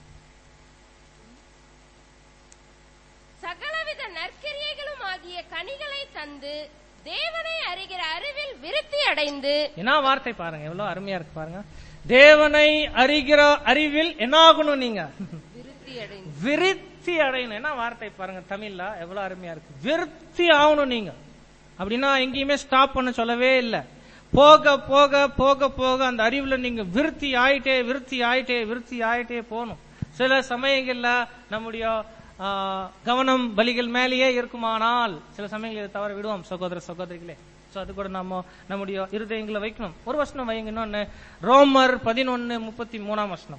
சகலவித நற்கிரியைகளும் ஆகிய கனிகளை தந்து தேவனை அறிகிற அறிவில் விருத்தி அடைந்து என்ன வார்த்தை பாருங்க எவ்வளவு அருமையா இருக்கு பாருங்க தேவனை அறிகிற அறிவில் என்ன ஆகணும் நீங்க விருத்தி அடைந்து விருத்தி அடையணும் என்ன வார்த்தை பாருங்க தமிழ்ல எவ்வளவு அருமையா இருக்கு விருத்தி ஆகணும் நீங்க அப்படின்னா எங்கேயுமே ஸ்டாப் பண்ண சொல்லவே இல்லை போக போக போக போக அந்த அறிவுல நீங்க விருத்தி ஆயிட்டே விருத்தி ஆயிட்டே விருத்தி ஆயிட்டே போகணும் சில சமயங்கள்ல நம்முடைய ஆ, கவனம் பலிகள் மேலேயே இருக்குமானால் சில சமயங்கள் இதை தவற விடுவோம் சகோதர சகோதரிகளே சோ அது கூட நாம நம்முடைய இருதயங்களை வைக்கணும் ஒரு வசனம் வைங்க இன்னொன்னு ரோமர் பதினொன்னு முப்பத்தி மூணாம் வசனம்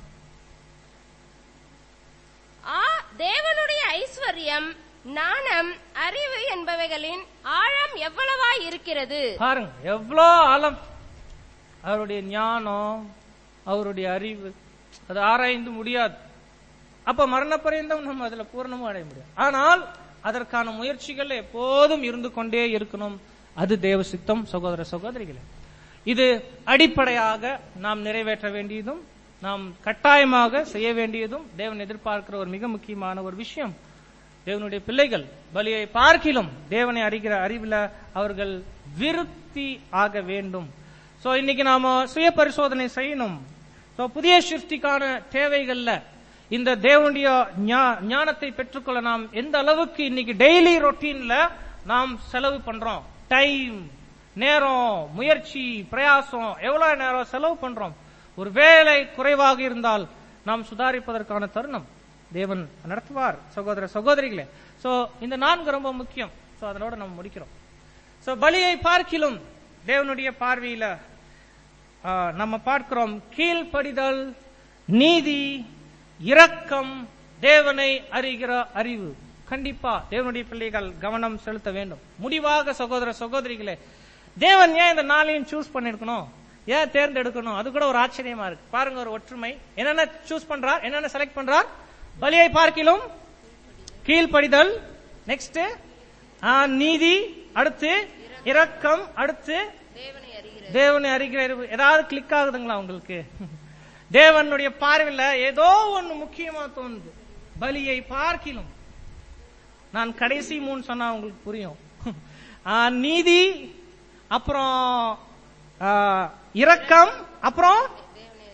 ஆ தேவனுடைய ஐஸ்வர்யம் ஞானம் அறிவு என்பவைகளின் ஆழம் எவ்வளவாய் இருக்கிறது பாருங்க எவ்வளோ ஆழம் அவருடைய ஞானம் அவருடைய அறிவு அது ஆராய்ந்து முடியாது அப்ப மரண பரியந்தம் நம்ம அதுல பூரணமும் அடைய முடியாது ஆனால் அதற்கான முயற்சிகள் எப்போதும் இருந்து கொண்டே இருக்கணும் அது தேவ சித்தம் சகோதர சகோதரிகளே இது அடிப்படையாக நாம் நிறைவேற்ற வேண்டியதும் நாம் கட்டாயமாக செய்ய வேண்டியதும் தேவன் எதிர்பார்க்கிற ஒரு மிக முக்கியமான ஒரு விஷயம் தேவனுடைய பிள்ளைகள் பலியை பார்க்கிலும் தேவனை அறிகிற அறிவுல அவர்கள் விருத்தி ஆக வேண்டும் சோ இன்னைக்கு நாம சுய பரிசோதனை செய்யணும் சோ புதிய சிருஷ்டிக்கான தேவைகள்ல இந்த தேவனுடைய ஞா- ஞானத்தை பெற்றுக்கொள்ள நாம் எந்த அளவுக்கு இன்னைக்கு டெய்லி ரொட்டீன்ல நாம் செலவு பண்றோம் டைம் நேரம் முயற்சி பிரயாசம் எவ்வளவு நேரம் செலவு பண்றோம் ஒரு வேலை குறைவாக இருந்தால் நாம் சுதாரிப்பதற்கான தருணம் தேவன் நடத்துவார் சகோதர சகோதரிகளே சோ இந்த நான்கு ரொம்ப முக்கியம் சோ அதனோட நம்ம முடிக்கிறோம் சோ பலியை பார்க்கிலும் தேவனுடைய பார்வையில ஆ, நம்ம பார்க்கிறோம் கீழ்ப்படிதல் நீதி இரக்கம் தேவனை அறிகிற அறிவு கண்டிப்பா தேவனுடைய பிள்ளைகள் கவனம் செலுத்த வேண்டும் முடிவாக சகோதர சகோதரிகளே தேவன் ஏன் இந்த நாளையும் சூஸ் பண்ணிருக்கணும் ஏன் தேர்ந்தெடுக்கணும் அது கூட ஒரு ஆச்சரியமா இருக்கு பாருங்க ஒரு ஒற்றுமை என்னென்ன சூஸ் பண்றார் என்னென்ன செலக்ட் பண்றார் பலியை பார்க்கிலும் கீழ்ப்படிதல் நெக்ஸ்ட் நீதி அடுத்து இரக்கம் அடுத்து தேவனை அறிகிற தேவனை அறிகிற அறிவு ஏதாவது கிளிக் ஆகுதுங்களா உங்களுக்கு தேவனுடைய பார்வையில ஏதோ ஒண்ணு முக்கியமா தோணுது பலியை பார்க்கிலும் நான் கடைசி மூணு சொன்னா உங்களுக்கு புரியும் ஆ, நீதி அப்புறம் ஆ, இரக்கம் அப்புறம்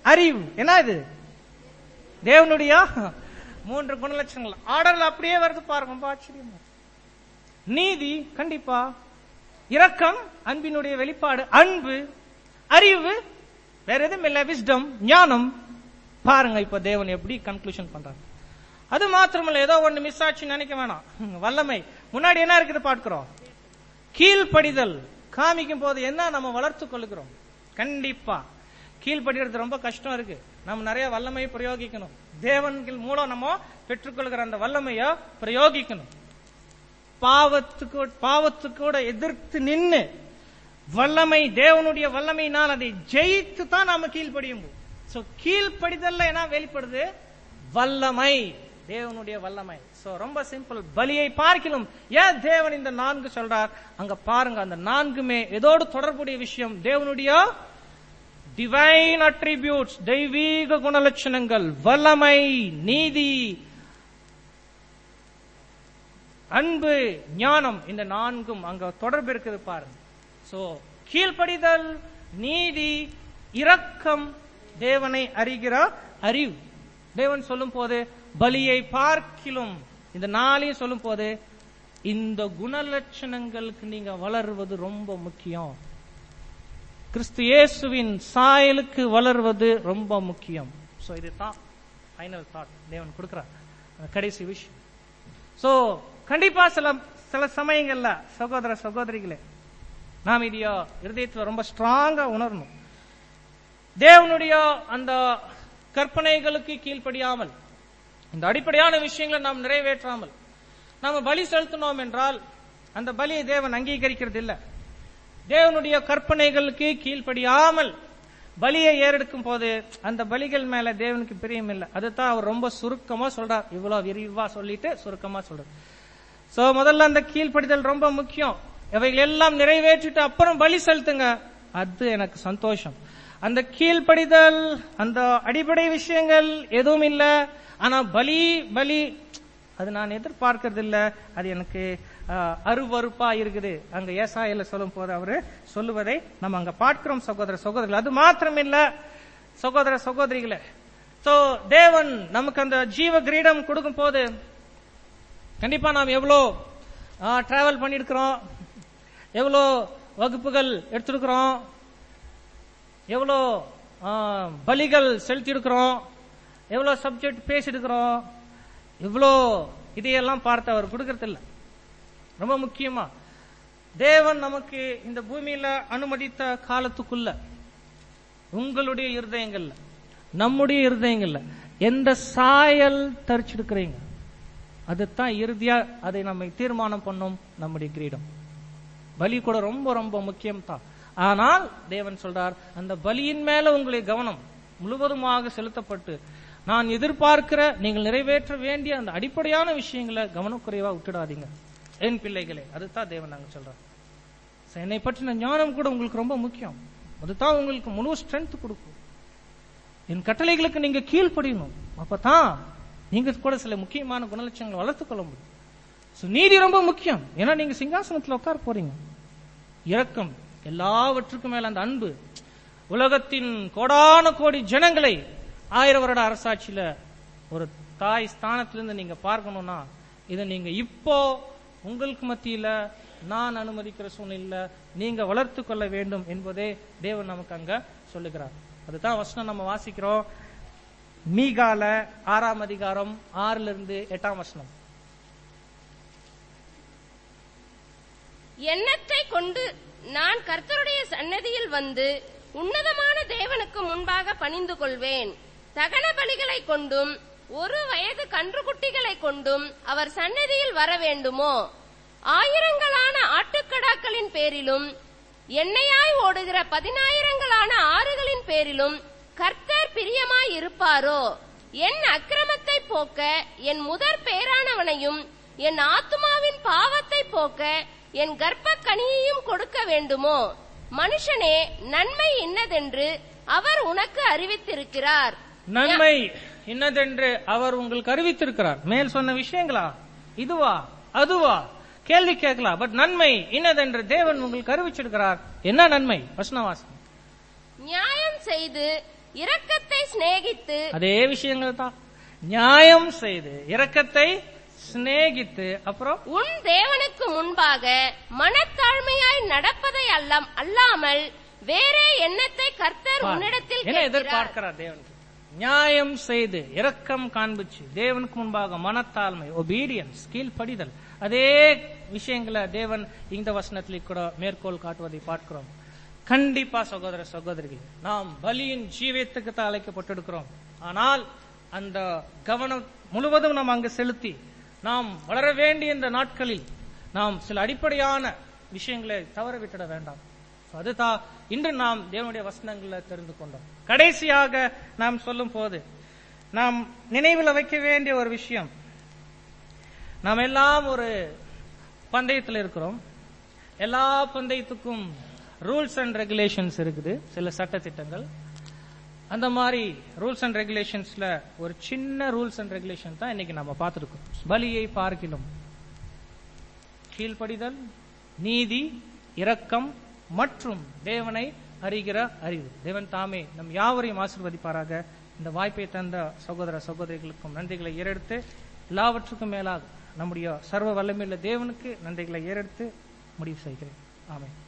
அறிவு என்ன இது தேவனுடைய மூன்று குணலட்சணங்கள் ஆர்டர்ல அப்படியே வருது பாருங்க ரொம்ப ஆச்சரியமா நீதி கண்டிப்பா இரக்கம் அன்பினுடைய வெளிப்பாடு அன்பு அறிவு வேற எதுவும் இல்ல விஸ்டம் ஞானம் பாருங்க இப்ப தேவன் எப்படி கன்க்ளூஷன் பண்றாங்க அது மாத்திரமல்ல ஏதோ ஒண்ணு மிஸ் ஆச்சுன்னு நினைக்க வேணாம் வல்லமை முன்னாடி என்ன இருக்குது பார்க்கிறோம் கீழ்ப்படிதல் காமிக்கும் போது என்ன நம்ம வளர்த்து கொள்ளுகிறோம் கண்டிப்பா கீழ்ப்படிறது ரொம்ப கஷ்டம் இருக்கு நம்ம நிறைய வல்லமை பிரயோகிக்கணும் தேவன்கள் மூலம் நம்ம பெற்றுக்கொள்கிற அந்த வல்லமைய பிரயோகிக்கணும் பாவத்துக்கு பாவத்துக்கூட எதிர்த்து நின்னு வல்லமை தேவனுடைய வல்லமையினால் அதை ஜெயித்து தான் நாம கீழ்ப்படியும் சோ கீழ்ப்படிதல்ல என்ன வெளிப்படுது வல்லமை தேவனுடைய வல்லமை சோ ரொம்ப சிம்பிள் பலியை பார்க்கிலும் ஏன் தேவன் இந்த நான்கு சொல்றார் அங்க பாருங்க அந்த நான்குமே எதோடு தொடர்புடைய விஷயம் தேவனுடைய டிவைன் அட்ரிபியூட்ஸ் தெய்வீக குணலட்சணங்கள் வல்லமை நீதி அன்பு ஞானம் இந்த நான்கும் அங்க தொடர்பு இருக்குது பாருங்க சோ கீழ்ப்படிதல் நீதி இரக்கம் தேவனை அறிகிற அறிவு தேவன் சொல்லும் போது பலியை பார்க்கிலும் இந்த நாளையும் சொல்லும் போது இந்த குணலட்சணங்களுக்கு நீங்க வளருவது ரொம்ப முக்கியம் கிறிஸ்து இயேசுவின் சாயலுக்கு வளர்வது ரொம்ப முக்கியம் சோ இதுதான் ஃபைனல் தாட் தேவன் கொடுக்கிறார் அந்த கடைசி விஷயம் சோ கண்டிப்பா சில சில சமயங்கள்ல சகோதர சகோதரிகளே நாம் இதைய இருதயத்துல ரொம்ப ஸ்ட்ராங்கா உணரணும் தேவனுடைய அந்த கற்பனைகளுக்கு கீழ்ப்படியாமல் இந்த அடிப்படையான விஷயங்களை நாம் நிறைவேற்றாமல் நாம பலி செலுத்தினோம் என்றால் அந்த பலியை தேவன் அங்கீகரிக்கிறது இல்ல தேவனுடைய கற்பனைகளுக்கு கீழ்ப்படியாமல் பலியை ஏறெடுக்கும் போது அந்த பலிகள் மேல தேவனுக்கு பிரியம் இல்லை அதுதான் அவர் ரொம்ப சுருக்கமா சொல்றார் இவ்வளவு விரிவா சொல்லிட்டு சுருக்கமா சொல்றார் சோ முதல்ல அந்த கீழ்ப்படிதல் ரொம்ப முக்கியம் இவைகள் எல்லாம் நிறைவேற்றிட்டு அப்புறம் பலி செலுத்துங்க அது எனக்கு சந்தோஷம் அந்த கீழ்ப்படிதல் அந்த அடிப்படை விஷயங்கள் எதுவும் இல்ல ஆனா பலி பலி அது நான் எதிர்பார்க்கறது இல்ல அது எனக்கு ஆஹ், அருவருப்பா இருக்குது அங்க ஏசாயில சொல்லும் போது அவரு சொல்லுவதை நம்ம அங்க பார்க்கிறோம் சகோதர சகோதரிகள் அது மாத்திரம் இல்ல சகோதர சகோதரிகளே சோ தேவன் நமக்கு அந்த ஜீவ கிரீடம் கொடுக்கும் போது கண்டிப்பா நாம் எவ்வளோ டிராவல் பண்ணிருக்கிறோம் எவ்வளோ வகுப்புகள் எடுத்திருக்கிறோம் எவ்வளோ ஆ, பலிகள் செலுத்தியிருக்கிறோம் எவ்வளோ சப்ஜெக்ட் பேசியிருக்கிறோம் இவ்வளோ இதையெல்லாம் பார்த்து அவர் கொடுக்கறது இல்ல ரொம்ப முக்கியமா தேவன் நமக்கு இந்த பூமியில அனுமதித்த காலத்துக்குள்ள உங்களுடைய இருதயங்கள்ல நம்முடைய இருதயங்கள்ல எந்த சாயல் தரிச்சிருக்கிறீங்க அதுதான் இறுதியா அதை நம்ம தீர்மானம் பண்ணும் நம்முடைய கிரீடம் பலி கூட ரொம்ப ரொம்ப முக்கியம் தான் ஆனால் தேவன் சொல்றார் அந்த பலியின் மேல உங்களுடைய கவனம் முழுவதுமாக செலுத்தப்பட்டு நான் எதிர்பார்க்கிற நீங்கள் நிறைவேற்ற வேண்டிய அந்த அடிப்படையான விஷயங்களை கவனக்குறைவா விட்டுடாதீங்க என் பிள்ளைகளே அதுதான் தேவன் நாங்க சொல்றார் So, என்னை பற்றின ஞானம் கூட உங்களுக்கு ரொம்ப முக்கியம் அதுதான் உங்களுக்கு முழு ஸ்ட்ரென்த் கொடுக்கும் என் கட்டளைகளுக்கு நீங்க கீழ்ப்படியணும் அப்பதான் நீங்க கூட சில முக்கியமான குணலட்சணங்களை வளர்த்துக் கொள்ள முடியும் So, நீதி ரொம்ப முக்கியம் ஏன்னா நீங்க சிங்காசனத்துல உட்கார போறீங்க இரக்கம் எல்லாவற்றுக்கும் மேல அந்த அன்பு உலகத்தின் கோடான கோடி ஜனங்களை ஆயிரம் வருட அரசாட்சியில ஒரு தாய் ஸ்தானத்திலிருந்து நீங்க பார்க்கணும்னா இதை நீங்க இப்போ உங்களுக்கு மத்தியில நான் அனுமதிக்கிற சூழ்நிலை நீங்க வளர்த்து கொள்ள வேண்டும் என்பதே தேவன் நமக்கு அங்க சொல்லுகிறார் அதுதான் வசனம் நம்ம வாசிக்கிறோம் மீகால ஆறாம் அதிகாரம் ஆறுல இருந்து எட்டாம் வசனம் எண்ணத்தை கொண்டு நான் கர்த்தருடைய சன்னதியில் வந்து உன்னதமான தேவனுக்கு முன்பாக பணிந்து கொள்வேன் தகன பலிகளை கொண்டும் ஒரு வயது கன்றுக்குட்டிகளை கொண்டும் அவர் சன்னதியில் வர வேண்டுமோ ஆயிரங்களான ஆட்டுக்கடாக்களின் பேரிலும் எண்ணெயாய் ஓடுகிற பதினாயிரங்களான ஆறுகளின் பேரிலும் கர்த்தர் பிரியமாய் இருப்பாரோ என் அக்கிரமத்தை போக்க என் முதற் பேரானவனையும் என் ஆத்துமாவின் பாவத்தை போக்க என் கர்ப்ப கனியையும் கொடுக்க வேண்டுமோ மனுஷனே நன்மை இன்னதென்று அவர் உனக்கு அறிவித்திருக்கிறார் நன்மை இன்னதென்று அவர் உங்களுக்கு அறிவித்திருக்கிறார் மேல் சொன்ன விஷயங்களா இதுவா அதுவா கேள்வி கேட்கலாம் பட் நன்மை இன்னதென்று தேவன் உங்களுக்கு அறிவிச்சிருக்கிறார் என்ன நன்மை வசனவாசம் நியாயம் செய்து இரக்கத்தை சிநேகித்து அதே விஷயங்கள் தான் நியாயம் செய்து இரக்கத்தை சிநேகித்து அப்புறம் உன் தேவனுக்கு முன்பாக மனத்தாழ்மையாய் நடப்பதை அல்லம் அல்லாமல் வேறே எண்ணத்தை கர்த்தர் உன்னிடத்தில் என்ன கேட்கிறார். எதிர்பார்க்கிறார் தேவனுக்கு நியாயம் செய்து இரக்கம் காண்பிச்சு தேவனுக்கு முன்பாக மனத்தாழ்மை ஒபீடியன்ஸ் கீழ்ப்படிதல் அதே விஷயங்களை தேவன் இந்த வசனத்திலே கூட மேற்கோள் காட்டுவதை பார்க்கிறோம் கண்டிப்பா சகோதர சகோதரிகள் நாம் பலியின் ஜீவியத்துக்கு தான் அழைக்கப்பட்டிருக்கிறோம் ஆனால் அந்த கவனம் முழுவதும் நாம் அங்கு செலுத்தி நாம் வளர வேண்டிய இந்த நாட்களில் நாம் சில அடிப்படையான விஷயங்களை தவற விட்டுட வேண்டாம் So, அதுதான் இன்று நாம் தேவனுடைய வசனங்களை தெரிந்து கொண்டோம் கடைசியாக நாம் சொல்லும் போது நாம் நினைவில் வைக்க வேண்டிய ஒரு விஷயம் நாம் எல்லாம் ஒரு பந்தயத்தில் இருக்கிறோம் எல்லா பந்தயத்துக்கும் ரூல்ஸ் அண்ட் ரெகுலேஷன்ஸ் இருக்குது சில சட்ட திட்டங்கள் அந்த மாதிரி ரூல்ஸ் அண்ட் ரெகுலேஷன்ஸ்ல ஒரு சின்ன ரூல்ஸ் அண்ட் ரெகுலேஷன் தான் இன்னைக்கு நம்ம பார்த்திருக்கோம் பலியை பார்க்கிலும் கீழ்ப்படிதல் நீதி இரக்கம் மற்றும் தேவனை அறிகிற அறிவு தேவன் தாமே நம் யாவரையும் ஆசிர்வதிப்பாராக இந்த வாய்ப்பை தந்த சகோதர சகோதரிகளுக்கும் நன்றிகளை ஏறெடுத்து எல்லாவற்றுக்கும் மேலாக நம்முடைய சர்வ வல்லமையுள்ள தேவனுக்கு நன்றிகளை ஏறெடுத்து முடிவு செய்கிறேன் ஆமென்